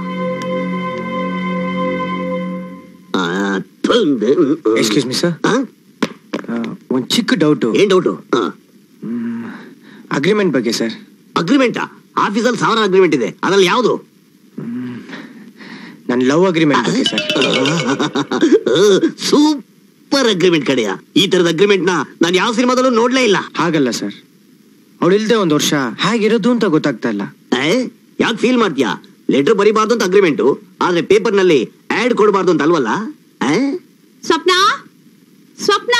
ಆ, ಥುಂದ್. ಎಕ್ಸ್ಕ್ಯೂಸ್ ಮಿ ಸರ್ ಆ? ಒಂದ್ ಚಿಕ್ಕ ಡೌಟು ಏನ್ ಡೌಟು ಅಗ್ರಿಮೆಂಟ್ ಬಗ್ಗೆ ಸರ್ ಅಗ್ರಿಮೆಂಟಾ ಆಫೀಸಲ್ಲಿ ಸಾವಿರ ಅಗ್ರಿಮೆಂಟ್ ಇದೆ ಅದ್ರಲ್ಲಿ ಯಾವುದು ನನ್ನ ಲವ್ ಅಗ್ರಿಮೆಂಟ್ ಬಗ್ಗೆ ಸರ್ ಸೂಪರ್ ಅಗ್ರಿಮೆಂಟ್ ಕಡೆಯ ಈ ತರದ ಅಗ್ರಿಮೆಂಟ್ ನ ನಾನು ಯಾವ ಸಿನಿಮಾದಲ್ಲೂ ನೋಡ್ಲೇ ಇಲ್ಲ ಹಾಗಲ್ಲ ಸರ್ ಅವಳು ಇಲ್ದೆ ಒಂದ್ ವರ್ಷ ಹೇಗಿರೋದು ಅಂತ ಗೊತ್ತಾಗ್ತಾ ಇಲ್ಲ ಯಾಕೆ ಫೀಲ್ ಮಾಡ್ತೀಯಾ ಲೆಟರ್ ಬರಿಬಾರ್ದು ಅಂತ ಅಗ್ರಿಮೆಂಟು ಆದ್ರೆ ಪೇಪರ್ ನಲ್ಲಿ ಆಡ್ ಕೊಡಬಾರ್ದು ಅಂತ ಅಲ್ವಲ್ಲ ಆ? ಸ್ವಪ್ನ ಸ್ವಪ್ನ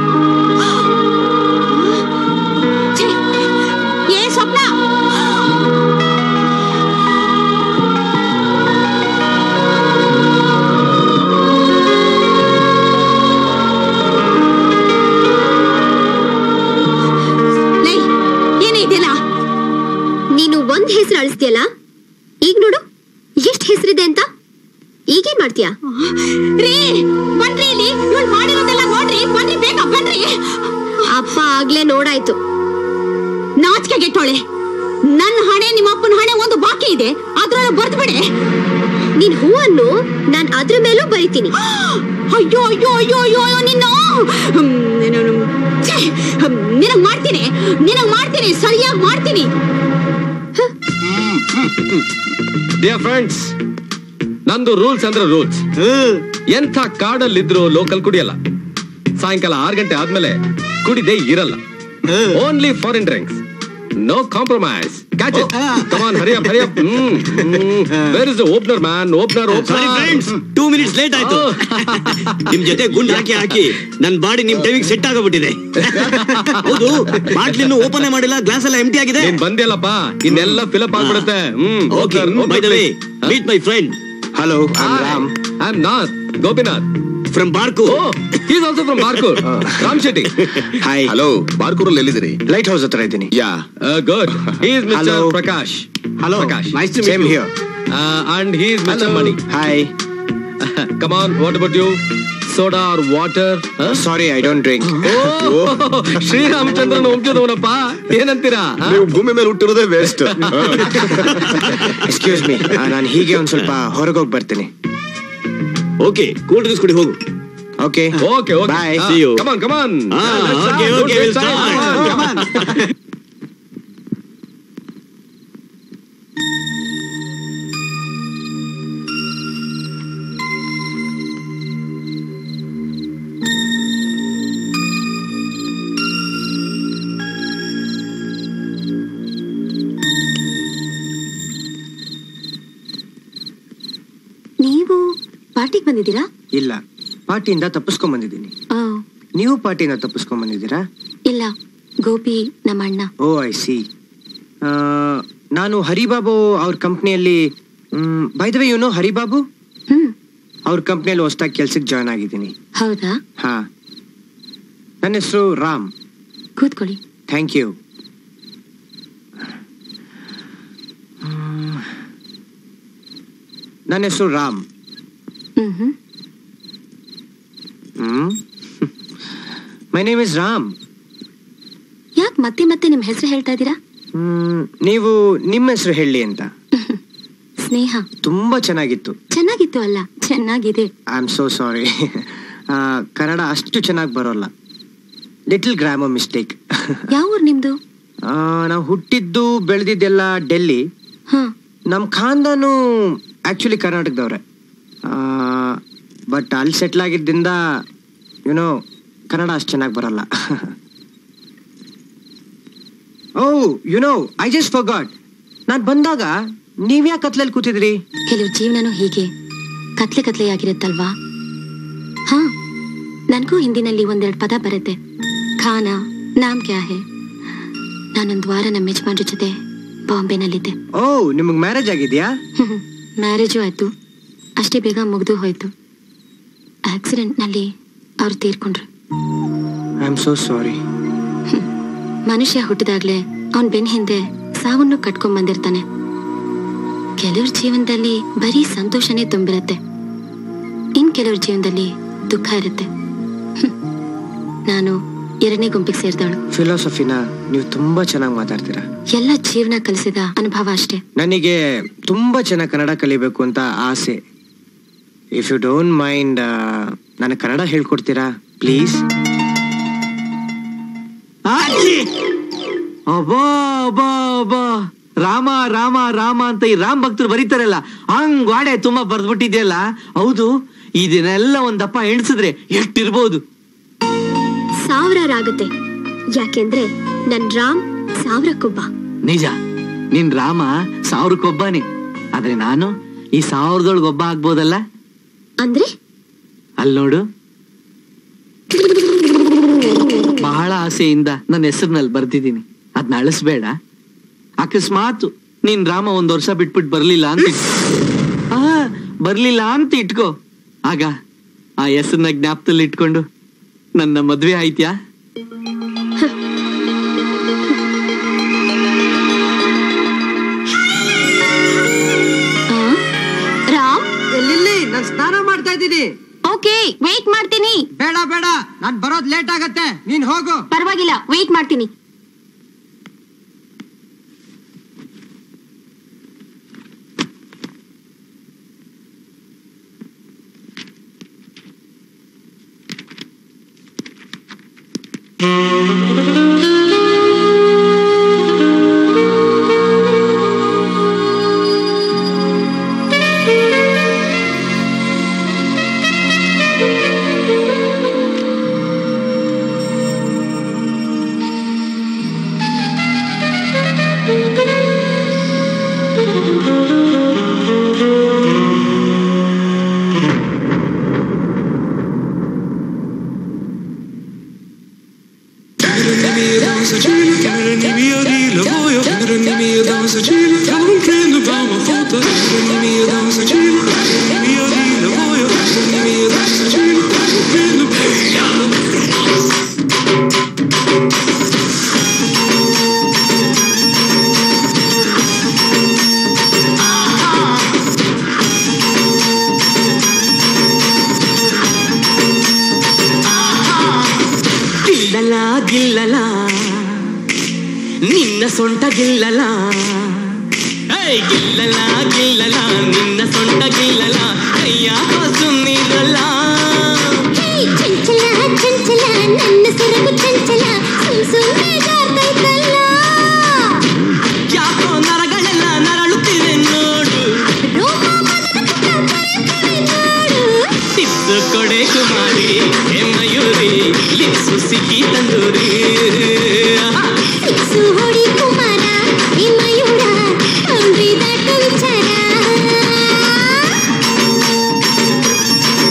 ಛೀ, ಏ ಸ್ವಪ್ನ ಲೇ, ಏನೇ ಇದೆಯಲ್ಲ ನೀನು ಒಂದ್ ಹೆಸರು ಅಳಿಸ್ತೀಯಲ್ಲ ಈಗ ನೋಡು ಎಷ್ಟ್ ಹೆಸರಿದೆ ಅಂತ ಈಗೇನ್ ಮಾಡ್ತೀಯಾ ರೀ ಬನ್ರಿ ಇಲ್ಲಿ ಇವ್ಳು ಮಾಡಿರೋದೆಲ್ಲ ನೋಡ್ರಿ ಬನ್ರಿ ಬೇಗ ಬನ್ರಿ ಅಪ್ಪ ಆಗ್ಲೇ ನೋಡಾಯ್ತು ನಾಚಿಕೆ ಗೆಟ್ಟೋಳೆ ನನ್ನ ಹಣೆ ನಿಮ್ಮ ಅಪ್ಪನ ಹಣೆ ಒಂದು ಬಾಕಿ ಇದೆ ಅದ್ರೊಳಗೆ ಬರ್ದು ಬಿಡೆ ನೀನ್ ಹೂವನ್ನು ನಾನ್ ಅದ್ರ ಮೇಲೂ ಬರಿತೀನಿ ಅಯ್ಯೋ ಅಯ್ಯೋ ಅಯ್ಯೋ ಅಯ್ಯೋ ಅಯ್ಯೋ ನಿನ್ನ ಹ್ಮ್, ನೀನು- ಛೇ, ಹ್ಮ್, ನಿನಗ್ ಮಾಡ್ತೀನಿ ನಿನಗ್ ಮಾಡ್ತೀನಿ ಸರಿಯಾಗಿ ಮಾಡ್ತೀನಿ ಡಿಯರ್ ಫ್ರೆಂಡ್ಸ್ ನಂದು ರೂಲ್ಸ್ ಅಂದ್ರೆ ರೂಲ್ಸ್ ಎಂಥ ಕಾಡಲ್ಲಿದ್ರು ಲೋಕಲ್ ಕುಡಿಯಲ್ಲ ಸಾಯಂಕಾಲ ಆರು ಗಂಟೆ ಆದ್ಮೇಲೆ ಕುಡಿದೇ ಇರಲ್ಲ only foreign drinks no compromise catch it come on hurry up hurry up where is the opener man opener sorry friends two minutes late ಆಯ್ತು ನಿಮ್ ಜೊತೆ ಗುಂಡ್ ಹಾಕಿ ಹಾಕಿ ನನ್ ಬಾಡಿ ನಿಮ್ ಟೈಮಿಗೆ ಸೆಟ್ ಆಗೋಗ್ಬಿಟ್ಟಿದೆ ಹೌದು ಬಾಟ್ಲಿನ್ನು ಓಪನ್ ಮಾಡಿಲ್ಲ ಗ್ಲಾಸ್ ಎಲ್ಲ ಎಂಟಿ ಆಗಿದೆ ನೀನ್ ಬಂದಿಯಲ್ಲಪ್ಪ ಇನ್ನೆಲ್ಲ ಫಿಲಪ್ ಆಗ್ಬಿಡುತ್ತೆ hmm okay by the way meet my friend hello Ram I am Nath Gopinath from Barkur oh is also from Barkur Ram Shetty hi hello ಬಾರ್ಕೂರಲ್ಲಿ ಎಲ್ಲಿದ್ದೀರಿ ಲೈಟ್ ಹೌಸ್ ಹತ್ರ ಇದ್ದೀನಿ yeah good he is mister Hello. Prakash hello Prakash nice to same here and he is mister Mani hi come on what about you soda or water sorry I don't drink ಶ್ರೀರಾಮಚಂದ್ರನ ವಂಶದವನಪ್ಪ ಏನಂತೀರಾ ಆ? ನೀವು ಭೂಮಿ ಮೇಲೆ ಹುಟ್ಟಿರೋದೇ ವೇಸ್ಟ್ ಎಕ್ಸ್ಕ್ಯೂಸ್ ಮಿ ನಾನು ಹೀಗೆ ಒಂದ್ ಸ್ವಲ್ಪ ಹೊರಗೋಗಿ ಬರ್ತೀನಿ ಓಕೆ ಕೂಲ್ ಡ್ರಿಂಕ್ಸ್ ಕುಡಿ ಹೋಗು okay okay okay Bye. See you. Come on come on Ah, okay, okay, we'll start. ಬಂದಿದ್ದೀರಾ ಇಲ್ಲ ಪಾರ್ಟಿಯಿಂದ ತಪ್ಪಿಸ್ಕೊಂಡ್ ಬಂದಿದ್ದೀನಿ ಆ, ನೀವು ಪಾರ್ಟಿಯಿಂದ ತಪ್ಪಿಸ್ಕೊಂಡ್ ಬಂದಿದ್ದೀರಾ ಇಲ್ಲ ಗೋಪಿ ನಮ್ಮ ಅಣ್ಣ ಓ ಐ ಸಿ ನಾನು ಹರಿಬಾಬು ಅವ್ರ ಕಂಪ್ನಿಯಲ್ಲಿ by the way no Haribabu hmm ಅವ್ರ ಕಂಪ್ನಿಯಲ್ಲಿ ಹೊಸ್ದಾಗಿ ಕೆಲ್ಸಕ್ಕೆ ಜಾಯ್ನ್ ಆಗಿದ್ದೀನಿ ಹೌದಾ ಹಾ ನನ್ನ ಹೆಸರು ರಾಮ್ ಕೂತ್ಕೊಳ್ಳಿ ಥ್ಯಾಂಕ್ ಯು ನನ್ನ ಹೆಸರು Ram hmm hmm hmm my name is Ram ಯಾಕೆ ಮತ್ತೆ ಮತ್ತೆ ನಿಮ್ ಹೆಸರು ಹೇಳ್ತಾ ಇದ್ದೀರಾ ಹ್ಮ್, ನೀವು ನಿಮ್ಮ ಹೆಸರು ಹೇಳಿ ಅಂತ ಸ್ನೇಹ ತುಂಬಾ ಚೆನ್ನಾಗಿತ್ತು ಚೆನ್ನಾಗಿತ್ತು ಅಲ್ಲ ಚೆನ್ನಾಗಿದೆ I am so sorry Kannada ಅಷ್ಟು ಚೆನ್ನಾಗಿ ಬರೋಲ್ಲ ಲಿಟಲ್ ಗ್ರಾಮರ್ ಮಿಸ್ಟೇಕ್ ಯಾವ ಊರ್ ನಿಮ್ದು ನಾವು ಹುಟ್ಟಿದ್ದು ಬೆಳೆದಿದ್ದೆಲ್ಲ ಡೆಲ್ಲಿ ಹಾ ನಮ್ಮ ಖಾನ್ದಾನು ಆಕ್ಚುಲಿ ಕರ್ನಾಟಕದವ್ರೆ ಬಟ್ ಅಲ್ಲಿ ಸೆಟ್ಲ್ ಆಗಿದ್ದರಿಂದ ಯುನೋ ಕನ್ನಡ ಅಷ್ಟು ಚೆನ್ನಾಗಿ ಬರಲ್ಲ oh you know I just for ನಾನು ಬಂದಾಗ ನೀವ್ಯಾಕೆ ಕತ್ಲಲ್ಲಿ ಕೂತಿದ್ರಿ ಕೆಲವು ಜೀವನನೂ ಹೀಗೆ ಕತ್ಲೆ ಕತ್ಲೆಯಾಗಿರುತ್ತಲ್ವಾ ಹಾ ನನಗೂ ಹಿಂದಿನಲ್ಲಿ ಒಂದೆರಡು ಪದ ಬರುತ್ತೆ ಖಾನ ನಾಮ್ ಕ್ಯಾ ಹೇ ನಾನೊಂದು ವಾರ ನಮ್ಮ ಯಜಮಾನ್ರ ಜೊತೆ ಬಾಂಬೆನಲ್ಲಿದ್ದೆ ಓ ನಿಮಗೆ ಮ್ಯಾರೇಜ್ ಆಗಿದ್ಯಾ ಮ್ಯಾರೇಜು ಆಯ್ತು ಅಷ್ಟೇ ಬೇಗ ಮುಗಿದು ಹೋಯ್ತು ಆಕ್ಸಿಡೆಂಟ್ನಲ್ಲಿ ಅವ್ರು ತೀರ್ಕೊಂಡ್ರು ಐ ಆಮ್ ಸೋ ಸಾರಿ ಮನುಷ್ಯ ಹುಟ್ಟಿದಾಗ್ಲೇ ಅವನ್ ಬೆನ್ ಹಿಂದೆ ಸಾವನ್ನು ಕಟ್ಕೊಂಡ್ ಬಂದಿರ್ತಾನೆ ಕೆಲವ್ರ ಜೀವನದಲ್ಲಿ ಬರೀ ಸಂತೋಷನೇ ತುಂಬಿರತ್ತೆ ಇನ್ ಕೆಲವ್ರ ಜೀವನದಲ್ಲಿ ದುಃಖ ಇರುತ್ತೆ ಹ್ಮ್. ನಾನು ಎರಡನೇ ಗುಂಪಿಗೆ ಸೇರಿದವಳು ಫಿಲಾಸಫಿನ ನೀವು ತುಂಬಾ ಚೆನ್ನಾಗಿ ಮಾತಾಡ್ತೀರಾ ಎಲ್ಲ ಜೀವನ ಕಲಿಸಿದ ಅನುಭವ ಅಷ್ಟೇ ನನಗೆ ತುಂಬಾ ಚೆನ್ನಾಗಿ ಕನ್ನಡ ಕಲಿಬೇಕು ಅಂತ ಆಸೆ ಇಫ್ ಯು ಡೋಂಟ್ ಮೈಂಡ್ ನನಗೆ ಕನ್ನಡ ಹೇಳ್ಕೊಡ್ತೀರಾ ಪ್ಲೀಸ್ ಅಬ್ಬಾ ಅಬ್ಬಾ ಅಬ್ಬಾ ರಾಮ ರಾಮ ರಾಮ ಅಂತ ಈ ರಾಮ್ ಭಕ್ತರು ಬರೀತಾರಲ್ಲ ಹಂಗ್ ಗಾಡೆ ತುಂಬಾ ಬರ್ದ್ಬಿಟ್ಟಿದ್ಯಲ್ಲ ಹೌದು ಇದನ್ನೆಲ್ಲ ಒಂದಪ್ಪ ಎಣಿಸಿದ್ರೆ ಎಷ್ಟಿರ್ಬೋದು ಸಾವಿರಾರು ಆಗುತ್ತೆ ಯಾಕೆಂದ್ರೆ ನನ್ ರಾಮ್ ಸಾವಿರಕ್ಕೊಬ್ಬ ನಿಜ ನಿನ್ ರಾಮ ಸಾವಿರಕ್ಕೊಬ್ಬನೇ ಆದ್ರೆ ನಾನು ಈ ಸಾವಿರದೊಳಗೆ ಒಬ್ಬ ಆಗ್ಬೋದಲ್ಲ ಅಂದ್ರೆ ಅಲ್ಲಿ ನೋಡು ಬಹಳ ಆಸೆಯಿಂದ ನನ್ನ ಹೆಸರಿನಲ್ಲಿ ಬರ್ತಿದ್ದೀನಿ ಅದನ್ನ ಅಳಿಸ್ಬೇಡ ಅಕಸ್ಮಾತ್ ನೀನ್ ರಾಮ ಒಂದ್ ವರ್ಷ ಬಿಟ್ಬಿಟ್ಟು ಬರ್ಲಿಲ್ಲ ಅಂತ ಇಟ್ಕೊ. ಆ ಬರ್ಲಿಲ್ಲ ಅಂತ ಇಟ್ಕೋ ಆಗ ಆ ಹೆಸರನ್ನ ಜ್ಞಾಪದಲ್ಲಿ ಇಟ್ಕೊಂಡು ನನ್ನ ಮದ್ವೆ ಆಯ್ತ್ಯಾ ಆ? ರಾಮ್ ಎಲ್ಲಿ ನಾನು ಸ್ನಾನ ಮಾಡ್ತಾ ಇದ್ದೀನಿ ಓಕೆ ವೇಟ್ ಮಾಡ್ತೀನಿ ಬೇಡ ಬೇಡ ನಾನ್ ಬರೋದ್ ಲೇಟ್ ಆಗತ್ತೆ ನೀನ್ ಹೋಗು ಪರವಾಗಿಲ್ಲ ವೇಟ್ ಮಾಡ್ತೀನಿ ಗಿಲ್ಲಲ ಗಿಲ್ಲಲ ನಿನ್ನ ಸೊಂಟ ಗಿಲ್ಲಲ ಏಯ್ ಗಿಲ್ಲಲ ಗಿಲ್ಲಲ ನಿನ್ನ ಸೊಂಟ ಗಿಲ್ಲಲ ಕೈಯ ಸುಮ್ಮನಿರಲ್ಲ ಚಂಚಲ ಚಂಚಲ ನನ್ನ ಸೆರಗು ಚಂಚಲ ಸುಮ್ ಸುಮ್ಮನೆ ಜಾರ್ತೈತಲ್ಲ ಯಾಕೋ ನರಗಳೆಲ್ಲ ನರಳುತ್ತಿವೆ ನೋಡು ರೋಮ ಮನದ ಪುಟ್ಟ ಕರೆಯುತ್ತಿವೆ ನೋಡು ಟಿಪ್ಸು ಕೊಡೆ ಕುಮಾರಿ ಹೇ ಮಯೂರಿ ಲಿಪ್ಸು ಸಿಕ್ಕಿ ತಂದೂರಿ ಸಿಕ್ಸು ಹೊಡಿ ಕುಮಾರ ಈ ಮಯೂರ ಬೌಂಡ್ರಿ ದಾಟು ವಿಚಾರ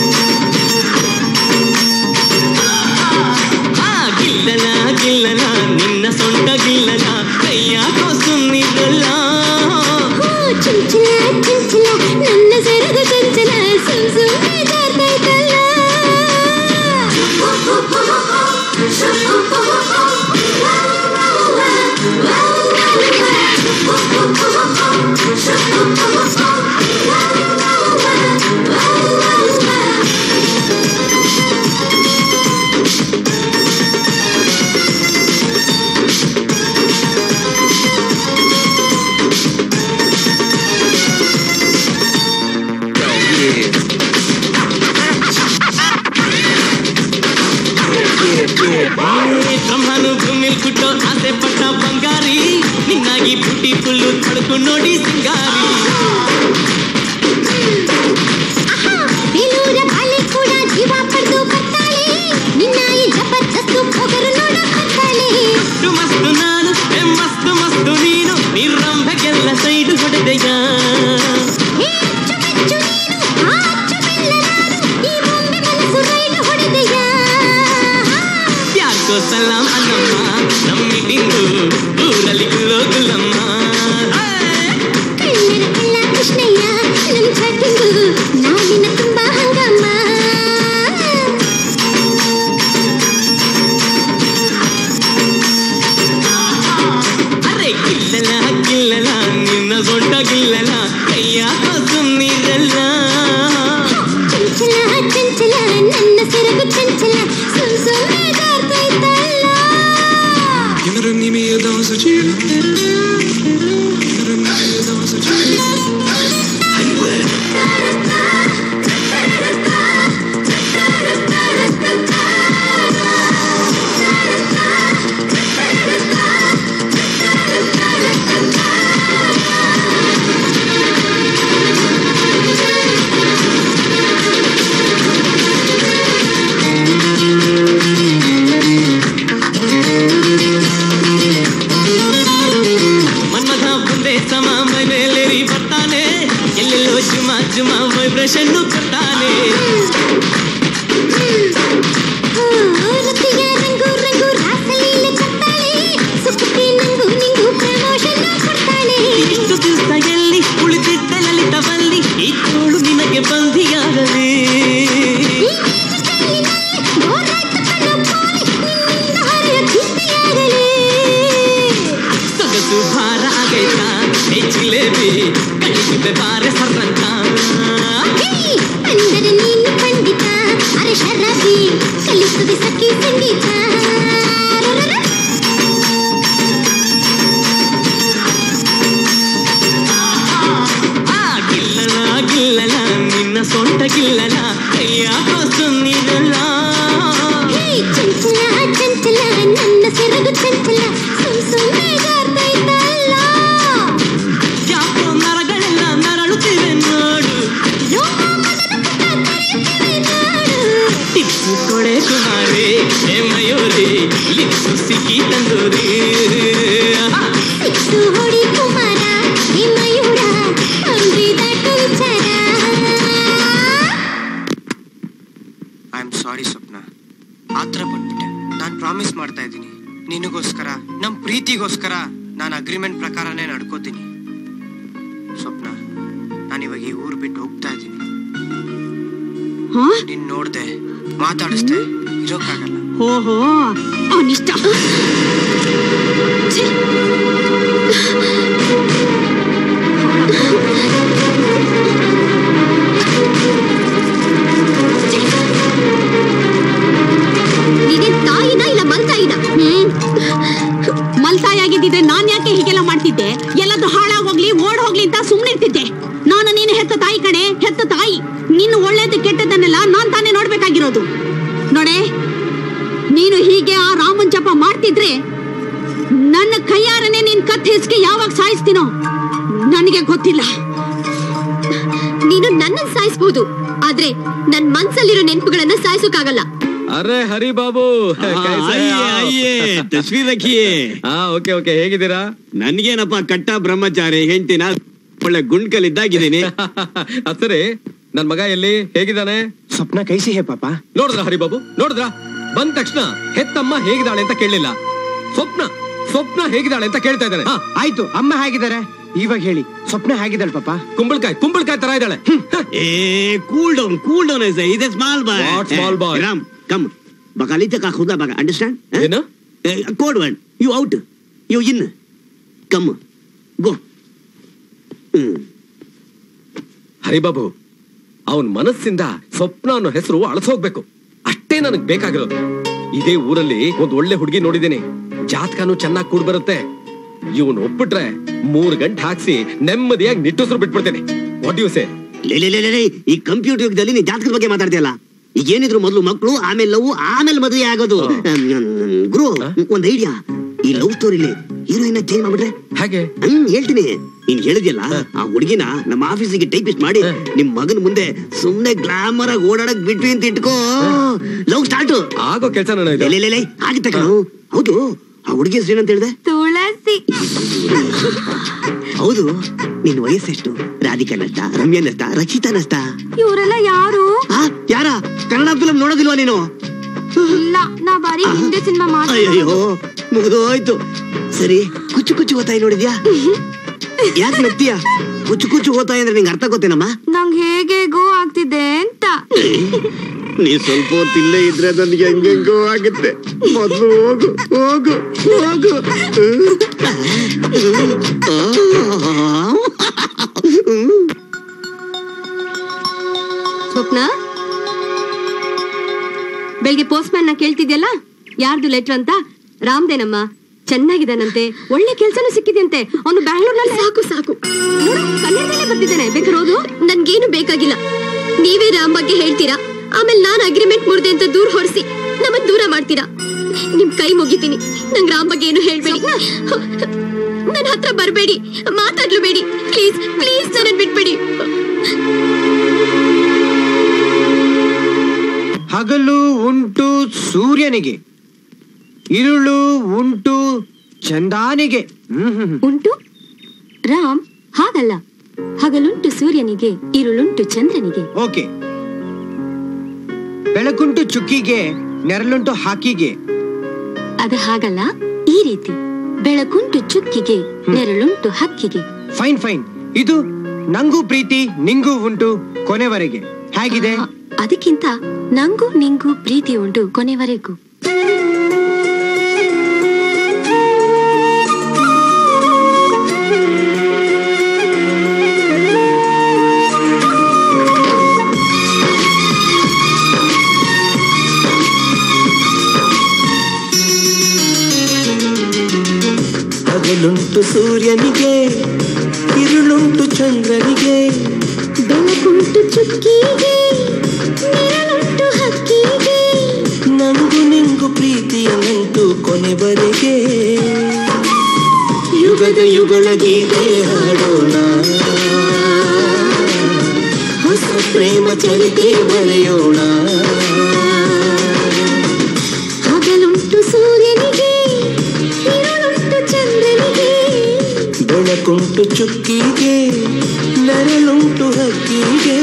ಬ್ರಹ್ಮನು ಭೂಮಿಲ್ ಕುಟ್ಟೋ ಆಸೆ ಪಟ್ಟ ಬಂಗಾರಿ ನಿನ್ನಾಗಿ ಬುಟ್ಟಿ ಫುಲ್ಲು ತಡುಕು ನೋಡಿ ಸಿಂಗಾರಿ ಬೇಲೂರ ಬಾಲೆ ಕೂಡ ಜೀವ ಪಡೆದು ಬರ್ತಾಳೆ ನಿನ್ನ ಈ ಜಬರ್ದಸ್ತು ಪೊಗರು ನೋಡ ಬರ್ತಾಳೆ ಮಸ್ತು ಮಸ್ತು ನಾನು ಏ ಮಸ್ತು ಮಸ್ತು ನೀನು ನಿರಂಭಕ್ಕೆಲ್ಲ ಸೈಡು ಹೊಡೆದೆಯ ಏ ಅಚ್ಚು ಮೆಚ್ಚು ನೀನು ಆ ಅಚ್ಚು ಬೆಲ್ಲ ನಾನು ಈ ಬೊಂಬೆ ಮನಸ್ಸು ರೈಲು ಹೊಡೆದೆಯ ಯಾಕೋ ಸಲಾಂ ಅನ್ನಮ್ಮ ನಮ್ಮ ಮೀಟಿಂಗು ಊರಲ್ಲಿ ಗುಲ್ಲೋ ಗುಲ್ಲಮ್ಮ ಕಳ್ಳರ ಕಳ್ಳ ಕೃಷ್ಣಯ್ಯ ನಮ್ ಚಾಟಿಂಗು ನಾವಿನ ತುಂಬಾ ಹಂಗಮ್ಮ ಅರೆ ಗಿಲ್ಲಲ ಗಿಲ್ಲಲ ನಿನ್ನ ಸೊಂಟ ಗಿಲ್ಲಲ ಕೈಯ ಸುಮ್ಮನಿರಲ್ಲ ಚಂಚಲ ಚಂಚಲ ನನ್ನ ಸೆರಗು ಚಂಚಲ ಸುಮ್ ಸುಮ್ಮನೆ ಜಾರ್ತೈತಲ್ಲ ಮನ್ಮಥ ಮುಂದೆ ಸಮ ಮನೇಲೇರಿ ಬರ್ತಾನೆ ಎಲ್ಲೆಲ್ಲೋ ಜುಮ ಜುಮ ವೈಬ್ರೇಷನ್ ಕೊಡ್ತಾನೆ ರತಿಯ ರಂಗು ರಂಗು ರಾಸಲೀಲೆ ಕೊಡ್ತಾಳೆ ಸುಖಕ್ಕೆ ನಂಗು ನಿಂಗು ಪ್ರಮೋಷನ್ ಕೊಡ್ತಾಳೆ ಇಷ್ಟು ದಿವಸ ಎಲ್ಲಿ ಉಳಿದಿದ್ದ ಲಲಿತವಲ್ಲಿ ಈ ತೋಳು ನಿನಗೆ ಬಂಧಿಯಾಗಲಿ ಈ ಬೀಜ ಕಲ್ಲಿನಲ್ಲಿ ಬೋರಾಯ್ತು ಕಣ್ಣು ಪೋಲಿ ನಿನ್ನಿಂದ ಹರಿಯ ಚಿಂತೆಯಾಗಲಿ ಸೊಗಸು ಭಾರ ಆಗೈತಾ ಏ ಜಿಲೇಬಿ ಕಳಿಸಿದೆ ಬಾರೆ ಸರ್ರಂತ ಹೇ, ಅಂದರೆ ನೀನು ಪಂಡಿತ ಅರೆ ಶರಬಿ ಕಲಿಸುವೆ ಸಖಿ ಸಂಗೀತ ರರರ. ಆ ಗಿಲ್ಲಲ ಗಿಲ್ಲಲ ನಿನ್ನ ಸೊಂಟ ಗಿಲ್ಲಲ ಕೈಯಾಕೋ ಸುಮ್ಮನಿರಲ್ಲ ಹೇ, ಚಂಚಲ ಚಂಚಲ ನನ್ನ ಸೆರಗು ಚಂಚಲ ಸುಮ್ ಸುಮ್ಮನೆ ಜಾರ್ತೈತಲ್ಲ ಯಾಕೋ ನರಗಳೆಲ್ಲ ನರಳುತ್ತಿವೆ ನೋಡು ಲೋಕ ಮದನ ಪುಟ್ಟ ಕರೆಯುತ್ತಿವೆ ನೋಡು ಟಿಪ್ಪು ಕೊಡೆ ಕುಮಾರಿ ಹೇ ಮಯೂರಿ ಲಿಪ್ಸು ಸಿಕ್ಕಿ ತಂದೂರಿ ಸಿಕ್ಸು ಹೊಡಿ ಕುಮಾರ ಹೇ ಮಯೂರ ಬೌಂಡ್ರಿ ದಾಟು ವಿಚಾರ ಐ ಆಮ್ ಸಾರಿ ಸ್ವಪ್ನ ಆತರ ಪಟ್ಬಿಟ್ಟೆ ನಾನು ಪ್ರಾಮಿಸ್ ಮಾಡ್ತಾ ಇದ್ದೀನಿ ನಿನಗೋಸ್ಕರ ನಮ್ಮ ಪ್ರೀತಿಗೋಸ್ಕರ ನಾನು ಅಗ್ರಿಮೆಂಟ್ ಪ್ರಕಾರನೇ ನಡ್ಕೋತೀನಿ ಸ್ವಪ್ನ ನಾನು ಇವಾಗ ಈ ಊರು ಬಿಟ್ಟು ಹೋಗ್ತಾ ಇದ್ದೀನಿ ಹಾ ನಿನ್ ನೋಡ್ದೆ ಮಾತಾಡಿಸ್ದೆ ಇರೋಕ್ಕಾಗಲ್ಲ ಓಹೋ ಅವನಿಷ್ಟ ನೀನೇನ್ ತಾಯಿನ ಇಲ್ಲ ಮಲ್ತಾಯಿನ ಹ್ಮ್ ಮಲ್ತಾಯಾಗಿದ್ದಿದ್ರೆ ನಾನ್ ಯಾಕೆ ಹೀಗೆಲ್ಲ ಮಾಡ್ತಿದ್ದೆ ಎಲ್ಲದು ಹಾಳಾಗೋಗ್ಲಿ ಓಡ್ ಹೋಗ್ಲಿ ಅಂತ ಸುಮ್ನಿರ್ತಿದ್ದೆ ನಾನು ನೀನು ಹೆತ್ತ ತಾಯಿ ಕಣೆ ಹೆತ್ತ ತಾಯಿ ನಿನ್ನ ಒಳ್ಳೇದು ಕೆಟ್ಟದನ್ನೆಲ್ಲ ನಾನ್ ತಾನೇ ನೋಡ್ಬೇಕಾಗಿರೋದು ನೋಡೆ ನೀನು ಹೀಗೆ ಆ ರಾಮನ್ ಜಪ ಮಾಡ್ತಿದ್ರೆ ನನ್ನ ಕೈಯಾರನೆ ನಿನ್ ಕತ್ ಹಿಸ್ಗೆ ಯಾವಾಗ ಸಾಯಿಸ್ತೀನೋ ನನಗೆ ಗೊತ್ತಿಲ್ಲ ನೀನು ನನ್ನನ್ ಸಾಯಿಸ್ಬೋದು ಆದ್ರೆ ನನ್ ಮನ್ಸಲ್ಲಿರೋ ನೆನಪುಗಳನ್ನ ಸಾಯಿಸೋಕ್ಕಾಗಲ್ಲ ಅರೆ ಹರಿ ಬಾಬು ತಸ್ವೀರ್ ರಖಿಯೇ ಹಾ ಓಕೆ ಓಕೆ ಹೇಗಿದ್ದೀರಾ ನನ್ಗೇನಪ್ಪ ಕಟ್ಟ ಬ್ರಹ್ಮಚಾರಿ ಹೆಂಡ್ತಿನ ಒಳ್ಳೆ ಗುಂಡ್ಕಲ್ಲಿದ್ದಾಗಿದ್ದೀನಿ ಅದ್ ಸರಿ ನನ್ ಮಗ ಎಲ್ಲಿ ಹೇಗಿದ್ದಾನೆ ಸ್ವಪ್ನ ಕೈಸಿ ಹೇ ಪಾಪ ನೋಡಿದ್ರ ಹರಿಬಾಬು ನೋಡಿದ್ರ ಬಂದ ತಕ್ಷಣ ಹೆತ್ತಮ್ಮ ಹೇಗಿದ್ದಾಳೆ ಅಂತ ಕೇಳಲಿಲ್ಲ ಸ್ವಪ್ನ ಸ್ವಪ್ನ ಹೇಗಿದ್ದಾಳೆ ಅಂತ ಕೇಳ್ತಾ ಇದ್ದಾನೆ ಹಾ, ಆಯ್ತು ಅಮ್ಮ ಹೇಗಿದ್ದಾರೆ ಇವಾಗ ಹೇಳಿ ಸ್ವಪ್ನ ಹೇಗಿದ್ದಾಳೆ ಪಾಪ ಕುಂಬಳಕಾಯಿ ಕುಂಬಳಕಾಯಿ ತರ ಇದ್ದಾಳೆ ए कूल डाउन कूल डाउन ऐसे is small boy What small boy? Ram कम बकाली का खुदा बका अंडरस्टैंड ಏನು code word you out you in come go Haribabu ಅವನ್ ಮನಸ್ಸಿಂದ ಸ್ವಪ್ನ ಅನ್ನೋ ಹೆಸರು ಅಳಸೋಗ್ಬೇಕು ಅಷ್ಟೇ ನನಗ್ ಬೇಕಾಗಿರೋದು ಇದೇ ಊರಲ್ಲಿ ಒಂದ್ ಒಳ್ಳೆ ಹುಡುಗಿ ನೋಡಿದ್ದೀನಿ ಜಾತಕನು ಚೆನ್ನಾಗಿ ಕೂಡ್ ಬರುತ್ತೆ ಇವನ್ ಒಪ್ಪಿಟ್ರೆ ಮೂರ್ ಗಂಟೆ ಹಾಕ್ಸಿ ನೆಮ್ಮದಿಯಾಗಿ ನಿಟ್ಟುಸ್ರು ಬಿಟ್ಬಿಡ್ತೇನೆ ವಾಟ್ ಯು ಸೇ ಲೇ ಲೇ ಲೇ ಲೇ, ಲೇ ಈ ಕಂಪ್ಯೂಟರ್ ಯುಗದಲ್ಲಿ ನೀ ಜಾತಕದ ಬಗ್ಗೆ ಮಾತಾಡ್ತೀಯಲ್ಲ ಈಗ ಏನಿದ್ರು ಮೊದಲು ಮಕ್ಕಳು ಆಮೇಲೆ ಲವ್ ಆಮೇಲೆ ಮದುವೆ ಆಗೋದು ಹ್ಮ್, ಹ್ಮ್, ಗುರು ಒಂದ್ ಐಡಿಯಾ ಈ ಲವ್ ಸ್ಟೋರಿಲಿ ಹೀರೋಯಿನ್ ಚೇಂಜ್ ಮಾಡ್ಬಿಟ್ರೆ ಹಾಗೆ ಹ್ಮ್ ಹೇಳ್ತೀನಿ ನೀನ್ ಹೇಳಿದ್ಯಲ್ಲ ಆ ಹುಡುಗಿನ ನಮ್ಮ ಆಫೀಸಿಗೆ ಟೈಪಿಸ್ಟ್ ಮಾಡಿ ನಿಮ್ ಮಗನ ಮುಂದೆ ಸುಮ್ನೆ ಗ್ಲಾಮರ್ ಆಗಿ ಓಡಾಡಕ್ ಬಿಟ್ವಿ ಅಂತ ಇಟ್ಕೋ ಲವ್ ಸ್ಟಾರ್ಟ್ ಆಗೋ ಕೆಲಸ ನಾನು ಇದು ಆಗುತ್ತೆ ಕಣೋ ಹೌದು ಆ ಹುಡುಗಿ ಹೆಸರು ಏನಂತ ಹೇಳಿದೆ ತುಳಸಿ ಹೌದು ನಿನ್ ವಯಸ್ಸೆಷ್ಟು ರಾಧಿಕಾ ನಷ್ಟ ರಮ್ಯಾ ನಷ್ಟ ರಕ್ಷಿತಾ ನಷ್ಟ ಇವರೆಲ್ಲ ಯಾರು ಆ, ಯಾರ ಕನ್ನಡ ಫಿಲಂ ನೋಡೋದಿಲ್ವಾ ನೀನು ಇಲ್ಲ ನಾ ಬರೀ ಹಿಂದೆ ಸಿನಿಮಾ ಮಾಡ್ತೀನಿ ಅಯ್ಯೋ ಮುಗಿದೋಯ್ತು ಸರಿ ಕುಚ್ಚು ಕುಚ್ಚು ಓತಾಯಿ ನೋಡಿದ್ಯಾ ಯಾಕೆ ನಗ್ತೀಯ ಕುಚ್ಚು ಕುಚ್ಚು ಓತಾಯಿ ಅಂದ್ರೆ ನಿಂಗೆ ಅರ್ಥ ಗೊತ್ತೇನಮ್ಮ ನಂಗೆ ಹೇಗೆ ಗೋ ಆಗ್ತಿದೆ ಅಂತ ನೀ ಸ್ವಲ್ಪ ಹೊತ್ತು ಇಲ್ಲೇ ಇದ್ರೆ ನನಗೆ ಹೆಂಗೆಂಗೋ ಆಗುತ್ತೆ ಮೊದಲು ಹೋಗು ಹೋಗು ಹೋಗು ಸ್ವಪ್ನ ಬೆಳಿಗ್ಗೆ ಪೋಸ್ಟ್ ಮ್ಯಾನ್ ನ ಕೇಳ್ತಿದ್ಯಲ್ಲ ಯಾರ್ದು ಲೆಟರ್ ಅಂತ ರಾಮ್ದೇನಮ್ಮ ಚೆನ್ನಾಗಿದ್ದಾನಂತೆ ಒಳ್ಳೆ ಕೆಲ್ಸನೂ ಸಿಕ್ಕಿದೆಯಂತೆ ಅವನು ಬ್ಯಾಂಗ್ಳೂರ್ನಲ್ಲಿ ಸಾಕು ಸಾಕು ನೋಡು ಕನ್ನಡದಲ್ಲೇ ಬರ್ತಿದ್ದಾನೆ ಬೇಕಾದ್ರೆ ಓದು ನನ್ಗೇನು ಬೇಕಾಗಿಲ್ಲ ನೀವೇ ರಾಮ್ ಬಗ್ಗೆ ಹೇಳ್ತೀರಾ ಆಮೇಲೆ ನಾನು ಅಗ್ರಿಮೆಂಟ್ ಮುರಿದೆ ಅಂತ ದೂರ ಹೊರಿಸಿ ನಮ್ಮನ್ನ ದೂರ ಮಾಡ್ತೀರಾ ನಿಮ್ ಕೈ ಮುಗಿತೀನಿ ನಂಗ್ ರಾಮ್ ಬಗ್ಗೆ ಏನು ಹೇಳ್ಬೇಡಿ ನನ್ನ ಹತ್ರ ಬರ್ಬೇಡಿ ಮಾತಾಡ್ಲು ಬೇಡಿ ಪ್ಲೀಸ್ ಪ್ಲೀಸ್ ನನ್ನ ಬಿಟ್ಬೇಡಿ ಹಗಲು ಉಂಟು ಸೂರ್ಯನಿಗೆ ಇರುಳು ಉಂಟು ಚಂದಾನಿಗೆ ಹ್ಮ್ ಹ್ಮ್ ಹ್ಮ್. ಉಂಟು ರಾಮ್ ಹಾಗಲ್ಲ ಹಗಲುಂಟು ಸೂರ್ಯನಿಗೆ ഇരുളുಂಟು ಚಂದ್ರನಿಗೆ ಓಕೆ ಬೆಳಕುಂಟು ಚುಕ್ಕಿಗೆ ನೆರಳುಂಟು ಹಾಕಿಗೆ ಅದು ಹಾಗಲ್ಲ ಈ ರೀತಿ ಬೆಳಕುಂಟು ಚುಕ್ಕಿಗೆ ನೆರಳುಂಟು ಹಕ್ಕಿಗೆ ಫೈನ್ ಫೈನ್ ಇದು ನಂಗೂ ಪ್ರೀತಿ ನಿಂಗೂ ಉಂಟು ಕೊನೆವರೆಗೆ ಹೇಗಿದೆ ಆ, ಅದಕ್ಕಿಂತ ನಂಗೂ ನಿಂಗೂ ಪ್ರೀತಿ ಉಂಟು ಕೊನೆವರೆಗೂ ಹಗಲುಂಟು ಸೂರ್ಯನಿಗೆ ഇരുളുಂಟು ಚಂದ್ರನಿಗೆ ಬೆಳಕುಂಟು ಚುಕ್ಕಿಗೆ ನೆರಳುಂಟು ಹಕ್ಕಿಗೆ ನಂಗು ನಿಂಗು ಪ್ರೀತಿಯ ನಂಟು ಕೊನೆವರೆಗೆ ಯುಗದ ಯುಗಳ ಗೀತೆ ಹಾಡೋಣ ಹೊಸ ಪ್ರೇಮ ಚರಿತೆ ಬರೆಯೋಣ ಹಗಲುಂಟು ಸೂರ್ಯನಿಗೆ ഇരുಳುಂಟು ಚಂದ್ರನಿಗೆ ಬೆಳಕುಂಟು ಚುಕ್ಕಿಗೆ ನೆರಳುಂಟು ಹಕ್ಕಿಗೆ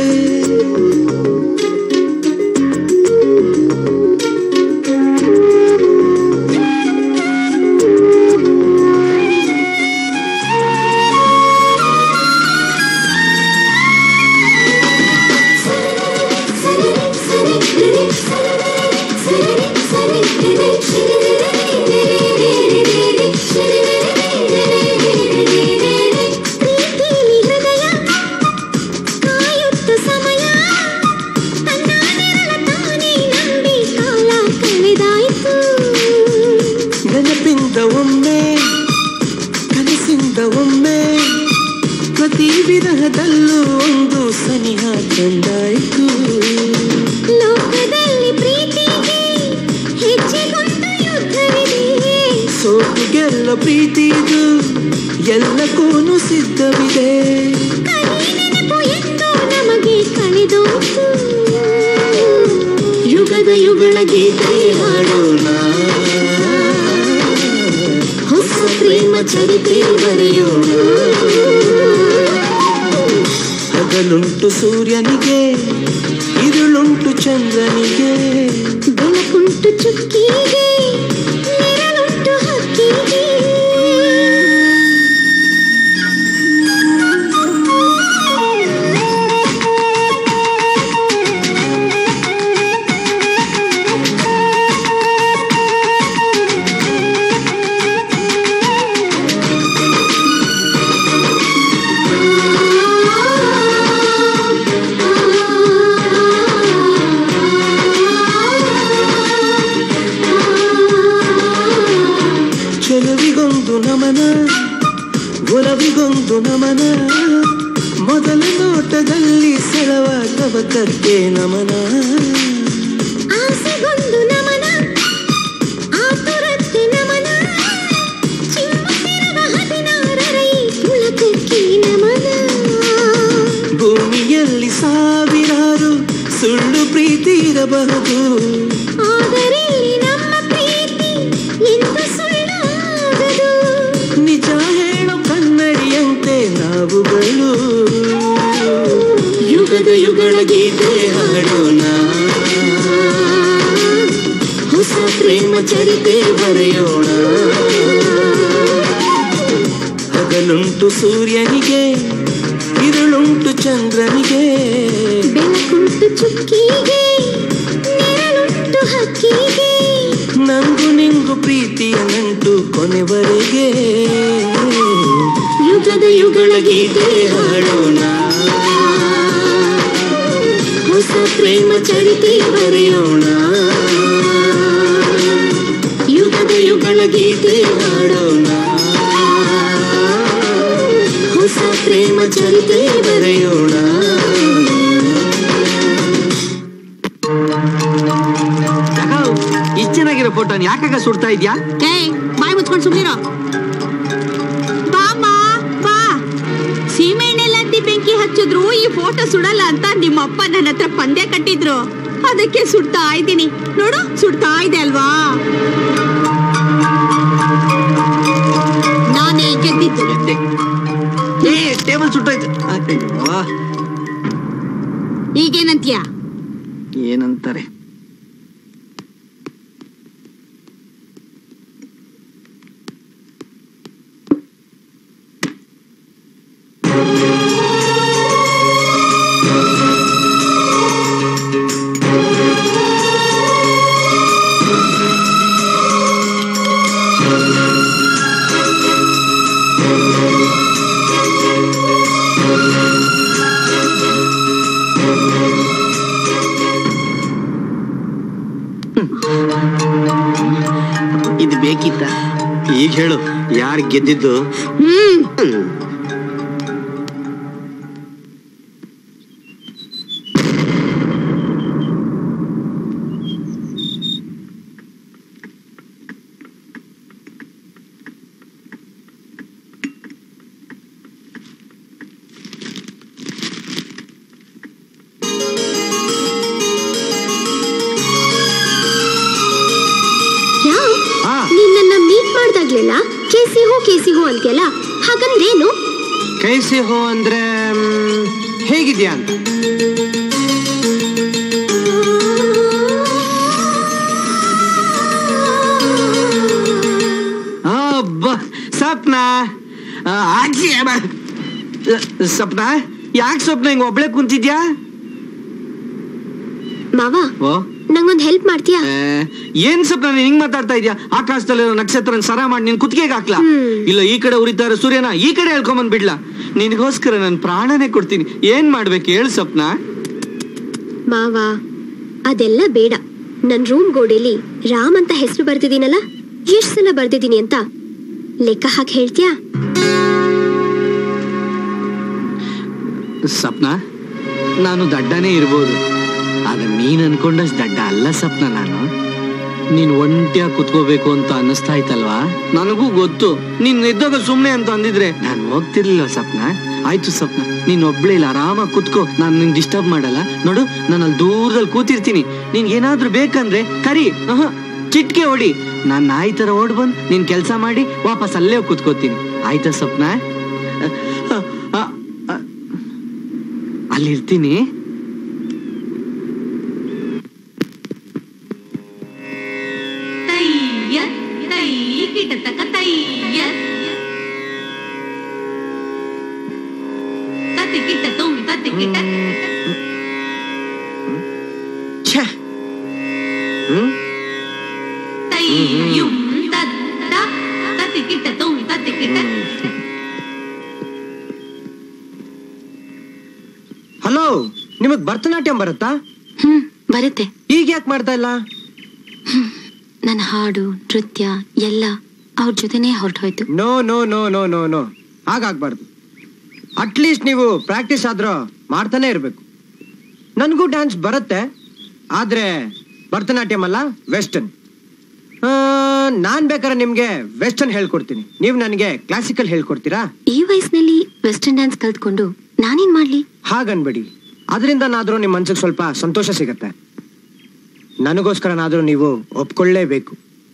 ಪ್ರೀತಿಲಿ ಹೃದಯ ಕಾಯುತ್ತ ಸಮಯ ತನ್ನ ನೆರಳ ತಾನೇ ನಂಬಿ ಕಾಲ ಕಳೆದಾಯ್ತು ನೆನಪಿಂದ ಒಮ್ಮೆ ಕನಸಿಂದ ಒಮ್ಮೆ ಪ್ರತಿ ವಿರಹದಲ್ಲೂ ಒಂದು ಸನಿಹ ಕಂಡಾಯ್ತು ಲೋಕದಲ್ಲಿ ಪ್ರೀತಿಗೆ ಹೆಚ್ಚಿಗೊಂದು ಯುದ್ಧವಿದೆ ಸೋತು ಗೆಲ್ಲ ಪ್ರೀತಿದು ಎಲ್ಲಕ್ಕೂನು ಸಿದ್ಧವಿದೆ ಕಹಿ ನೆನಪು ಎಂದು ನಮಗೆ ಕಳೆದೋಯ್ತು ಯುಗದ ಯುಗಳ ಗೀತೆ ಹಾಡೋಣ ಹೊಸ ಪ್ರೇಮ ಚರಿತೆ ಬರೆಯೋಣ ಹಗಲುಂಟು ಸೂರ್ಯನಿಗೆ ഇരുളുಂಟು ಚಂದ್ರನಿಗೆ ಬೆಳಕುಂಟು ಚುಕ್ಕಿಗೆ ನೆರಳುಂಟು ಹಕ್ಕಿಗೆ ಚೆಲುವಿಗೊಂದು ನಮನ ಒಲವಿಗೊಂದು ನಮನ ಮೊದಲ ನೋಟದಲ್ಲಿ ಸೆಳವ ತವಕಕ್ಕೆ ನಮನ ಸಿಗಬಹುದು ಆದರೆ ನಮ್ಮ ಪ್ರೀತಿ ಎಂದು ಸುಳ್ಳಾಗದು ನಿಜ ಹೇಳೋ ಕನ್ನಡಿಯಂತೆ ನಾವುಗಳು ಯುಗದ ಯುಗಳ ಗೀತೆ ಹಾಡೋಣ ಹೊಸ ಪ್ರೇಮ ಚರಿತೆ ಬರೆಯೋಣ ಹಗಲುಂಟು ಸೂರ್ಯನಿಗೆ ഇരുളുಂಟು ಚಂದ್ರನಿಗೆ ಬೆಳಕುಂಟು ಚುಕ್ಕಿಗೆ ನೆರಳುಂಟು ಹಕ್ಕಿಗೆ ನಂಗು ನಿಂಗು ಪ್ರೀತಿಯ ನಂಟು ಕೊನೆವರೆಗೆ ಯುಗದ ಯುಗಳ ಗೀತೆ ಹಾಡೋಣ ಹೊಸ ಪ್ರೇಮ ಚರಿತೆ ಬರೆಯೋಣ ಯುಗದ ಯುಗಳ ಗೀತೆ ಹಾಡೋಣ ಹೊಸ ಪ್ರೇಮ ಚರಿತೆ ಬರೆಯೋಣ ಇಷ್ಟು ಚೆನ್ನಾಗಿರೋ ಫೋಟೋನ್ ಯಾಕಾಗ ಸುಡ್ತಾ ಇದ್ಯಾ ಏಯ್ ಬಾಯಿ ಮುಚ್ಕೊಂಡು ಸುಮ್ಮನಿರೋ ಬಾಮ್ಮ ಬಾ ಸೀಮೆಣ್ಣೆಲ್ಲಂತಿ ಬೆಂಕಿ ಹಚ್ಚಿದ್ರು ಈ ಫೋಟೋ ಸುಡಲ್ಲ ಅಂತ ನಿಮ್ಮ ಅಪ್ಪ ನನ್ನ ಹತ್ರ ಪಂದ್ಯ ಕಟ್ಟಿದ್ರು ಅದಕ್ಕೆ ಸುಡ್ತಾ ಇದ್ದೀನಿ ನೋಡು ಸುಡ್ತಾ ಇದೆ ಅಲ್ವಾ ನಾನೇ ಗೆದ್ದಿದ್ದು ಏ ಟೇಬಲ್ ಸುಟ್ಟೋಯ್ತು ಅಯ್ಯೋ, ಈಗೇನಂತೀಯ ಏನಂತಾರೆ ಇದು ಬೇಕಿತ್ತ ಈಗ ಹೇಳು ಯಾರು ಗೆದ್ದಿದ್ದು ಹ್ಮ್ ಹ್ಮ್. ರಾಮ್ ಹಾ. ನಿನ್ನನ್ನ ಮೀಟ್ ಮಾಡ್ದಾಗ್ಲೆಲ್ಲ ಕೇಸಿ ಹೋ ಕೇಸಿ ಹೋ ಅಂತ್ಯಲ್ಲ ಹಾಗಂದ್ರೇನು ಕೈಸಿ ಹೋ ಅಂದ್ರೆ ಮ್, ಹೇಗಿದ್ಯಾ ಅಂತ ಅಬ್ಬ ಸಪ್ನ ಆ, ಆಚೆ ಬಾ. ಸಪ್ನ ಯಾಕೆ ಸ್ವಪ್ನ ಹಿಂಗ್ ಒಬ್ಳೆ ಕುಂತಿದ್ಯಾ ಮಾವ ಓ ನಂಗೊಂದ್ ಹೆಲ್ಪ್ ಮಾಡ್ತೀಯಾ ಆ, ಏನ್ ಸ್ವಪ್ನ ನೀನ್ ಹಿಂಗ್ ಮಾತಾಡ್ತಾ ಇದ್ಯಾ ಆಕಾಶದಲ್ಲಿರೋ ನಕ್ಷತ್ರ ಸರ ಮಾಡಿ ನಿನ್ ಕುತ್ತಿಗೆಗೆ ಹಾಕ್ಲಾ ಹ್ಮ್. ಇಲ್ಲ ಈ ಕಡೆ ಉರಿತಾ ಇರೋ ಸೂರ್ಯನ ಈ ಕಡೆ ಹೇಳ್ಕೊಂಬಂದ್ ಬಿಡ್ಲಾ ನಿನಗೋಸ್ಕರ ನನ್ ಪ್ರಾಣನೇ ಕೊಡ್ತೀನಿ ಏನ್ ಮಾಡ್ಬೇಕು ಹೇಳು ಸ್ವಪ್ನ ಮಾವ ಅದೆಲ್ಲ ಬೇಡ ನನ್ ರೂಮ್ ಗೋಡೆಲಿ ರಾಮ್ ಅಂತ ಹೆಸರು ಬರ್ದಿದ್ದೀನಲ್ಲ ಎಷ್ಟ್ ಸಲ ಬರ್ದಿದ್ದೀನಿ ಅಂತ ಲೆಕ್ಕ ಹಾಕಿ ಹೇಳ್ತೀಯಾ ಸಪ್ನ ನಾನು ದಡ್ಡನೇ ಇರ್ಬೋದು ಆದ್ರೆ ನೀನ್ ಅನ್ಕೊಂಡಷ್ಟು ದಡ್ಡ ಅಲ್ಲ ಸಪ್ನ ನಾನು ನೀನ್ ಒಂಟಿಯಾಗಿ ಕುತ್ಕೋಬೇಕು ಅಂತ ಅನ್ನಿಸ್ತಾ ಇತ್ತಲ್ವಾ ನನಗೂ ಗೊತ್ತು ನೀನ್ ಇದ್ದಾಗ ಸುಮ್ನೆ ಅಂತ ಅಂದಿದ್ರೆ ನಾನು ಹೋಗ್ತಿರ್ಲಿಲ್ಲ ಸಪ್ನ ಆಯ್ತು ಸಪ್ನ ನೀನ್ ಒಬ್ಳೆ ಇಲ್ಲ ಆರಾಮಾಗಿ ಕುತ್ಕೋ ನಾನು ನಿನ್ ಡಿಸ್ಟರ್ಬ್ ಮಾಡಲ್ಲ ನೋಡು ನಾನು ಅಲ್ಲಿ ದೂರದಲ್ಲಿ ಕೂತಿರ್ತೀನಿ ನಿನ್ಗೆ ಏನಾದ್ರೂ ಬೇಕಂದ್ರೆ ಕರಿ ಆಹಾ, ಚಿಟ್ಕೆ ಹೊಡಿ ನಾನ್ ನಾಯಿ ತರ ಓಡ್ ಬಂದ್ ನೀನ್ ಕೆಲ್ಸ ಮಾಡಿ ವಾಪಸ್ ಅಲ್ಲೇ ಹೋಗ್ ಕುತ್ಕೋತೀನಿ ಆಯ್ತಾ ಸಪ್ನ ಅ, ಅ, ಅ, ಅಲ್ಲಿರ್ತೀನಿ ತೈಯ ತೈ ಕಿಟತಕ ತೈಯ ತತಿ ಕಿಟ ತುಂ ತತಿ ಕಿಟ ಛೆ. ಹ್ಮ್ ತೈಯುಂ ತತ್ತ ತತಿ ಕಿಟ ತುಂ ತತಿ ಕಿಟ ಹಲೋ ನಿಮಗ್ ಭರತನಾಟ್ಯಂ ಬರುತ್ತಾ ಹ್ಮ್ ಬರುತ್ತೆ ಈಗ ಯಾಕೆ ಮಾಡ್ತಾ ಇಲ್ಲ ನನ್ನ ಹಾಡು ನೃತ್ಯ ಎಲ್ಲ ಅವ್ರ ಜೊತೆನೇ ಹೊರಟೋಯ್ತು no no no no no no ಹಾಗಾಗ್ಬಾರ್ದು ಅಟ್ಲೀಸ್ಟ್ ನೀವು ಪ್ರಾಕ್ಟೀಸ್ ಆದ್ರೂ ಮಾಡ್ತಾನೆ ಇರ್ಬೇಕು ನನಗೂ ಡ್ಯಾನ್ಸ್ ಬರುತ್ತೆ ಆದ್ರೆ ಭರತನಾಟ್ಯಂ ಅಲ್ಲ ವೆಸ್ಟರ್ನ್ ನಾನ್ ಬೇಕಾದ್ರೆ ನಿಮ್ಗೆ ವೆಸ್ಟರ್ನ್ ಹೇಳ್ಕೊಡ್ತೀನಿ ನೀವು ನನಗೆ ಕ್ಲಾಸಿಕಲ್ ಹೇಳ್ಕೊಡ್ತೀರಾ ಈ ವಯಸ್ಸಿನಲ್ಲಿ ವೆಸ್ಟರ್ನ್ ಡ್ಯಾನ್ಸ್ ಕಲ್ತ್ಕೊಂಡು ನಾನೇನ್ ಮಾಡ್ಲಿ ಹಾಗನ್ಬೇಡಿ ಅದರಿಂದನಾದ್ರೂ ನಿಮ್ಮ ಮನ್ಸಿಗೆ ಸ್ವಲ್ಪ ಸಂತೋಷ ಸಿಗತ್ತೆ ನನಗೋಸ್ಕರನಾದ್ರೂ ನೀವು ಒಪ್ಕೊಳ್ಳೇಬೇಕು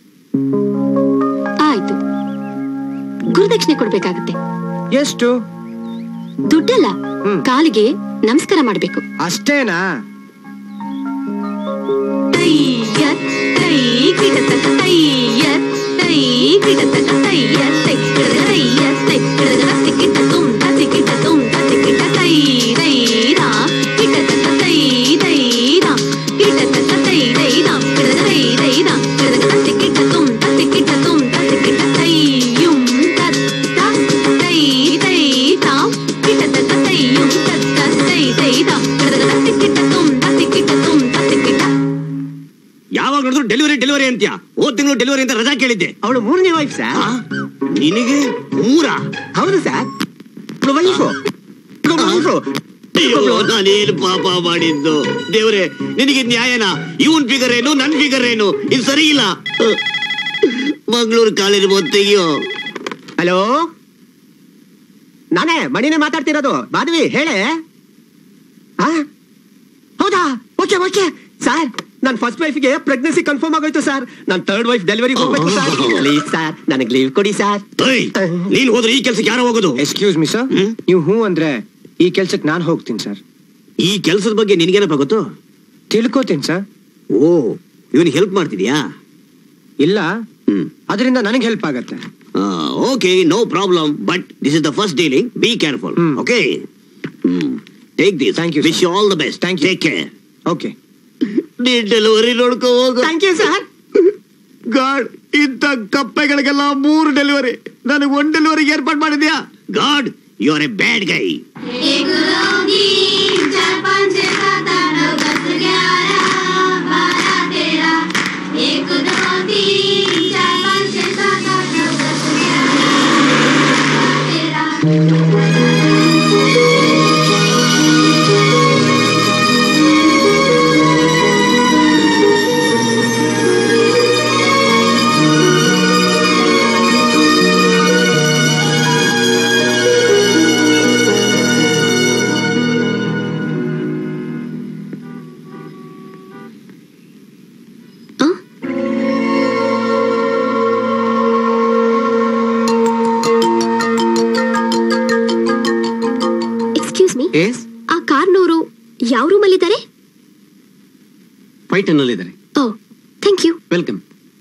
ಆಯ್ತು ಗುರುದಕ್ಷಿಣೆ ಕೊಡ್ಬೇಕಾಗತ್ತೆ ಎಷ್ಟು ದುಡ್ಡಲ್ಲ ಕಾಲಿಗೆ ನಮಸ್ಕಾರ ಮಾಡ್ಬೇಕು ಅಷ್ಟೇನಾ ಯಾವಾಗ ನೋಡಿದ್ರು ಡೆಲಿವರಿ ಡೆಲಿವರಿ ಅಂತ್ಯ ಹೋದ್ ತಿಂಗಳು ಡೆಲಿವರಿ ಅಂತ ರಜಾ ಕೇಳಿದ್ದೆ ಅವಳು ಮೂರನೇ ವೈಫ್ ಸರ್ ನಿನಗೆ ಮೂರ ಹೌದು ಸರ್ ವೈಫು ಅಯ್ಯೋ ನಾನೇನು ಪಾಪ ಮಾಡಿದ್ದು ದೇವ್ರೆ ನಿನಗೆ ನ್ಯಾಯನ ಇವನ್ ಫಿಗರ್ ಏನು ನನ್ ಫಿಗರ್ ಏನು ಇದು ಸರಿ ಇಲ್ಲ ಮಂಗಳೂರು ಕಾಲೇಜ್ ತೆಗಿಯೋ ಹಲೋ ನಾನೇ ಮಣಿನೇ ಮಾತಾಡ್ತಿರೋದು ಮಾಧವಿ ಹೇಳೆ ಆ? ಹೌದಾ ಓಕೆ ಓಕೆ ಸರ್ ನನ್ನ ಫಸ್ಟ್ ವೈಫ್ಗೆ ಪ್ರೆಗ್ನೆನ್ಸಿ ಕನ್ಫರ್ಮ್ ಆಗೋಯ್ತು ಸರ್ ನನ್ನ ಥರ್ಡ್ ವೈಫ್ ಡೆಲಿವರಿ ಹೋಗ್ಬೇಕು ಸರ್ ಪ್ಲೀಸ್ ಸರ್ ನನಗೆ ಲೀವ್ ಕೊಡಿ ಸರ್ ನೀನ್ ಹೋದ್ರೆ ಈ ಕೆಲ್ಸಕ್ಕೆ ಯಾರೋ ಹೋಗೋದು ಎಕ್ಸ್ಕ್ಯೂಸ್ ಮಿ ಸರ್ ನೀವು ಹ್ಞೂ ಅಂದ್ರೆ ಈ ಕೆಲ್ಸಕ್ಕೆ ನಾನು ಹೋಗ್ತೀನಿ ಸರ್ ಈ ಕೆಲಸದ ಬಗ್ಗೆ ನಿನ್ಗೇನಪ್ಪ ಗೊತ್ತು ತಿಳ್ಕೊತೀನಿ ಸರ್ ಓ ಇವನ್ ಹೆಲ್ಪ್ ಮಾಡ್ತಿದ್ಯಾ ಇಲ್ಲ ಅದರಿಂದ ನನಗೆ ಹೆಲ್ಪ್ ಆಗತ್ತೆ okay no problem but this is the first dealing be careful okay take this thank you wish you all the best thank you take care okay ನೀನ್ ಡೆಲಿವರಿ ನೋಡ್ಕೋ ಹೋಗು ಥ್ಯಾಂಕ್ ಯು ಸರ್ ಗಾಡ್ ಇಂಥ ಕಪ್ಪೆಗಳಿಗೆಲ್ಲ ಮೂರು delivery ನನಗೆ ಒಂದ್ ಡೆಲಿವರಿಗೆ ಏರ್ಪಾಡು ಮಾಡಿದ್ಯಾ God you are a bad guy एक दो तीन चार पाँच छः सात आठ नौ दस ग्यारह बारह तेरह एक दो तीन चार पाँच छः सात आठ नौ दस ಎಕ್ಸ್ಕ್ಯೂಸ್ ಮೀ ಎಸ್ ಆ ಕಾರ್ನವರು ಯಾವ ರೂಮಲ್ಲಿದ್ದಾರೆ ಫೈಟ್ ನಲ್ಲಿದ್ದಾರೆ ಓ ಥ್ಯಾಂಕ್ ಯು ವೆಲ್ಕಮ್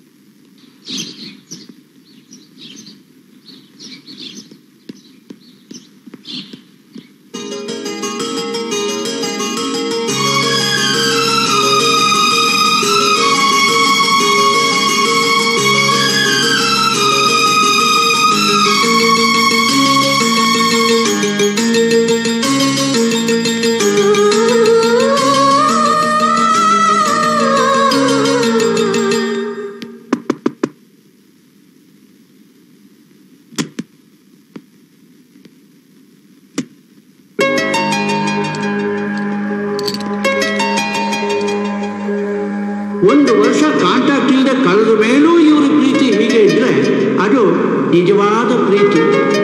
ಒಂದು ವರ್ಷ ಕಾಂಟ್ಯಾಕ್ಟ್ ಇಲ್ಲದೆ ಕಳೆದ ಮೇಲೂ ಇವ್ರ ಪ್ರೀತಿ ಹೀಗೆ ಇದ್ರೆ ಅದು ನಿಜವಾದ ಪ್ರೀತಿ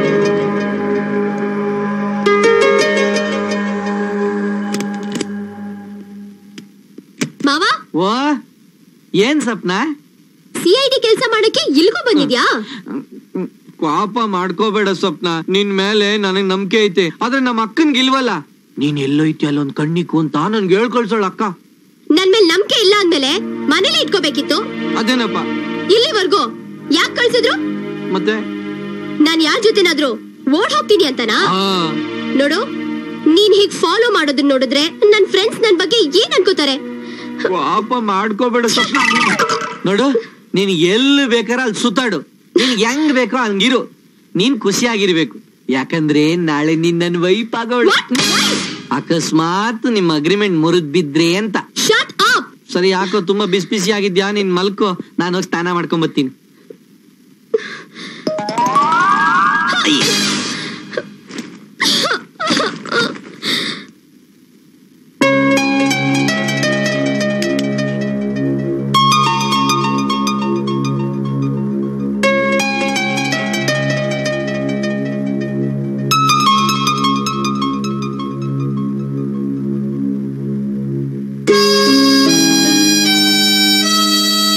ಮಾವ ಓ ಏನ್ ಸಪ್ನ ಸಿ ಐ ಡಿ ಕೆಲಸ ಮಾಡಕ್ಕೆ ಇಲ್ಗೂ ಬಂದಿದ್ಯಾ ಪಾಪ ಮಾಡ್ಕೋಬೇಡ ಸ್ವಪ್ನ ನಿನ್ ಮೇಲೆ ನನಗ್ ನಂಬಿಕೆ ಐತೆ ಆದ್ರೆ ನಮ್ಮ ಅಕ್ಕನ್ಗೆ ಇಲ್ವಲ್ಲ ನೀನ್ ಎಲ್ಲೋಯ್ತಿ ಅಲ್ಲೊಂದ್ ಕಣ್ಣಿಕ್ಕು ಅಂತ ನನ್ಗೆ ಹೇಳ್ಕೊಳ್ಸೋಳ ಅಕ್ಕ ನನ್ ಮೇಲೆ ನಂಬಿಕೆ ಇಲ್ಲ ಅಂದ್ಮೇಲೆ ಮನೇಲೆ ಇಟ್ಕೋಬೇಕಿತ್ತು ಅದೇನಪ್ಪ ಇಲ್ಲಿವರೆಗೂ ಯಾಕೆ ಕಳ್ಸಿದ್ರು ಮತ್ತೆ ನಾನ್ ಯಾರ ಜೊತೆನಾದ್ರೂ ಓಡ್ ಹೋಗ್ತೀನಿ ಅಂತನಾ ಆ, ನೋಡು ನೀನ್ ಹೀಗ್ ಫಾಲೋ ಮಾಡೋದನ್ನ ನೋಡಿದ್ರೆ ನನ್ ಫ್ರೆಂಡ್ಸ್ ನನ್ ಬಗ್ಗೆ ಏನ್ ಅನ್ಕೋತಾರೆ ಪಾಪ ಮಾಡ್ಕೋಬೇಡ ಸ್ವಪ್ನ ನೋಡು ನೀನ್ ಎಲ್ಲಿ ಬೇಕಾರ ಅಲ್ಲಿ ಸುತ್ತಾಡು ನಿನ್ ಹೆಂಗ್ ಬೇಕೋ ಹಂಗಿರು ನೀನ್ ಖುಷಿಯಾಗಿರ್ಬೇಕು ಯಾಕಂದ್ರೆ ನಾಳೆ ನೀನ್ ನನ್ ವೈಪ್ ಆಗೋಳು ಅಕಸ್ಮಾತ್ ನಿಮ್ ಅಗ್ರಿಮೆಂಟ್ ಮುರಿದ್ ಬಿದ್ರೆ ಅಂತ ಶಟ್ ಅಪ್ ಸರಿ ಯಾಕೋ ತುಂಬಾ ಬಿಸಿ ಬಿಸಿ ಆಗಿದ್ಯಾ ನೀನ್ ಮಲ್ಕೋ ನಾನು ಹೋಗಿ ಸ್ನಾನ ಮಾಡ್ಕೊಂಡ್ ಬರ್ತೀನಿ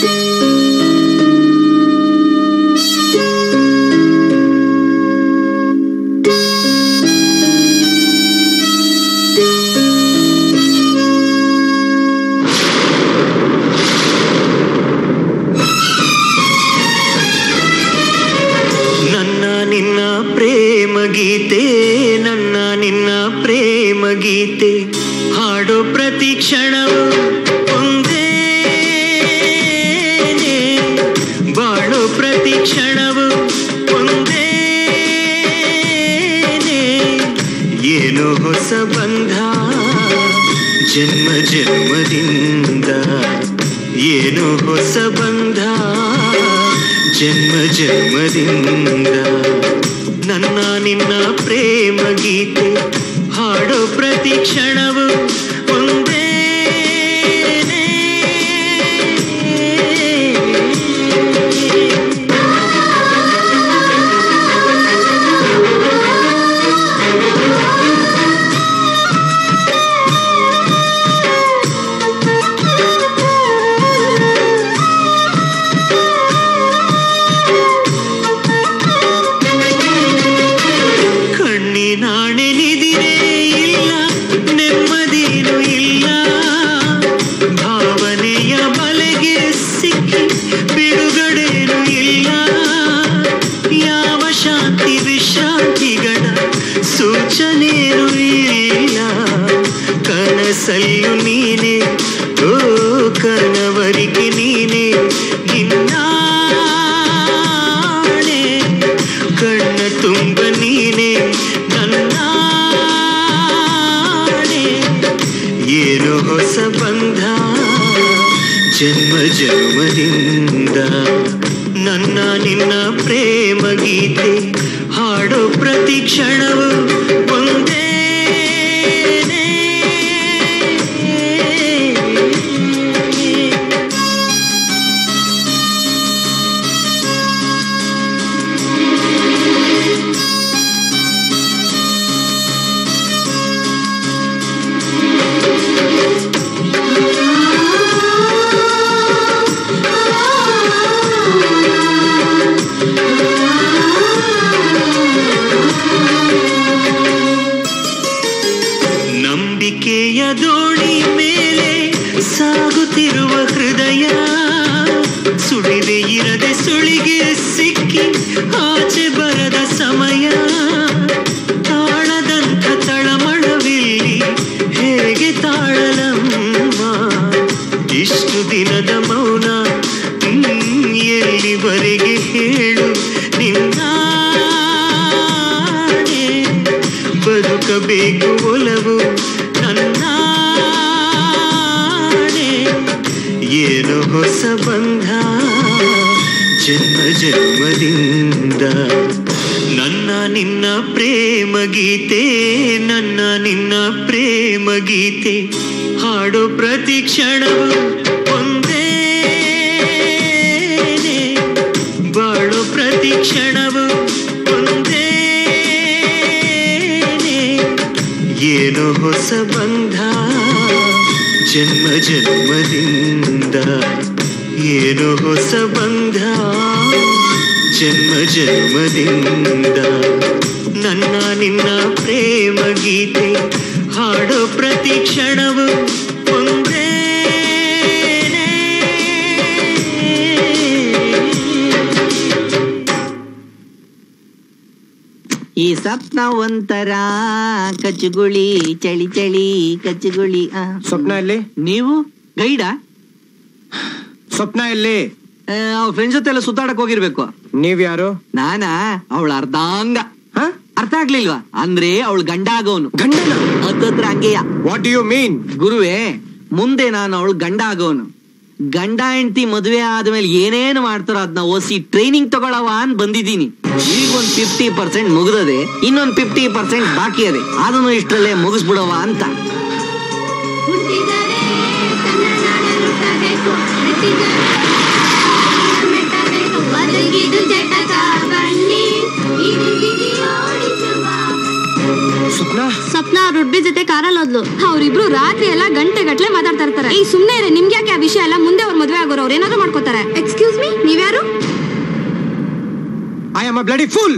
ನನ್ನ ನಿನ್ನ ಪ್ರೇಮ ಗೀತೆ ನನ್ನ ನಿನ್ನ ಪ್ರೇಮ ಗೀತೆ ಹಾಡೋ ಪ್ರತಿ ಕ್ಷಣವು ಒಂದೇನೆ ಬಾಳೋ ಪ್ರತಿ ಕ್ಷಣವು ಒಂದೇನೆ ಏನು ಹೊಸ ಬಂಧ ಜನ್ಮ ಜನ್ಮದಿಂದ ಏನು ಹೊಸ ಬಂಧ ಜನ್ಮ ಜನ್ಮದಿಂದ ನನ್ನ ನಿನ್ನ ಪ್ರೇಮ ಗೀತೆ ಹಾಡೋ ಪ್ರತಿ ಕ್ಷಣವು ಒಂದೇನೆ ಕಣ್ಣಿನಾಣೆ ನಿದಿರೇ ಇಲ್ಲ ನೆಮ್ಮದಿನೂ ಇಲ್ಲ ಭಾವನೆಯ ಬಲೆಗೆ ಸಿಕ್ಕಿ ಬಿಡುಗಡೆನೂ ಇಲ್ಲ ಯಾವ ಶಾಂತಿ ವಿಶ್ರಾಂತಿಗಳ ಸೂಚನೆಯೂ ಇಲ್ಲ ಕನಸಲ್ಲೂ ನೀನೆ ಓ ಕನವರಿಗೆ ನೀನೆ ನಿನ್ನಾಣೆ ಕಣ್ಣ ತುಂಬ ನೀನೆ ನನ್ನಾಣೆ ಏನು ಹೊಸ ಬಂಧ ಜನ್ಮ ಜನ್ಮದಿಂದ ನನ್ನ ನಿನ್ನ ಪ್ರೇಮ ಗೀತೆ ಹಾಡೋ ಪ್ರತಿ ಕ್ಷಣವು ಒಂದೇನೆ ನಂಬಿಕೆಯ ದೋಣಿ ಮೇಲೆ ಸಾಗುತ್ತಿರುವ ಹೃದಯ ಸುಳಿವೆ ಇರದೆ ಸುಳಿಗೆ ಸಿಕ್ಕಿ ಆಚೆ ಬರದ ಸಮಯ ತಾಳದಂಥ ತಳಮಳವಿಲ್ಲಿ ಹೇಗೆ ತಾಳಲಮ್ಮ ಇಷ್ಟು ದಿನದ ಮೌನ ಹ್ಮ್, ಎಲ್ಲಿವರೆಗೆ ಹೇಳು ನಿನ್ನಾಣೆ ಬದುಕಬೇಕು ಒಲವು ನನ್ನಾಣೆ ಏನು ಹೊಸ ಬಂಧ ಜನ್ಮ ಜನ್ಮದಿಂದ ನನ್ನ ನಿನ್ನ ಪ್ರೇಮ ಗೀತೆ ನನ್ನ ನಿನ್ನ ಪ್ರೇಮ ಗೀತೆ ಹಾಡೋ ಪ್ರತಿ ಕ್ಷಣವು ಒಂದೇನೆ ಬಾಳೋ ಪ್ರತಿ ಕ್ಷಣವು ಒಂದೇನೆ ಏನು ಹೊಸ ಬಂಧ ಜನ್ಮ ಜನ್ಮದಿಂದ ಏನು ಹೊಸ ಬಂಧ ಜನ್ಮ ಜನ್ಮದಿಂದ ನನ್ನ ನಿನ್ನ ಪ್ರೇಮ ಗೀತೆ ಹಾಡೋ ಪ್ರತಿ ಕ್ಷಣವು ಈ ಸ್ವಪ್ನ ಒಂಥರ ಕಚ್ಚುಗುಳಿ ಚಳಿ ಚಳಿ ಕಚ್ಚುಗುಳಿ ಸ್ವಪ್ನ ಎಲ್ಲಿ ನೀವು ಗೈಡಾ ಸ್ವಪ್ನ ಎಲ್ಲಿ ಅವ್ರ ಫ್ರೆಂಡ್ಸ್ ಜೊತೆ ಎಲ್ಲ ಸುತ್ತಾಡಕ್ ಹೋಗಿರ್ಬೇಕು ನೀವ್ ಯಾರು ನಾನಾ ಅವಳ ಅರ್ಧಾಂಗ ಅರ್ಥ ಆಗ್ಲಿಲ್ವಾ ಅಂದ್ರೆ ಅವಳು ಗಂಡ ಆಗೋನು ಗಂಡನ ಹತ್ತತ್ರ ಹಂಗೆಯ ವಾಟ್ ಯು ಮೀನ್ ಗುರುವೇ ಮುಂದೆ ನಾನು ಅವಳು ಗಂಡ ಆಗೋನು ಗಂಡ ಹೆಂಡತಿ ಮದುವೆ ಆದ್ಮೇಲೆ ಏನೇನು ಮಾಡ್ತಾರೋ ಅದನ್ನ ಓಸಿ ಟ್ರೈನಿಂಗ್ ತಗೊಳವ ಅಂತ ಬಂದಿದ್ದೀನಿ ಈಗ ಒಂದ್ ಫಿಫ್ಟಿ ಪರ್ಸೆಂಟ್ ಮುಗ್ದದೆ ಇನ್ನೊಂದ್ ಫಿಫ್ಟಿ ಪರ್ಸೆಂಟ್ ಬಾಕಿ ಅದೆ ಅದನ್ನು ಇಷ್ಟರಲ್ಲೇ ಮುಗಿಸ್ಬಿಡವ ಅಂತ ಬದುಕಿದು ಜಟಕ ಬನ್ನಿ ಇದು ಗಿಗಿ ಓಡಿಸುವ ಸ್ವಪ್ನ ಸ್ವಪ್ನ ರುಡ್ಡು ರವಿ ಜೊತೆ ಕಾರಲ್ಲಿ ಹೋದ್ಲು ಅವ್ರಿಬ್ರು ರಾತ್ರಿ ಎಲ್ಲ ಗಂಟೆ ಗಟ್ಲೆ ಮಾತಾಡ್ತಾ ಇರ್ತಾರೆ ಈ ಸುಮ್ನೆ ಇರಿ ನಿಮ್ಗೆ ಯಾಕೆ ಆ ವಿಷಯ ಎಲ್ಲ ಮುಂದೆ ಅವ್ರ ಮದ್ವೆ ಆಗೋರು ಅವ್ರು ಏನಾದ್ರು ಮಾಡ್ಕೋತಾರೆ ಎಕ್ಸ್ಕ್ಯೂಸ್ ಮೀ ನೀವ್ಯಾರು I am a bloody fool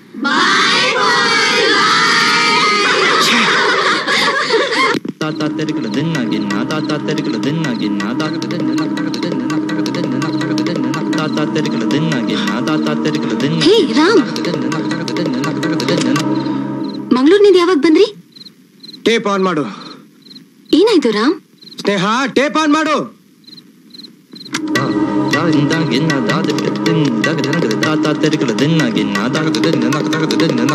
ತಾತ ತೆರಿಕಲ ದಿನ್ನಾಗಿನ್ನ ತಾತ ತೆರಿಕಲ ದಿನ್ನಾಗಿನ್ನ ತಾತ ತೆರಿಕಲ ದಿನ್ನಾಗಿನ್ನ ತಾತ ತೆರಿಕಲ ದಿನ್ನ ಹೇ ರಾಮ್ ಮಂಗ್ಳೂರ್ನಿಂದ ಯಾವಾಗ ಬಂದ್ರಿ ಟೇಪ್ ಆನ್ ಮಾಡು ಏನಾಯ್ತು ರಾಮ್ ಸ್ನೇಹ ಟೇಪ್ ಆನ್ ಮಾಡು ದಾಗಿನ್ನ ದಾದ ದಾಗ ದಿನಗದ ತಾತ ತೆರಿಕಲ ದಿನ್ನಾಗಿನ್ನ ದಾಗ ದಿನ್ನ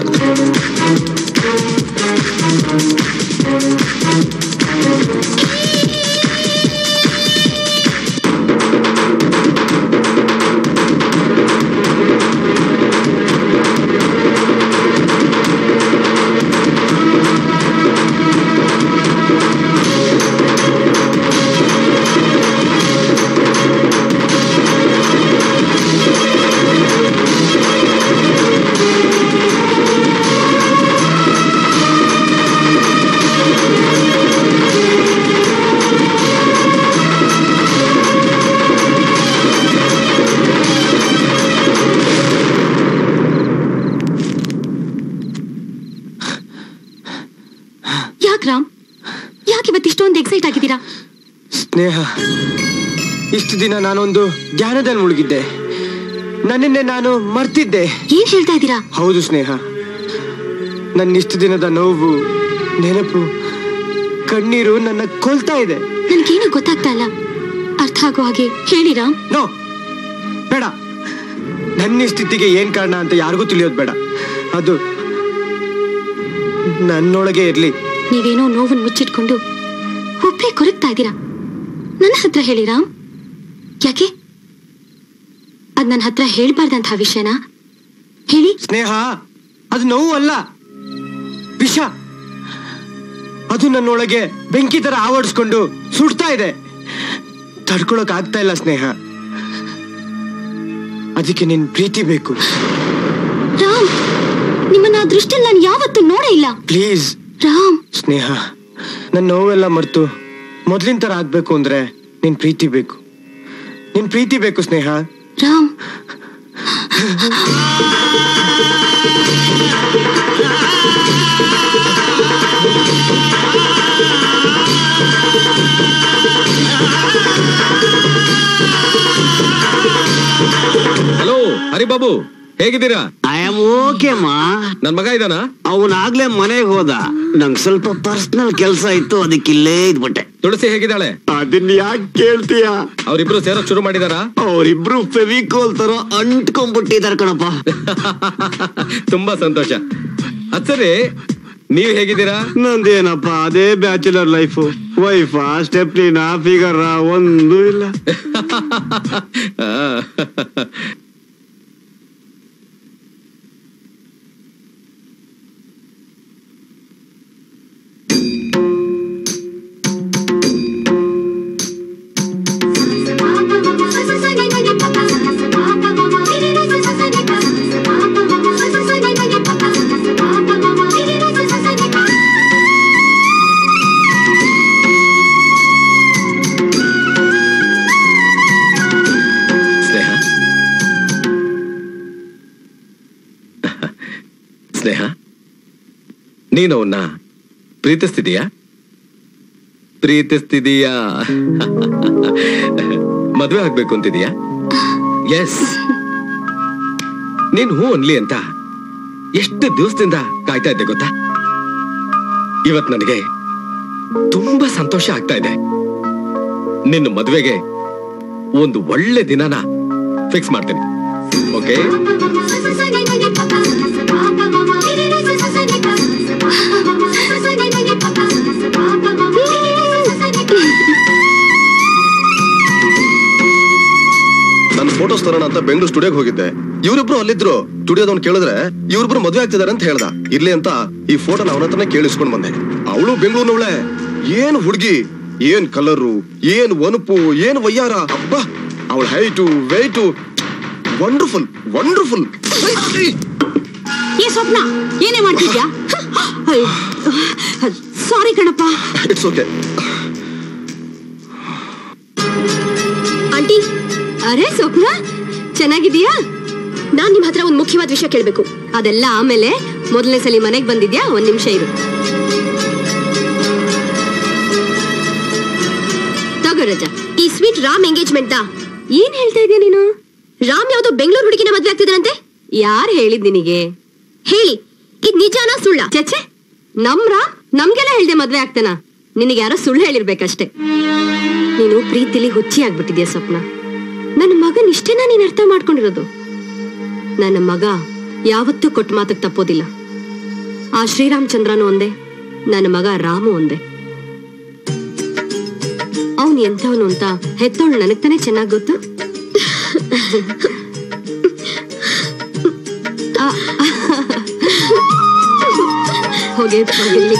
ಯಾಕ್ ರಾಮ್ ಯಾಕೆ ಇವತ್ತು ಇಷ್ಟೊಂದು ಎಕ್ಸೈಟ್ ಆಗಿದ್ದೀರಾ ಸ್ನೇಹ ಇಷ್ಟು ದಿನ ನಾನೊಂದು ಧ್ಯಾನದಲ್ಲಿ ಮುಳುಗಿದ್ದೆ ನನ್ನನ್ನೇ ನಾನು ಮರ್ತಿದ್ದೆ ಏನ್ ಹೇಳ್ತಾ ಇದ್ದೀರಾ ಹೌದು ಸ್ನೇಹ ನನ್ನ ಇಷ್ಟು ದಿನದ ನೋವು ನೆನಪು ಕಣ್ಣೀರು ನನ್ನ ಕೊಲ್ತಾ ಇದೆ ನನ್ಗೇನು ಗೊತ್ತಾಗ್ತಾ ಇಲ್ಲ ಅರ್ಥ ಆಗೋ ಹಾಗೆ ಹೇಳಿ ರಾಮ್ ನೋ ಬೇಡ ನನ್ನ ಈ ಸ್ಥಿತಿಗೆ ಏನ್ ಕಾರಣ ಅಂತ ಯಾರಿಗೂ ತಿಳಿಯೋದು ಬೇಡ ಅದು ನನ್ನೊಳಗೆ ಇರ್ಲಿ ನೀವೇನೋ ನೋವನ್ನ ಮುಚ್ಚಿಟ್ಕೊಂಡು ಒಬ್ಬರೇ ಕೊರಗ್ತಾ ಇದ್ದೀರಾ ನನ್ನ ಹತ್ರ ಹೇಳಿ ರಾಮ್ ಯಾಕೆ ಅದ್ ನನ್ನ ಹತ್ರ ಹೇಳ್ಬಾರ್ದಂತಹ ವಿಷಯನ ಹೇಳಿ ಸ್ನೇಹ ಅದು ನೋವು ಅಲ್ಲ ವಿಷ ಅದು ನನ್ನೊಳಗೆ ಬೆಂಕಿ ತರ ಆವಡಿಸ್ಕೊಂಡು ಸುಡ್ತಾ ಇದೆ ತಡ್ಕೊಳಕ್ ಆಗ್ತಾ ಇಲ್ಲ ಸ್ನೇಹ ಅದಕ್ಕೆ ನಿನ್ ಪ್ರೀತಿ ಬೇಕು ರಾಮ್ ನಿಮ್ಮನ್ನ ಆ ದೃಷ್ಟಿಯಲ್ಲಿ ನಾನು ಯಾವತ್ತೂ ನೋಡೇ ಇಲ್ಲ ಪ್ಲೀಸ್ ರಾಮ್ ಸ್ನೇಹ ನನ್ನ ನೋವೆಲ್ಲ ಮರ್ತು ಮೊದ್ಲಿನ ತರ ಆಗ್ಬೇಕು ಅಂದ್ರೆ ನಿನ್ ಪ್ರೀತಿ ಬೇಕು ನಿನ್ ಪ್ರೀತಿ ಬೇಕು ಸ್ನೇಹ ರಾಮ್ ಹಲೋ ಹರಿಬಾಬು ಹೇಗಿದ್ದೀರಾ ಐ ಆಮ್ ಓಕೆ ಮಾ ನನ್ ಮಗ ಇದಾನ ಅವನಾಗ್ಲೇ ಮನೆಗೆ ಹೋದ ನಂಗ್ ಸ್ವಲ್ಪ ಪರ್ಸನಲ್ ಕೆಲಸ ಇತ್ತು ಅದಕ್ಕೆ ಇಲ್ಲೇ ಇದ್ಬಿಟ್ಟೆ ತುಳಸಿ ಹೇಗಿದ್ದಾಳೆ ಅದನ್ನ ಯಾಕೆ ಕೇಳ್ತೀಯ ಅವ್ರಿಬ್ರು ಸೇರೋಕ್ ಶುರು ಮಾಡಿದಾರಾ ಅವರಿಬ್ರು ಫೆವಿಕೋಲ್ ತರ ಅಂಟ್ಕೊಂಡ್ಬಿಟ್ಟಿದಾರ ಕಣಪ್ಪ ತುಂಬಾ ಸಂತೋಷ ಅದ್ ಸರಿ ನೀವ್ ಹೇಗಿದ್ದೀರಾ ನಂದೇನಪ್ಪ ಅದೇ ಬ್ಯಾಚುಲರ್ ಲೈಫ್ ವೈಫಾ ಸ್ಟೆಪ್ನಿನ ಫಿಗರ್ ಒಂದು ಇಲ್ಲ ಆ. ಸ್ನೇಹ ಸ್ನೇಹ ನೀನು ಅವನ್ನ ಪ್ರೀತಿಸ್ತಿದೀಯಾ ಪ್ರೀತಿಸ್ತಿದೀಯಾ ಮದ್ವೆ ಆಗ್ಬೇಕು ಅಂತಿದೀಯಾ ಎಸ್ ನೀನ್ ಹೂ ಅನ್ಲಿ ಅಂತ ಎಷ್ಟು ದಿವಸದಿಂದ ಕಾಯ್ತಾ ಇದ್ದೆ ಗೊತ್ತಾ ಇವತ್ ನನಗೆ ತುಂಬಾ ಸಂತೋಷ ಆಗ್ತಾ ಇದೆ ನಿನ್ನ ಮದ್ವೆಗೆ ಒಂದು ಒಳ್ಳೆ ದಿನನ ಫಿಕ್ಸ್ ಮಾಡ್ತೀನಿ ಓಕೆ ನನ್ನ ಫೋಟೋಸ್ ತರೋಣ ಅಂತ ಬೆಂಗಳೂರು ಸ್ಟುಡಿಯೋಗೆ ಹೋಗಿದ್ದೆ ಇವರಿಬ್ರು ಅಲ್ಲಿದ್ರು ಸ್ಟುಡಿಯೋದವ್ನು ಕೇಳಿದ್ರೆ ಇವರಿಬ್ರು ಮದ್ವೆ ಆಗ್ತಿದಾರೆ ಅಂತ ಹೇಳ್ದ ಇರ್ಲಿ ಅಂತ ಈ ಫೋಟೋ ಅವನ ಹತ್ರನೇ ಕೇಳಿಸ್ಕೊಂಡ್ ಬಂದೆ ಅವಳು ಬೆಂಗಳೂರಿನವಳೆ ಏನ್ ಹುಡುಗಿ ಏನ್ ಕಲರು ಏನ್ ಒನಪು ಏನ್ ವಯ್ಯಾರ ಅಬ್ಬ ಅವಳ ಹೈಟು ವೆಯ್ಟು ವಂಡರ್ಫುಲ್ ವಂಡರ್ಫುಲ್ ಏ ಸ್ವಪ್ನ ಏನೇ ಮಾಡ್ತಿದ್ಯಾ ಸಾರಿ ಕಣಪ್ಪ ಇಟ್ಸ್ ಓಕೆ ಆಂಟಿ ಅರೆ ಸ್ವಪ್ನ ಚೆನ್ನಾಗಿದೀಯಾ ನಾನ್ ನಿಮ್ ಹತ್ರ ಒಂದ್ ಮುಖ್ಯವಾದ ವಿಷಯ ಕೇಳ್ಬೇಕು ಅದೆಲ್ಲ ಆಮೇಲೆ ಮೊದಲನೇ ಸಲ ಮನೆಗ್ ಬಂದಿದ್ಯಾ ಒಂದ್ ನಿಮಿಷ ಇರು ತಗೋ ರಜಾ ಈ ಸ್ವೀಟ್ ರಾಮ್ ಎಂಗೇಜ್ಮೆಂಟ್ ಏನ್ ಹೇಳ್ತಾ ಇದೀಯ ನೀನು ರಾಮ್ ಯಾವ್ದೋ ಬೆಂಗಳೂರು ಹುಡುಗಿನ ಮದ್ವೆ ಆಗ್ತಿದ್ರಂತೆ ಯಾರು ಹೇಳಿದ್ ನಿನಗೆ ಹೇಳಿ ಇದ್ ನಿಜಾನ ಸುಳ್ಳ ಚಚ್ಚೆ ನಮ್ ರಾಮ್ ನಮ್ಗೆಲ್ಲ ಹೇಳ್ದೆ ಮದ್ವೆ ಆಗ್ತಾನ ನಿನಗೆ ಯಾರೋ ಸುಳ್ಳು ಹೇಳಿರ್ಬೇಕಷ್ಟೇ ನೀನು ಪ್ರೀತಿಲಿ ಹುಚ್ಚಿ ಆಗ್ಬಿಟ್ಟಿದ್ಯಾ ಸ್ವಪ್ನ ನನ್ನ ಮಗನ್ ಇಷ್ಟೇನಾ ನೀನ್ ಅರ್ಥ ಮಾಡ್ಕೊಂಡಿರೋದು ನನ್ನ ಮಗ ಯಾವತ್ತೂ ಕೊಟ್ಟ ಮಾತಕ್ ತಪ್ಪೋದಿಲ್ಲ ಆ ಶ್ರೀರಾಮಚಂದ್ರನು ಒಂದೇ ನನ್ನ ಮಗ ರಾಮು ಒಂದೇ ಅವನ್ ಎಂಥವನು ಅಂತ ಹೆತ್ತೋಳು ನನಗ್ ತಾನೇ ಚೆನ್ನಾಗ್ ಗೊತ್ತು ಆ, ಹೋಗಿ ಹೋಗಿಲ್ಲಿ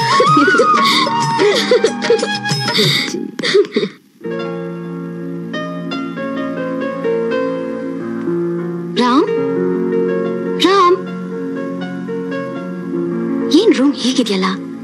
ರಾಮ್ ರಾಮ್ ಏನ್ ರೂಮ್ ಹೀಗಿದೆಯಲ್ಲ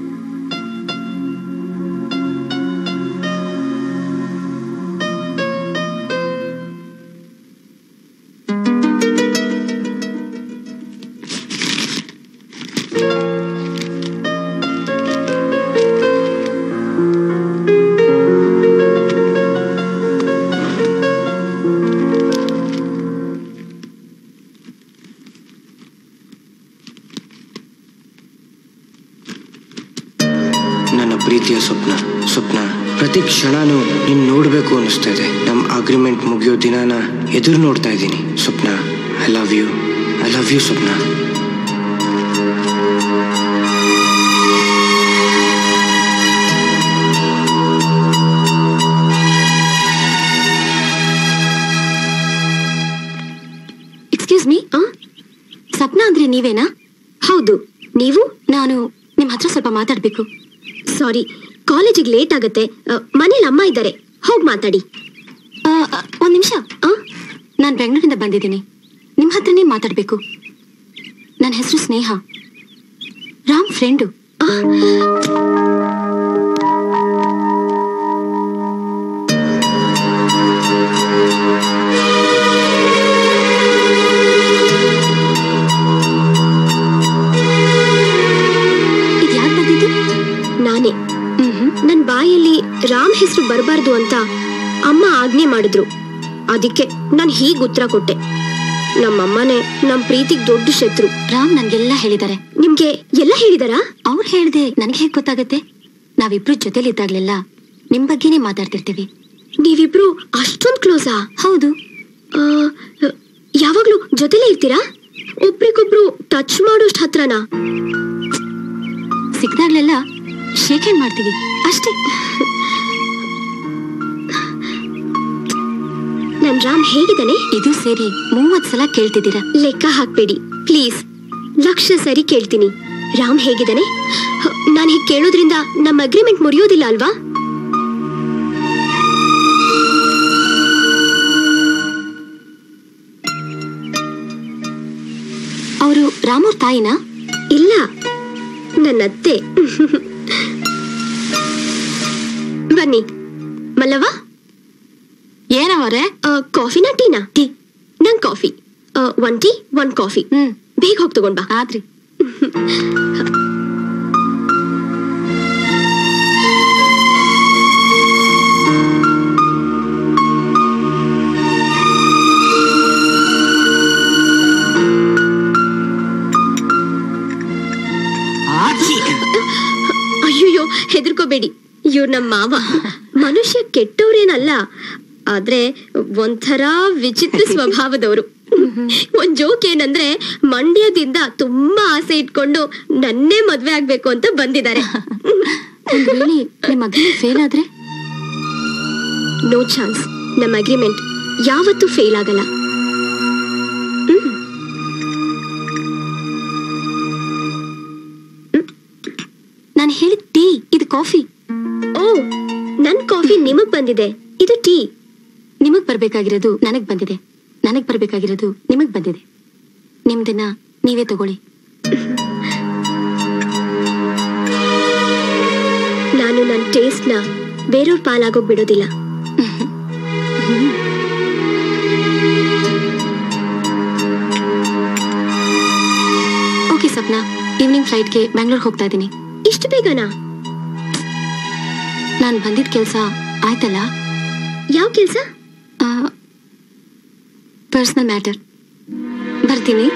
ನನ್ನ ಪ್ರೀತಿಯ ಸ್ವಪ್ನ ಸ್ವಪ್ನ ಪ್ರತಿ ಕ್ಷಣನೂ ನಿನ್ ನೋಡ್ಬೇಕು ಅನಿಸ್ತಾ ಇದೆ ನಮ್ಮ ಅಗ್ರಿಮೆಂಟ್ ಮುಗಿಯೋ ದಿನಾನ ಎದುರು ನೋಡ್ತಾ ಇದ್ದೀನಿ Swapna I love you I love you Swapna excuse me Sapna ಅಂದ್ರೆ ನೀವೇನಾ ಹೌದು ನೀವು ನಾನು ನಿಮ್ ಹತ್ರ ಸ್ವಲ್ಪ ಮಾತಾಡ್ಬೇಕು ಸಾರಿ ಕಾಲೇಜಿಗೆ ಲೇಟ್ ಆಗತ್ತೆ ಅ, ಮನೇಲಿ ಅಮ್ಮ ಇದ್ದಾರೆ ಹೋಗ್ ಮಾತಾಡಿ ಆ, ಆ, ಒಂದ್ ನಿಮಿಷ ನಾನ್ ಬೆಂಗಳೂರಿಂದ ಬಂದಿದ್ದೀನಿ ನಿಮ್ ಹತ್ರನೇ ಮಾತಾಡ್ಬೇಕು ನನ್ನ ಹೆಸರು ಸ್ನೇಹ ರಾಮ್ ಫ್ರೆಂಡು ಇದು ಯಾರು ಬಂದಿದ್ದು ನಾನೇ ನನ್ ಬಾಯಲ್ಲಿ ರಾಮ್ ಹೆಸರು ಬರಬಾರ್ದು ಅಂತ ಅಮ್ಮ ಆಜ್ಞೆ ಮಾಡಿದ್ರು ಅದಕ್ಕೆ ನಾನು ಹೀಗ್ ಉತ್ತರ ಕೊಟ್ಟೆ ನಮ್ಮಮ್ಮನೇ ನಮ್ ಪ್ರೀತಿಗ್ ದೊಡ್ಡ ಶತ್ರು ರಾಮ್ ನನ್ಗೆಲ್ಲ ಹೇಳಿದ್ದಾರೆ ನಿಮ್ಗೆ ಎಲ್ಲ ಹೇಳಿದಾರಾ ಅವ್ರು ಹೇಳ್ದೆ ನನಗೆ ಹೇಗ್ ಗೊತ್ತಾಗತ್ತೆ ನಾವಿಬ್ರು ಜೊತೆಲಿದ್ದಾಗ್ಲೆಲ್ಲ ನಿಮ್ ಬಗ್ಗೆನೇ ಮಾತಾಡ್ತಿರ್ತೀವಿ ನೀವಿಬ್ರು ಅಷ್ಟೊಂದ್ ಕ್ಲೋಸಾ ಹೌದು ಯಾವಾಗ್ಲೂ ಜೊತೆಲೇ ಇರ್ತೀರಾ ಒಬ್ರಿಗೊಬ್ರು ಟಚ್ ಮಾಡೋಷ್ಟ್ ಹತ್ರನಾ ಸಿಕ್ದಾಗ್ಲೆಲ್ಲ ಶೇಕ್ ಹ್ಯಾಂಡ್ ಮಾಡ್ತೀವಿ ಅಷ್ಟೇ ನನ್ ರಾಮ್ ಹೇಗಿದ್ದಾನೆ ಇದು ಸೇರಿ ಮೂವತ್ ಸಲ ಕೇಳ್ತಿದ್ದೀರಾ ಲೆಕ್ಕ ಹಾಕ್ಬೇಡಿ ಪ್ಲೀಸ್ ಲಕ್ಷ ಸರಿ ಕೇಳ್ತೀನಿ ರಾಮ್ ಹೇಗಿದ್ದಾನೆ ನಾನು ಹೀಗೆ ಕೇಳೋದ್ರಿಂದ ನಮ್ಮ ಅಗ್ರಿಮೆಂಟ್ ಮುರಿಯೋದಿಲ್ಲ ಅಲ್ವಾ ಅವರು ರಾಮೂರ್ ತಾಯಿನಾ ಇಲ್ಲ ನನ್ನ ಅತ್ತೆ ಬನ್ನಿ ಮಲ್ಲವ್ವ ಏನವರೇ ಕಾಫಿನಾ ಟೀನಾ ಟೀ ನಂಗ್ coffee one tea one coffee ಹ್ಮ್ ಬೇಗ ಹೋಗಿ ತಗೊಂಡ್ ಬಾ ಆದ್ರಿ ಅಯ್ಯಯ್ಯೋ ಹೆದರ್ಕೋಬೇಡಿ ಇವ್ರು ನಮ್ಮ ಮಾವ ಮನುಷ್ಯ ಕೆಟ್ಟವ್ರೇನಲ್ಲ ಆದ್ರೆ ಒಂಥರ ವಿಚಿತ್ರ ಸ್ವಭಾವದವರು ಒಂದ್ ಜೋಕ್ ಏನಂದ್ರೆ ಮಂಡ್ಯದಿಂದ ತುಂಬಾ ಆಸೆ ಇಟ್ಕೊಂಡು ನನ್ನೇ ಮದ್ವೆ ಆಗ್ಬೇಕು ಅಂತ ಬಂದಿದ್ದಾರೆ ಒಂದ್ ವೇಳೆ ನಿಮ್ ಅಗ್ರಿಮೆಂಟ್ ಫೇಲ್ ಆದ್ರೆ ನೋ ಚಾನ್ಸ್ ನಮ್ಮ ಅಗ್ರಿಮೆಂಟ್ ಯಾವತ್ತೂ ಫೇಲ್ ಆಗಲ್ಲ ನಾನು ಹೇಳಿದ ಟೀ ಇದು ಕಾಫಿ ಓ ನನ್ ಕಾಫಿ ನಿಮಗ್ ಬಂದಿದೆ ಇದು ಟೀ ನಿಮಗ್ ಬರ್ಬೇಕಾಗಿರೋದು ನನಗ್ ಬಂದಿದೆ ನನಗ್ ಬರ್ಬೇಕಾಗಿರೋದು ನಿಮಗ್ ಬಂದಿದೆ ನಿಮ್ದನ್ನ ನೀವೇ ತಗೊಳ್ಳಿ ನನ್ನ ಟೇಸ್ಟ್ನ ಬೇರೆಯವ್ರ ಪಾಲಾಗೋಗ್ ಬಿಡೋದಿಲ್ಲ ಓಕೆ ಸಪ್ನಾ ಈವ್ನಿಂಗ್ ಫ್ಲೈಟ್ಗೆ ಬ್ಯಾಂಗ್ಳೂರ್ ಹೋಗ್ತಾ ಇದ್ದೀನಿ ಇಷ್ಟು ಬೇಗನಾ ನಾನು ಬಂದಿದ್ದ ಕೆಲಸ ಆಯ್ತಲ್ಲ ಯಾವ ಕೆಲಸ ಪರ್ಸನಲ್ ಮ್ಯಾಟರ್ ಬರ್ತೀನಿ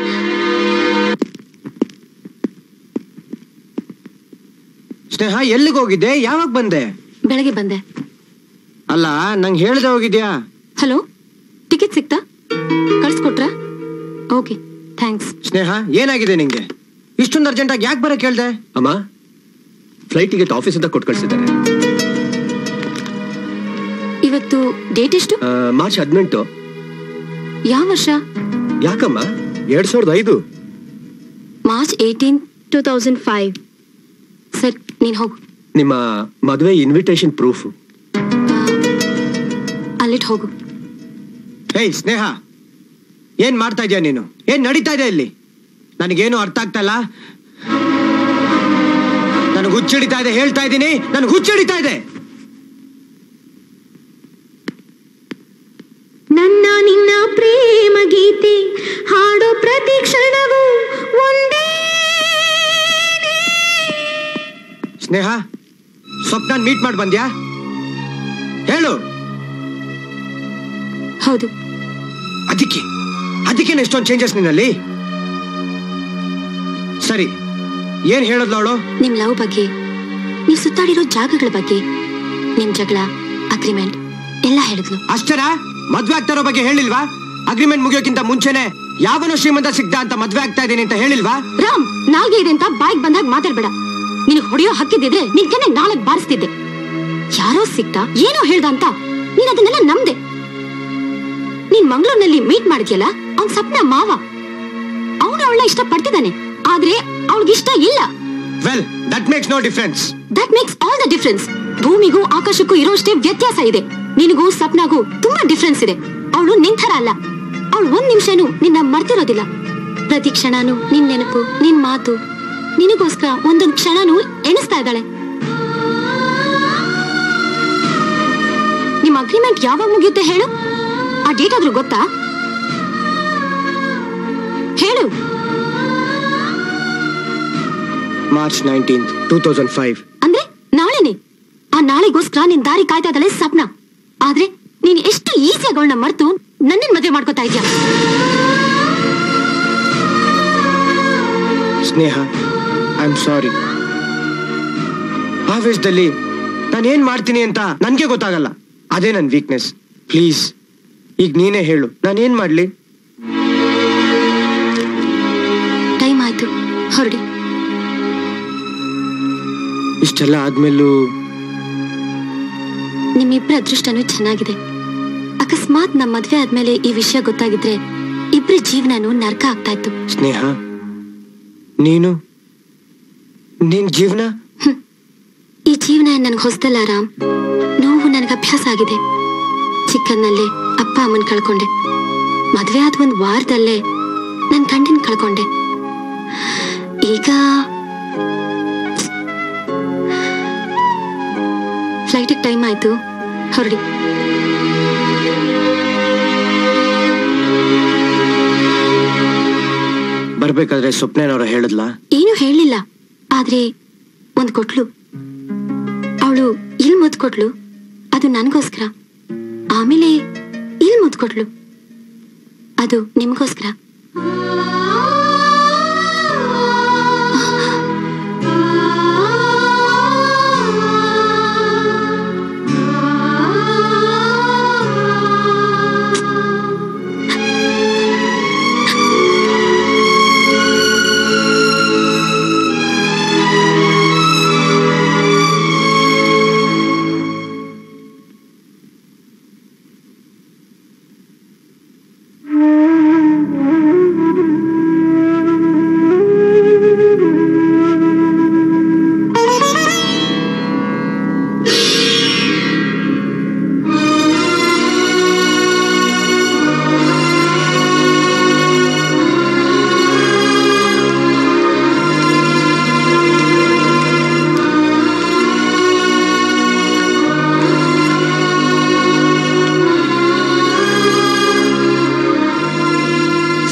ಸ್ನೇಹ ಎಲ್ಲಿಗೆ ಹೋಗಿದ್ದೆ ಯಾವಾಗ ಬಂದೆ ಬೆಳಗ್ಗೆ ಬಂದೆ ಅಲ್ಲ ನಂಗೆ ಹೇಳ್ದೆ ಹೋಗಿದ್ಯಾ ಹಲೋ ಟಿಕೆಟ್ ಸಿಕ್ತಾ ಕಳ್ಸ್ಕೊಟ್ರಾ ಓಕೆ ಥ್ಯಾಂಕ್ಸ್ ಸ್ನೇಹ ಏನಾಗಿದೆ ನಿಂಗೆ ಇಷ್ಟೊಂದು ಅರ್ಜೆಂಟಾಗಿ ಯಾಕೆ ಬರಕ್ಕೆ ಹೇಳ್ದೆ ಅಮ್ಮ ಫ್ಲೈಟ್ ಟಿಕೆಟ್ ಆಫೀಸಿಂದ ಕೊಟ್ಟು ಕಳಿಸಿದ್ದಾರೆ ಇವತ್ತು ಡೇಟ್ ಎಷ್ಟು ಮಾರ್ಚ್ ಹದಿನೆಂಟು ಯಾವ ವರ್ಷ ಯಾಕಮ್ಮ ಎರಡ್ ಸಾವಿರದ ಐದು March eighteen two thousand five sir ನೀನು ಹೋಗು ನಿಮ್ಮ ಮದುವೆ ಇನ್ವಿಟೇಷನ್ ಪ್ರೂಫ್ ಅಲ್ಲಿಟ್ಟು ಹೋಗು ಹೇಯ್ ಸ್ನೇಹ ಏನ್ ಮಾಡ್ತಾ ಇದೀಯ ನೀನು ಏನ್ ನಡೀತಾ ಇದೆ ಇಲ್ಲಿ ನನಗೇನು ಅರ್ಥ ಆಗ್ತಾ ಇಲ್ಲ ನನಗೆ ಹುಚ್ಚಿಡಿತಾ ಇದೆ ಹೇಳ್ತಾ ಇದ್ದೀನಿ ನನಗೆ ಹುಚ್ಚಿಡಿತಾ ಇದೆ ನನ್ನ ನಿನ್ನ ಪ್ರೇಮ ಗೀತೆ ಹಾಡೋ ಪ್ರತಿ ಕ್ಷಣವೂ ಒಂದೇ ಸ್ನೇಹ ಸ್ವಪ್ನ ಮೀಟ್ ಮಾಡಿ ಬಂದ್ಯಾ ಹೇಳು ಹೌದು ಅದಕ್ಕೆ ಅದಕ್ಕೆ ಎಷ್ಟೊಂದು ಚೇಂಜಸ್ ನಿನ್ನಲ್ಲಿ ಸರಿ ಏನ್ ಹೇಳದ್ಲು ಅವಳು ನಿಮ್ ಲವ್ ಬಗ್ಗೆ ನೀವು ಸುತ್ತಾಡಿರೋ ಜಾಗಗಳ ಬಗ್ಗೆ ನಿಮ್ ಜಗಳ ಅಗ್ರಿಮೆಂಟ್ ಎಲ್ಲ ಹೇಳಿದ್ಲು ಅಷ್ಟೇನಾ ಮದ್ವೆ ಆಗ್ತಾರೋ ಬಗ್ಗೆ ಹೇಳಿಲ್ವಾ ಅಗ್ರಿಮೆಂಟ್ ಮುಗಿಯೋಕ್ಕಿಂತ ಮುಂಚೆನೆ ಯಾವನೋ ಶ್ರೀಮಂತ ಸಿಗ್ದ ಅಂತ ಮದ್ವೆ ಆಗ್ತಾ ಇದೀನಿ ಅಂತ ಹೇಳಿಲ್ವಾ ರಾಮ್ ನಾಲ್ಗೆ ಇದೆ ಅಂತ ಬಾಯ್ಗೆ ಬಂದಾಗ ಮಾತಾಡ್ಬೇಡ ನಿನಗೆ ಹೊಡೆಯೋ ಹಕ್ಕಿದ್ದಿದ್ರೆ ನಿನ್ ಕೆನ್ನೆ ನಾಲ್ಕು ಬಾರಿಸ್ತಿದ್ದೆ ಯಾರೋ ಸಿಕ್ತ ಏನೋ ಹೇಳ್ದ ಅಂತ ನೀನ್ ಅದನ್ನೆಲ್ಲ ನಂಬ್ದೆ ನೀನ್ ಮಂಗಳೂರಿನಲ್ಲಿ ಮೀಟ್ ಮಾಡಿದ್ಯಲ್ಲ ಅವ್ನ್ ಸಪ್ನ ಮಾವ ಅವನು ಅವಳನ್ನ ಇಷ್ಟ ಪಡ್ತಿದ್ದಾನೆ ಆದ್ರೆ ಅವಳಿಗಿಷ್ಟ ಇಲ್ಲ well that makes no difference that makes all the difference ಭೂಮಿಗೂ ಆಕಾಶಕ್ಕೂ ಇರೋಷ್ಟೇ ವ್ಯತ್ಯಾಸ ಇದೆ ನಿನಗೂ ಸಪ್ನಾಗೂ ತುಂಬಾ ಡಿಫ್ರೆನ್ಸ್ ಇದೆ ಅವಳು ನಿಂತರ ಅಲ್ಲ ಅವಳು ಒಂದ್ ನಿಮಿಷನೂ ನಿನ್ನ ಮರ್ತಿರೋದಿಲ್ಲ ಪ್ರತಿ ಕ್ಷಣನೂ ನಿನ್ ನೆನಪು ನಿನ್ ಮಾತು ನಿನಗೋಸ್ಕರ ಒಂದೊಂದ್ ಕ್ಷಣನೂ ಎಣಿಸ್ತಾ ಇದ್ದಾಳೆ ನಿಮ್ ಅಗ್ರಿಮೆಂಟ್ ಯಾವಾಗ ಮುಗಿಯುತ್ತೆ ಹೇಳು ಆ ಡೇಟ್ ಆದ್ರೂ ಗೊತ್ತಾ ಹೇಳು March nineteen two thousand five ಅಂದ್ರೆ ನಾಳೆನೆ ಆ ನಾಳೆಗೋಸ್ಕರ ನಿನ್ ದಾರಿ ಕಾಯ್ತಾ ಇದ್ದಾಳೆ ಸಪ್ನ ಆದ್ರೆ ನೀನ್ ಎಷ್ಟು ಈಸಿಯಾಗಿ ಅವಳನ್ನ ಮರ್ತು ನನ್ನನ್ ಮದುವೆ ಮಾಡ್ಕೋತಾ ಇದ್ಯಾ ಸ್ನೇಹ ಐ ಆಮ್ ಸಾರಿ ಆವೇಶದಲ್ಲಿ ನಾನು ಏನ್ ಮಾಡ್ತೀನಿ ಅಂತ ನನ್ಗೆ ಗೊತ್ತಾಗಲ್ಲ ಅದೇ ನನ್ನ ವೀಕ್ನೆಸ್ ಪ್ಲೀಸ್ ಈಗ ನೀನೇ ಹೇಳು ನಾನು ಏನ್ ಮಾಡ್ಲಿ ಟೈಮ್ ಆಯ್ತು ಹೊರಡಿ ಇಷ್ಟೆಲ್ಲ ಆದ್ಮೇಲೂ ನಿಮ್ಮಿಬ್ಬರ ಅದೃಷ್ಟನೂ ಚೆನ್ನಾಗಿದೆ ಅಕಸ್ಮಾತ್ ನಮ್ಮ ಮದ್ವೆ ಆದ್ಮೇಲೆ ಈ ವಿಷಯ ಗೊತ್ತಾಗಿದ್ರೆ ಇಬ್ರ ಜೀವನನೂ ನರ್ಕ ಆಗ್ತಾ ಇತ್ತು ಸ್ನೇಹ ನೀನು ನಿನ್ ಜೀವನ ಈ ಜೀವನ ನನ್ಗೆ ಹೊಸದಲ್ಲ ರಾಮ್ ನೋವು ನನಗೆ ಅಭ್ಯಾಸ ಆಗಿದೆ ಚಿಕ್ಕನ್ನಲ್ಲೇ ಅಪ್ಪ ಅಮ್ಮನ್ ಕಳ್ಕೊಂಡೆ ಮದ್ವೆ ಆದ ಒಂದ್ ವಾರದಲ್ಲೇ ನನ್ ಗಂಡನ್ ಕಳ್ಕೊಂಡೆ ಈಗ ಫ್ಲೈಟಿಗೆ ಟೈಮ್ ಆಯ್ತು ಹೊರಡಿ ಬರ್ಬೇಕಾದ್ರೆ ಸ್ವಪ್ನೇನವ್ರ ಹೇಳಿದ್ಲಾ ಏನು ಹೇಳಲಿಲ್ಲ ಆದ್ರೆ ಒಂದ್ ಕೊಟ್ಲು ಅವಳು ಇಲ್ ಮುದ್ ಕೊಟ್ಲು ಅದು ನನಗೋಸ್ಕರ ಆಮೇಲೆ ಇಲ್ ಮುದ್ ಕೊಟ್ಲು ಅದು ನಿಮ್ಗೋಸ್ಕರ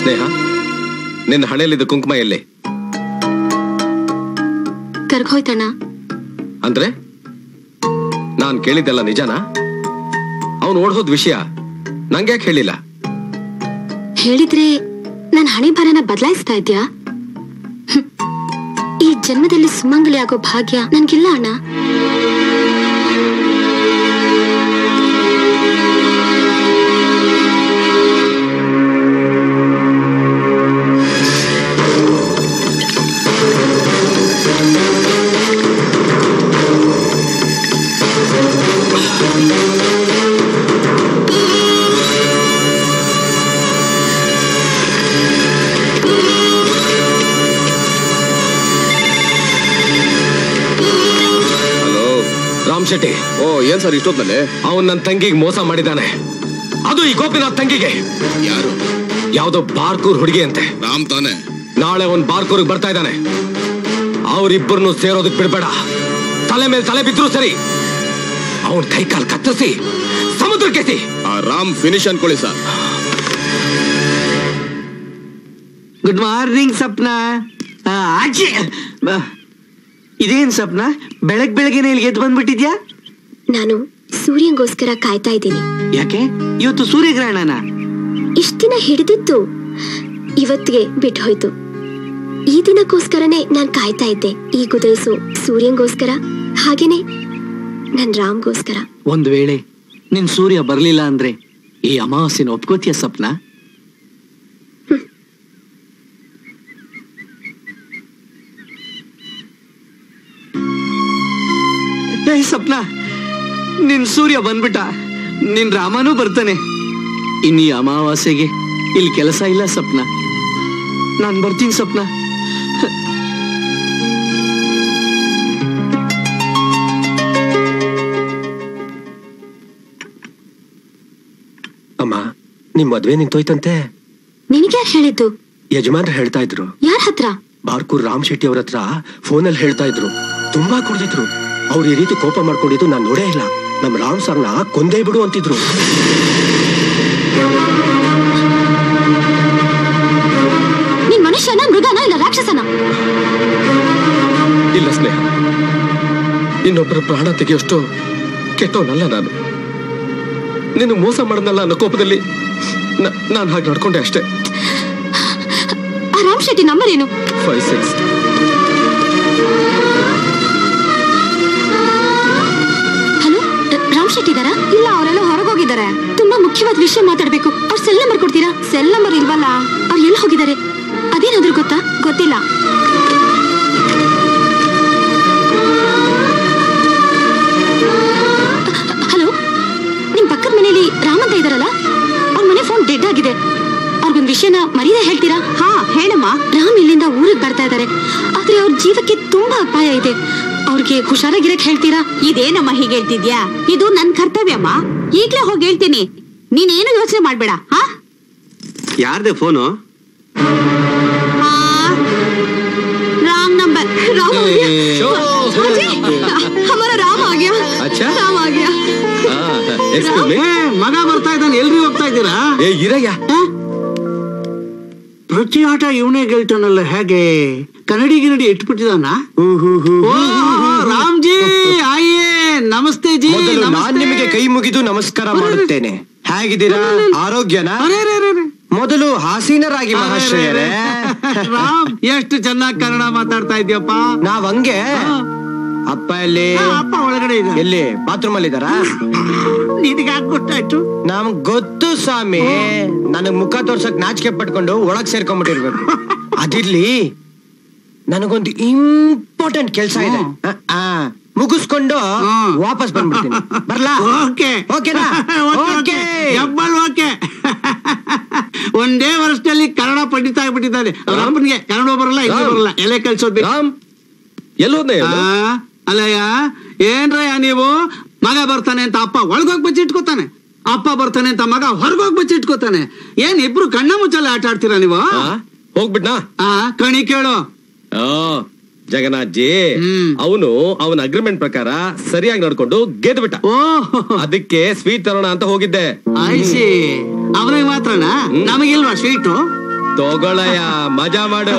ಸ್ನೇಹ ನಿನ್ನ ಹಣೆಯಲ್ಲಿದ್ದ ಕುಂಕುಮ ಎಲ್ಲಿ ಕರ್ಗೋಯ್ತಣ್ಣ ಅಂದ್ರೆ ನಾನ್ ಕೇಳಿದ್ದೆಲ್ಲ ನಿಜನಾ ಅವನು ಓಡ್ಹೋದ್ ವಿಷಯ ನಂಗ್ಯಾಕೆ ಹೇಳಿಲ್ಲ ಹೇಳಿದ್ರೆ ನನ್ ಹಣೆ ಬರನ ಬದಲಾಯಿಸ್ತಾ ಇದ್ಯಾ ಹ್ಮ್. ಈ ಜನ್ಮದಲ್ಲಿ ಸುಮಂಗಲಿ ಆಗೋ ಭಾಗ್ಯ ನನ್ಗಿಲ್ಲ ಅಣ್ಣ ಹಲೋ ರಾಮ್ ಶೆಟ್ಟಿ ಓ ಏನ್ ಸರ್ ಇಷ್ಟೊತ್ತಲ್ಲಿ ಅವನ್ ನನ್ನ ತಂಗಿಗೆ ಮೋಸ ಮಾಡಿದಾನೆ ಅದು ಈ ಗೋಪಿನಾಥ್ ತಂಗಿಗೆ ಯಾರು ಯಾವ್ದೋ ಬಾರ್ಕೂರ್ ಹುಡುಗಿ ಅಂತೆ ರಾಮ್ ತಾನೆ ನಾಳೆ ಅವನ್ ಬಾರ್ಕೂರ್ಗ್ ಬರ್ತಾ ಇದ್ದಾನೆ ಅವ್ರಿಬ್ಬರನ್ನು ಸೇರೋದಕ್ ಬಿಡ್ಬೇಡ ತಲೆ ಮೇಲೆ ತಲೆ ಬಿದ್ರು ಸರಿ ಅವನ್ ಕೈ ಕಾಲ್ ಕತ್ತರಿಸಿ ಸಮುದ್ರಕ್ಕೆ ಆ ರಾಮ್ ಫಿನಿಶ್ ಅನ್ಕೊಳ್ಳಿ ಸರ್ ಗುಡ್ ಮಾರ್ನಿಂಗ್ ಸಪ್ನ ಆ, ಆಚೆ ಬಾ. ಇದೇನ್ ಸಪ್ನ ಬೆಳಗ್ ಬೆಳಗ್ಗೆನೆ ಇಲ್ಲಿಗೆ ಎದ್ದು ಬಂದ್ಬಿಟ್ಟಿದ್ಯಾ ನಾನು ಸೂರ್ಯಂಗೋಸ್ಕರ ಕಾಯ್ತಾ ಇದ್ದೀನಿ ಯಾಕೆ ಇವತ್ತು ಸೂರ್ಯಗ್ರಹಣನ ಇಷ್ಟ ದಿನ ಹಿಡಿದಿತ್ತು ಇವತ್ತಿಗೆ ಬಿಟ್ಟು ಹೋಯ್ತು ಈ ದಿನಕ್ಕೋಸ್ಕರನೇ ನಾನ್ ಕಾಯ್ತಾ ಇದ್ದೆ ಈ ಗುದೈಸು ಸೂರ್ಯಂಗೋಸ್ಕರ ಹಾಗೇನೆ ನನ್ ರಾಮ್ಗೋಸ್ಕರ ಒಂದ್ ವೇಳೆ ನಿನ್ ಸೂರ್ಯ ಬರ್ಲಿಲ್ಲ ಅಂದ್ರೆ ಈ ಅಮಾವಾಸ್ಯನ ಒಪ್ಕೋತಿಯ ಸಪ್ನ ಏ ಸಪ್ನ ನಿನ್ ಸೂರ್ಯ ಬಂದ್ಬಿಟ್ಟ ನಿನ್ ರಾಮನೂ ಬರ್ತಾನೆ ಇನ್ನು ಈ ಅಮಾವಾಸ್ಯೆಗೆ ಇಲ್ಲಿ ಕೆಲಸ ಇಲ್ಲ ಸಪ್ನ ನಾನ್ ಬರ್ತೀನಿ ಸಪ್ನ ಅಮ್ಮ ನಿಮ್ ಮದ್ವೆ ನಿಂತೋಯ್ತಂತೆ ನಿನಗ್ಯಾರು ಹೇಳಿದ್ದು ಯಜಮಾನ್ರು ಹೇಳ್ತಾ ಇದ್ರು ಯಾರ ಹತ್ರ ಬಾರ್ಕೂರ್ ರಾಮ್ ಶೆಟ್ಟಿ ಅವ್ರ ಹತ್ರ ಫೋನಲ್ಲಿ ಹೇಳ್ತಾ ಇದ್ರು ತುಂಬಾ ಕುಡ್ದಿದ್ರು ಅವ್ರು ಈ ರೀತಿ ಕೋಪ ಮಾಡ್ಕೊಂಡಿದ್ದು ನಾನ್ ನೋಡೇ ಇಲ್ಲ ನಮ್ ರಾಮ್ ಸರ್ನ ಕೊಂದೇ ಬಿಡು ಅಂತಿದ್ರು ನೀನ್ ಮನುಷ್ಯನ ಮೃಗನ ಇಲ್ಲ ರಾಕ್ಷಸನ ಇಲ್ಲ ಸ್ನೇಹ ಇನ್ನೊಬ್ಬರ ಪ್ರಾಣ ತೆಗೆಯೋಷ್ಟು ಕೆಟ್ಟವನಲ್ಲ ನಾನು ನಿನ್ನ ಮೋಸ ಮಾಡನಲ್ಲ ಅನ್ನೋ ಕೋಪದಲ್ಲಿ ನಾನು ಹಾಗೆ ನಡ್ಕೊಂಡೆ ಅಷ್ಟೇ ಆ ರಾಮ್ ಶೆಟ್ಟಿ ನಂಬರ್ ಏನು five six hello Ram Shetty ಇದಾರಾ ಇಲ್ಲ ಅವರೆಲ್ಲ ಹೊರಗೋಗಿದ್ದಾರೆ ತುಂಬಾ ಮುಖ್ಯವಾದ ವಿಷಯ ಮಾತಾಡ್ಬೇಕು ಅವ್ರ ಸೆಲ್ ನಂಬರ್ ಕೊಡ್ತೀರಾ ಸೆಲ್ ನಂಬರ್ ಇಲ್ವಲ್ಲ ಅವ್ರು ಎಲ್ಲಿ ಹೋಗಿದ್ದಾರೆ ಅದೇನಾದ್ರೂ ಗೊತ್ತಾ ಗೊತ್ತಿಲ್ಲ ಹಲೋ ನಿಮ್ ಪಕ್ಕದ ಮನೇಲಿ ರಾಮ್ ಅಂತ ಇದಾರಲ್ಲ ಅವ್ರ ಮನೆ ಫೋನ್ ಡೆಡ್ ಆಗಿದೆ ಅವ್ರಿಗೊಂದ್ ವಿಷಯನ ಮರೀದೆ ಹೇಳ್ತೀರಾ ಹಾ ಹೇಳಮ್ಮ ರಾಮ್ ಇಲ್ಲಿಂದ ಊರಿಗೆ ಬರ್ತಾ ಇದ್ದಾರೆ ಆದ್ರೆ ಅವ್ರ ಜೀವಕ್ಕೆ ತುಂಬಾ ಅಪಾಯ ಇದೆ ಅವ್ರಿಗೆ ಹುಷಾರಾಗಿರಕ್ ಹೇಳ್ತೀರಾ ಇದೇನಮ್ಮ ಹೀಗೆ ಹೇಳ್ತಿದ್ಯಾ ಇದು ನನ್ ಕರ್ತವ್ಯಮ್ಮ ಈಗ್ಲೇ ಹೋಗಿ ಹೇಳ್ತೀನಿ ನೀನೇನು ಯೋಚನೆ ಮಾಡ್ಬೇಡ ಹಾ ಯಾರ್ದೆ ಫೋನು ರಾಂಗ್ ನಂಬರ್ ರಾಮ್ ಆ गया अजी, हमारा राम आ गया अच्छा? राम आ गया ಎಕ್ಸ್ಕ್ಯೂಸ್ ಮೀ ಮಗ ಬರ್ತಾ ಇದ್ದಾನೆ ಎಲ್ರಿ ಹೋಗ್ತಾ ಇದ್ದೀರಾ ಏ ಇರಯ್ಯ ಪ್ರತಿ ಆಟ ಇವನೇ ಗೆಲ್ತಾನಲ್ಲ ಹೇಗೆ ಕನ್ನಡಿ ಗಿನ್ನಡಿ ಇಟ್ಬಿಟ್ಟಿದಾನ ರಾಮ್ಜಿ ಆಯೇ ನಮಸ್ತೆ ಜಿ ಮೊದಲು ನಾನ್ ನಮಸ್ತೆ. ನಿಮಗೆ ಕೈ ಮುಗಿದು ನಮಸ್ಕಾರ ಮಾಡುತ್ತೇನೆ ಹೇಗಿದ್ದೀರಾ ಆರೋಗ್ಯನ ಅರೆ, ಅರೆ, ಅರೆ, ಅರೆ. ಮೊದಲು ಹಾಸೀನರಾಗಿ ಮಹಾಶ್ರಯರೇ ರಾಮ್ ಎಷ್ಟು ಚೆನ್ನಾಗಿ ಕನ್ನಡ ಮಾತಾಡ್ತಾ ಇದ್ಯಪ್ಪ ನಾವ್ ಹಂಗೆ ಅಪ್ಪ ಎಲ್ಲಿ ಆ, ಅಪ್ಪ ಒಳಗಡೆ ಇದ್ದಾರೆ ಎಲ್ಲಿ ಬಾತ್ರೂಮ್ ಅಲ್ಲಿ ಇದಾರಾ ನಿನಗೆ ಯಾಕೆ ಗೊತ್ತಾಯ್ತು ನಮ್ಗ್ ಗೊತ್ತು ಸ್ವಾಮಿ ನನಗ್ ಮುಖ ತೋರ್ಸಕ್ ನಾಚಿಕೆ ಪಟ್ಕೊಂಡು ಒಳಗ್ ಸೇರ್ಕೊಂಡ್ಬಿಟ್ಟಿರ್ಬೇಕು ಅದಿರ್ಲಿ ನನಗೊಂದು ಇಂಪಾರ್ಟೆಂಟ್ ಕೆಲ್ಸ ಇದೆ ಆ, ಆ, ಮುಗಿಸ್ಕೊಂಡು ಹ್ಮ್. ವಾಪಸ್ ಬಂದ್ಬಿಡ್ತೀನಿ ಬರ್ಲಾ ಓಕೆ ಓಕೆನಾ ಓಕೆ ಡಬ್ಬಲ್ ಓಕೆ ಒಂದೇ ವರ್ಷದಲ್ಲಿ ಕನ್ನಡ ಪಂಡಿತ ಆಗ್ಬಿಟ್ಟಿದ್ದಾನೆ ಅವ್ರ ಅಪ್ಪನಿಗೆ ಕನ್ನಡ ಬರಲ್ಲ ಇಂಗ್ಲಿಷ್ ರಾಮ್. ಬರಲ್ಲ ಎಲೆ ಕಲ್ಸೋದ್ ಬೇಕು. ರಾಮ್ ಎಲ್ಲೋದ್ನೆ ಆ, ಅಲ್ಲಯ್ಯ ಏನ್ರಯ್ಯ ನೀವು ಮಗ ಬರ್ತಾನೆ ಅಂತ ಅಪ್ಪ ಒಳಗೋಗ್ ಬಚ್ಚಿಟ್ಕೋತಾನೆ ಅಪ್ಪ ಬರ್ತಾನೆ ಅಂತ ಮಗ ಹೊರಗೋಗ್ ಬಚ್ಚಿಟ್ಕೋತಾನೆ ಏನ್ ಇಬ್ರು ಕಣ್ಣ ಮುಚ್ಚಲ್ಲ ಆಟ ಆಡ್ತೀರಾ ನೀವು ಹೋಗ್ಬಿಟ್ನಾ ಆ ಕಣಿ ಕೇಳು ಆ, ಜಗನ್ನಾಥ್ ಜಿ ಹ್ಮ್. ಅವನು ಅವನ ಅಗ್ರಿಮೆಂಟ್ ಪ್ರಕಾರ ಸರಿಯಾಗಿ ನಡ್ಕೊಂಡು ಗೆದ್ದು ಬಿಟ್ಟ ಓ ಅದಕ್ಕೆ ಸ್ವೀಟ್ ತರೋಣ ಅಂತ ಹೋಗಿದ್ದೆ ಐಸಿ ಅವನಿಗೆ ಮಾತ್ರನಾ ನಮಗಿಲ್ವಾ ಸ್ವೀಟು ತಗೊಳಯ್ಯ ಮಜಾ ಮಾಡು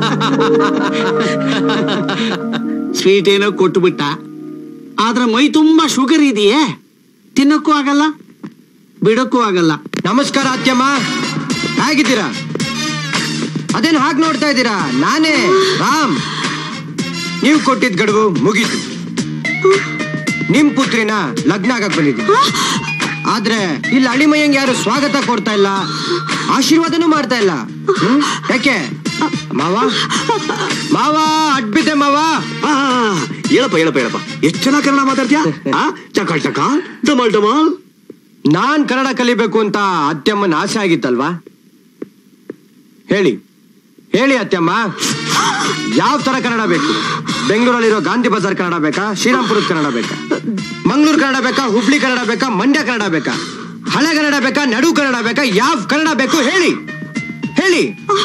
ಸ್ವೀಟ್ ಏನೋ ಕೊಟ್ಟುಬಿಟ್ಟ ಆದ್ರೆ ಮೈ ತುಂಬಾ ಶುಗರ್ ಇದೆಯೇ ತಿನ್ನಕ್ಕೂ ಆಗಲ್ಲ ಬಿಡಕ್ಕೂ ಆಗಲ್ಲ ನಮಸ್ಕಾರ ಅತ್ಯಮ್ಮ ಹೇಗಿದ್ದೀರಾ ಅದೇನು ಹಾಗೆ ನೋಡ್ತಾ ಇದ್ದೀರಾ ನಾನೇ ರಾಮ್ ನೀವು ಕೊಟ್ಟಿದ್ ಗಡುವು ಮುಗೀತು ನಿಮ್ ಪುತ್ರಿನ ಲಗ್ನ ಆಗಕ್ ಬಂದಿದ್ದೀನಿ ಆದ್ರೆ ಇಲ್ಲಿ ಅಳಿಮಯ್ಯಂಗ್ ಯಾರು ಸ್ವಾಗತ ಕೊಡ್ತಾ ಇಲ್ಲ ಆಶೀರ್ವಾದನೂ ಮಾಡ್ತಾ ಇಲ್ಲ ಹ್ಮ್? ಯಾಕೆ ಮಾವ ಮಾವ ಅಡ್ಬಿದ್ದೆ ಮಾವ ಆ, ಹೇಳಪ್ಪ ಹೇಳಪ್ಪ ಹೇಳಪ್ಪ ಎಷ್ಟು ಚೆನ್ನಾಗಿ ಕನ್ನಡ ಮಾತಾಡ್ತೀಯಾ ಆ, ಚಕಾಳ್ ಚಕಾಳ್ ಡಮಾಲ್ ಡಮಾಲ್ ನಾನ್ ಕನ್ನಡ ಕಲಿಬೇಕು ಅಂತ ಅತ್ಯಮ್ಮನ ಆಸೆ ಆಗಿತ್ತಲ್ವಾ ಹೇಳಿ ಹೇಳಿ ಅತ್ಯಮ್ಮ ಯಾವ ತರ ಕನ್ನಡ ಬೇಕು ಬೆಂಗಳೂರಲ್ಲಿರೋ ಗಾಂಧಿ ಬಜಾರ್ ಕನ್ನಡ ಬೇಕಾ ಶ್ರೀರಾಮ್ಪುರದ ಕನ್ನಡ ಬೇಕಾ ಮಂಗಳೂರು ಕನ್ನಡ ಬೇಕಾ ಹುಬ್ಳಿ ಕನ್ನಡ ಬೇಕಾ ಮಂಡ್ಯ ಕನ್ನಡ ಬೇಕಾ ಹಳೆ ಕನ್ನಡ ಬೇಕಾ ನಡು ಕನ್ನಡ ಬೇಕಾ ಯಾವ ಕನ್ನಡ ಬೇಕು ಹೇಳಿ ಹೇಳಿ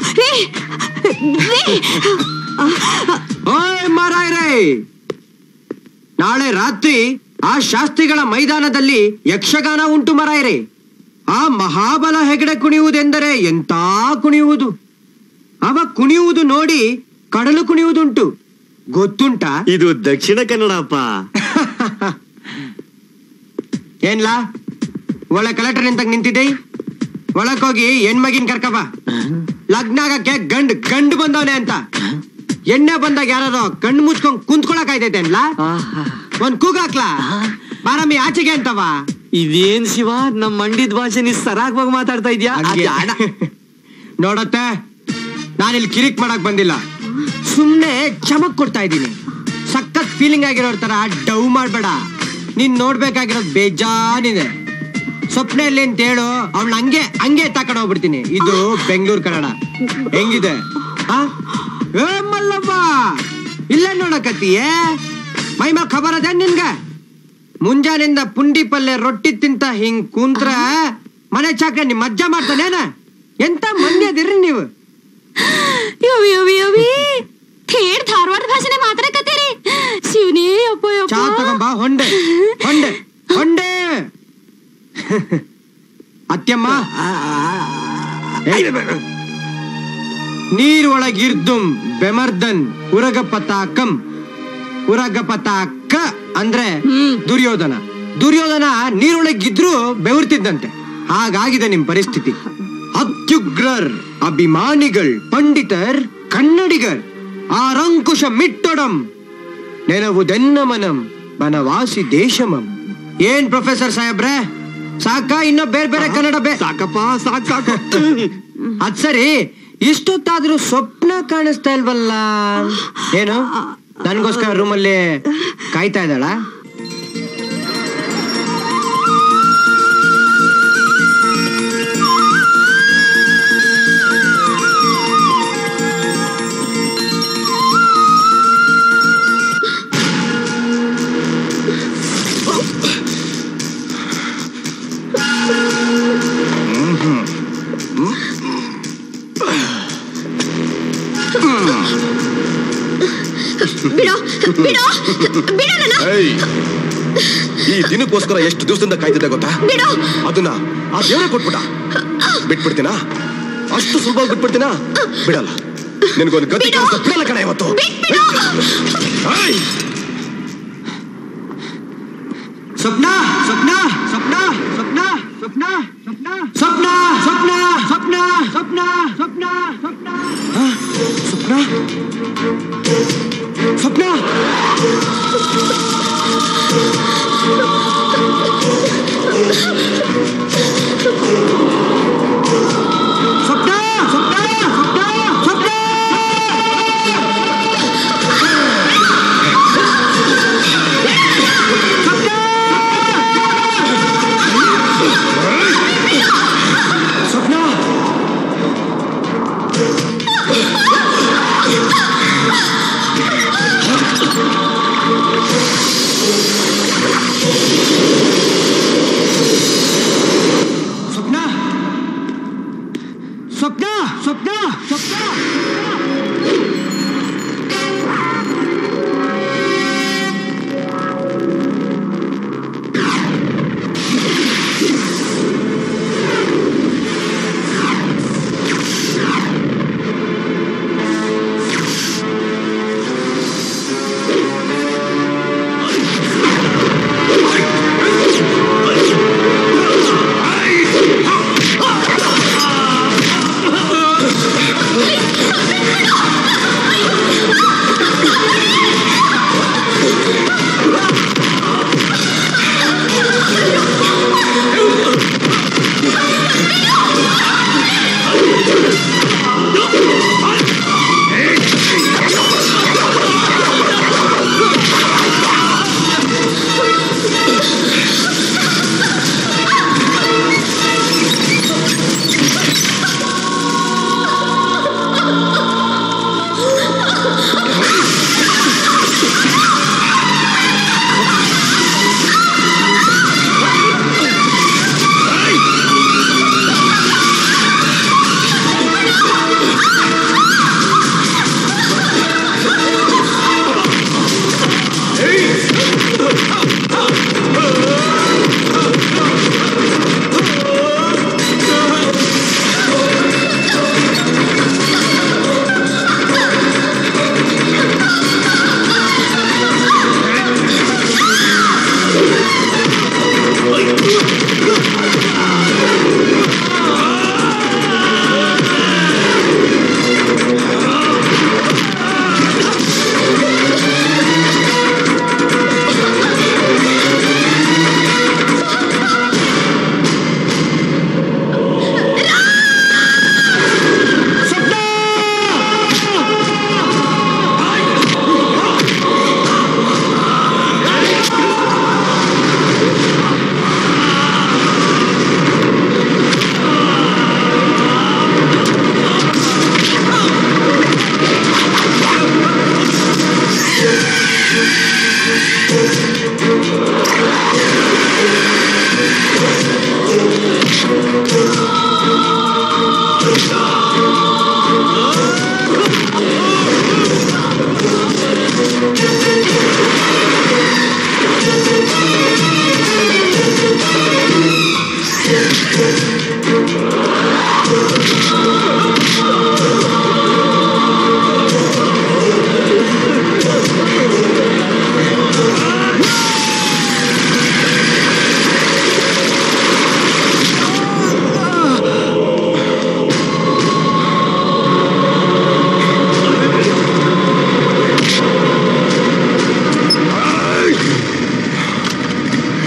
ಓಯ್ ಮಾರಾಯ್ರೇ ನಾಳೆ ರಾತ್ರಿ ಆ ಶಾಸ್ತ್ರಿಗಳ ಮೈದಾನದಲ್ಲಿ ಯಕ್ಷಗಾನ ಉಂಟು ಮರಾಯ್ರೆ ಆ ಮಹಾಬಲ ಹೆಗಡೆ ಕುಣಿಯುವುದೆಂದರೆ ಎಂತ ಕುಣಿಯುವುದು ಅವ ಕುಣಿಯುವುದು ನೋಡಿ ಕಡಲು ಕುಣಿಯುವುದುಂಟು ಗೊತ್ತುಂಟಾ ಇದು ದಕ್ಷಿಣ ಕನ್ನಡ ಅಪ್ಪ ಏನ್ಲಾ ಒಳ ಕಲೆಕ್ಟರ್ ನಿಂತಾಗ ನಿಂತಿದ್ದೆ ಒಳಕ್ ಹೋಗಿ ಹೆಣ್ಮಗಿನ್ ಕರ್ಕಬ ಲಗ್ನ ಆಗಕ್ಕೆ ಗಂಡ್ ಗಂಡು ಬಂದವನೆ ಅಂತ ಎಣ್ಣೆ ಬಂದಾಗ ಯಾರು ಕಣ್ಣು ಮುಚ್ಕೊಂಡ್ ಕುಂತ್ಕೊಳಕ್ ಆಯ್ತೈತೆ ಅನ್ಲಾ ಒಂದ್ ಕೂಗಾಕ್ಲಾ ಬಾರಮ್ಮಿ ಆಚೆಗೆ ಅಂತವ ಇದೇನ್ ಶಿವ ನಮ್ ಮಂಡಿದ್ ಭಾಷೆ ನೀ ಸರಾಗವಾಗಿ ಮಾತಾಡ್ತಾ ಇದ್ಯಾ ಹಂಗೆ. ನೋಡತ್ತೆ ನಾನಿಲ್ಲಿ ಕಿರಿಕ್ ಮಾಡಕ್ ಬಂದಿಲ್ಲ ಸುಮ್ನೆ ಚಮಕ್ ಕೊಡ್ತಾ ಇದ್ದೀನಿ ಸಖತ್ ಫೀಲಿಂಗ್ ಆಗಿರೋ ತರ ಡವ್ ಮಾಡ್ಬೇಡ ನೀನ್ ನೋಡ್ಬೇಕಾಗಿರೋದು ಬೇಜಾನಿದೆ ಸ್ವಪ್ನೆಯಲ್ಲಿ ಅಂತ ಹೇಳು ಅವಳ ಹಂಗೆ ಹಂಗೆ ತಕೊಂಡ್ ಹೋಗ್ಬಿಡ್ತೀನಿ ಇದು ಬೆಂಗಳೂರು ಕನ್ನಡ ಹೆಂಗಿದೆ ಆ? ಏ ಮಲ್ಲವ್ವ ಇಲ್ಲೇ ನೋಡಕತ್ತೀಯೇ ಮೈ ಮೇಲೆ ಖಬರ್ ಅದೇ ನಿನ್ಗೆ ಮುಂಜಾನಿಂದ ಪುಂಡಿ ಪಲ್ಯ ರೊಟ್ಟಿ ತಿಂತ ಹಿಂಗ್ ಕುಂತ್ರ ಮನೆ ಚಾಕ್ರೆ ನಿಮ್ ಅಜ್ಜ ಮಾಡ್ತಾನೇನ ಎಂತ ಮಂದಿ ಅದಿರ್ರಿ ನೀವು ಯವಿ ಯವಿ ಯವಿ ಥೇಡ್ ಧಾರವಾಡ ಭಾಷೆನೆ ಮಾತಾಡಕತ್ತೀರಿ ಶಿವನೇ ಅಪ್ಪ ಚಾ ಯಪ್ಪ ತಗೊಂಬ ಹೊಂಡೆ ಹೊಂಡೆ ಹೊಂಡೆ ಅತ್ಯಮ್ಮ ನೀರೊಳಗಿರ್ದುಂ ಬೆಮರ್ದನ್ ಉರಗಪತಾಕಂ ಉರಗಪತಾಕ ಅಂದ್ರೆ ದುರ್ಯೋಧನ ದುರ್ಯೋಧನ ನೀರೊಳಗಿದ್ರು ಬೆವರ್ತಿದ್ದಂತೆ ಹಾಗಾಗಿದೆ ನಿಮ್ ಪರಿಸ್ಥಿತಿ ಅತ್ಯುಗ್ರರ್ ಅಭಿಮಾನಿಗಳ್ ಪಂಡಿತರ್ ಕನ್ನಡಿಗರ್ ಆರಂಕುಶ ಮಿಟ್ಟೊಡಂ ನೆನವುದೆನ್ನ ಮನಂ ಬನವಾಸಿ ದೇಶಮಂ ಏನ್ ಪ್ರೊಫೆಸರ್ ಸಾಹೇಬ್ರೆ ಸಾಕ ಇನ್ನೂ ಬೇರೆ ಬೇರೆ ಕನ್ನಡ ಬೇ ಸಾಕಪ್ಪ ಸಾಕ್ ಸಾಕು ಅದ್ ಸರಿ ಇಷ್ಟೊತ್ತಾದ್ರೂ ಸ್ವಪ್ನ ಕಾಣಿಸ್ತಾ ಇಲ್ವಲ್ಲ ಏನು ನನ್ಗೋಸ್ಕರ ರೂಮಲ್ಲಿ ಕಾಯ್ತಾ ಇದ್ದಾಳ ಬಿಡೋ ಬಿಡೋ ಬಿಡೋ ನನ್ನ ಏಯ್, ಈ ದಿನಕ್ಕೋಸ್ಕರ ಎಷ್ಟು ದಿವಸದಿಂದ ಕಾಯ್ತಿದ್ದೆ ಗೊತ್ತಾ ಬಿಡು. ಅದನ್ನ ಆ ದೇವರೇ ಕೊಟ್ಬಿಟ್ಟ ಬಿಟ್ಬಿಡ್ತೀನಾ ಅಷ್ಟು ಸುಲಭವಾಗಿ ಬಿಟ್ಬಿಡ್ತೀನಾ ಬಿಡಲ್ಲ ನಿನಗೊಂದು ಗತಿ ಕೆಲಸ ಬಿಡಲ್ಲ ಕಣ ಇವತ್ತು ಏಯ್! ಸ್ವಪ್ನ ಸ್ವಪ್ನ ಸ್ವಪ್ನ ಸ್ವಪ್ನ ಸ್ವಪ್ನ ಸ್ವಪ್ನ ಸ್ವಪ್ನ ಸ್ವಪ್ನ ಸ್ವಪ್ನ ಸ್ವಪ್ನ ಸ್ವಪ್ನ ಸ್ವಪ್ನ ಆ, ಸ್ವಪ್ನ ಸ್ವಪ್ನ ಸ್ವಪ್ನ ಸ್ವಪ್ನ ಸ್ವಪ್ನ ಸ್ವಪ್ನ ಸ್ವಪ್ನ ಸ್ವಪ್ನ ಸ್ವಪ್ನ ಸ್ವಪ್ನ ಸ್ವಪ್ನ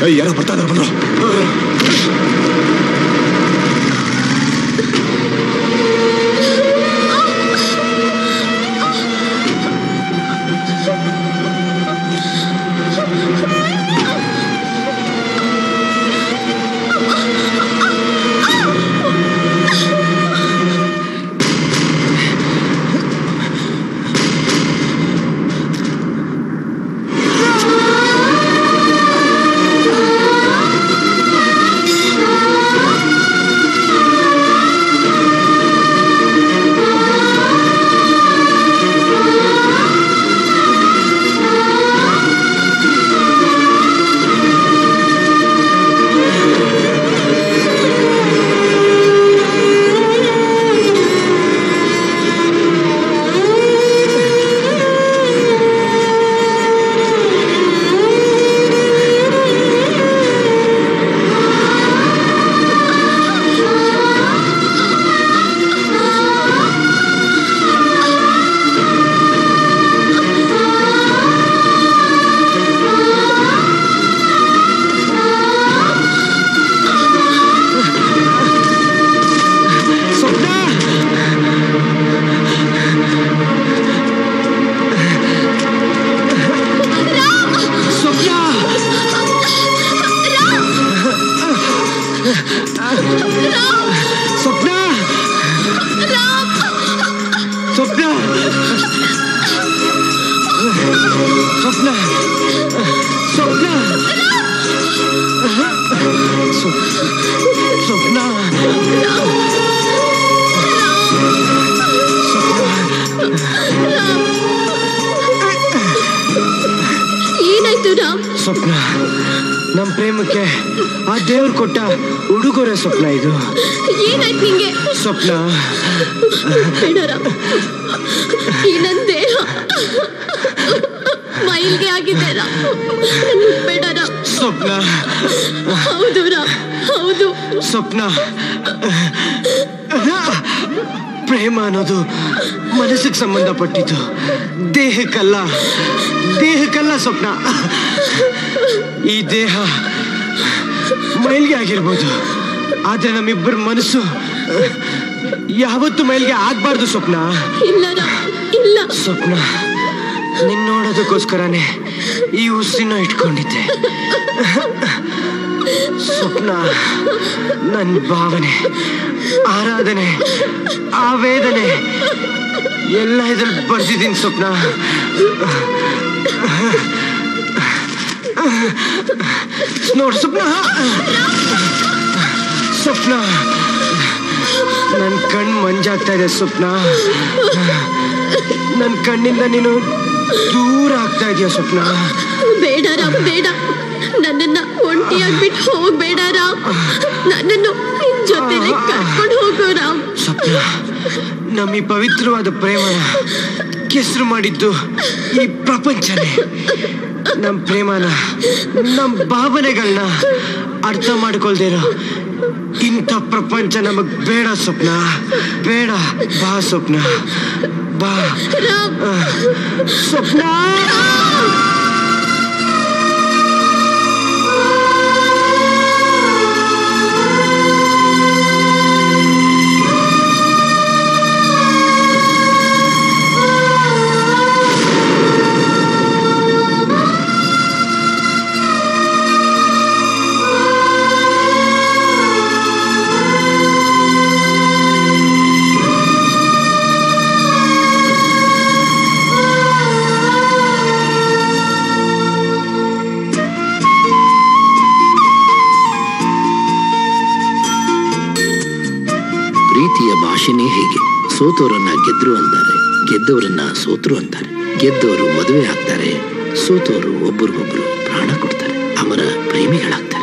ಯಾರೋ ಬರ್ತಾ ಇದಾರೆ ಬಂದ್ರು ಸ್ವಪ್ನ ಸ್ವಪ್ನ ಸ್ವಪ್ನ ಸ್ವಪ್ನ ಸ್ವಪ್ನ ಏನಾಯ್ತು ರಾಮ್ ಸ್ವಪ್ನ ನಮ್ ಪ್ರೇಮಕ್ಕೆ ಆ ದೇವ್ರು ಕೊಟ್ಟ ಉಡುಗೊರೆ ಸ್ವಪ್ನ ಇದು ಏನಾಯ್ತು ನಿಂಗೆ ಸ್ವಪ್ನ ಬೇಡ ರಾಮ್ ಈ ನನ್ ದೇಹ ಮೈಲ್ಗೆ ಆಗಿದೆ ರಾಮ್ ನನ್ಗ್ ಬೇಡ ರಾಮ್ ಸ್ವಪ್ನ ಹೌದು ರಾಮ್ ಹೌದು ಸ್ವಪ್ನ ಪ್ರೇಮ ಅನ್ನೋದು ಮನಸ್ಸಿಗೆ ಸಂಬಂಧಪಟ್ಟಿದ್ದು ದೇಹಕ್ಕಲ್ಲ ದೇಹಕ್ಕಲ್ಲ ಸ್ವಪ್ನ ಈ ದೇಹ ಮೈಲ್ಗೆ ಆಗಿರ್ಬೋದು ಆದ್ರೆ ನಮ್ಮಿಬ್ಬರ ಮನಸ್ಸು ಯಾವತ್ತು ಮೈಲ್ಗೆ ಆಗ್ಬಾರ್ದು ಸ್ವಪ್ನ ಇಲ್ಲ ರಾಮ್ ಇಲ್ಲ ಸ್ವಪ್ನ ನಿನ್ ನೋಡೋದಕ್ಕೋಸ್ಕರನೇ ಈ ಉಸಿರಿನ ಇಟ್ಕೊಂಡಿದ್ದೆ ಸ್ವಪ್ನ ನನ್ನ ಭಾವನೆ ಆರಾಧನೆ ಆವೇದನೆ ಎಲ್ಲ ಇದ್ರಲ್ಲಿ ಬರ್ದಿದ್ದೀನಿ ಸ್ವಪ್ನ ನೋಡು ಸ್ವಪ್ನ ಸ್ವಪ್ನ ನನ್ನ ಕಣ್ಣು ಮಂಜಾಗ್ತಾ ಇದೆ ಸ್ವಪ್ನ ನನ್ನ ಕಣ್ಣಿಂದ ನೀನು ದೂರ ಆಗ್ತಾ ಇದೆಯಾ ಸ್ವಪ್ನ ಬೇಡ ರಾಮ್ ಬೇಡ ನನ್ನನ್ನ ಒಂಟಿಯಾಗಿ ಬಿಟ್ಟು ಹೋಗ್ಬೇಡ ರಾಮ್ ನನ್ನನ್ನು ನಿನ್ ಜೊತೆನೆ ಕರ್ಕೊಂಡು ಹೋಗು ರಾಮ್ ಸ್ವಪ್ನ ನಮ್ಮ ಈ ಪವಿತ್ರವಾದ ಪ್ರೇಮನ ಕೆಸರು ಮಾಡಿದ್ದು ಈ ಪ್ರಪಂಚನೇ ನಮ್ಮ ಪ್ರೇಮನ ನಮ್ಮ ಭಾವನೆಗಳನ್ನ ಅರ್ಥ ಮಾಡ್ಕೊಳ್ದೇನೋ ಇಂಥ ಪ್ರಪಂಚ ನಮಗ್ ಬೇಡ ಸ್ವಪ್ನ ಬೇಡ ಬಾ ಸ್ವಪ್ನ ಬಾ ಆ, ಸ್ವಪ್ನ ಪ್ರೀತಿಯ ಭಾಷೆನೇ ಹೀಗೆ ಸೋತವರನ್ನ ಗೆದ್ರು ಅಂತಾರೆ ಗೆದ್ದವರನ್ನ ಸೋತರು ಅಂತಾರೆ ಗೆದ್ದವರು ಮದುವೆ ಆಗ್ತಾರೆ ಸೋತವರು ಒಬ್ಬರಿಗೊಬ್ರು ಪ್ರಾಣ ಕೊಡ್ತಾರೆ ಅಮರ ಪ್ರೇಮಿಗಳಾಗ್ತಾರೆ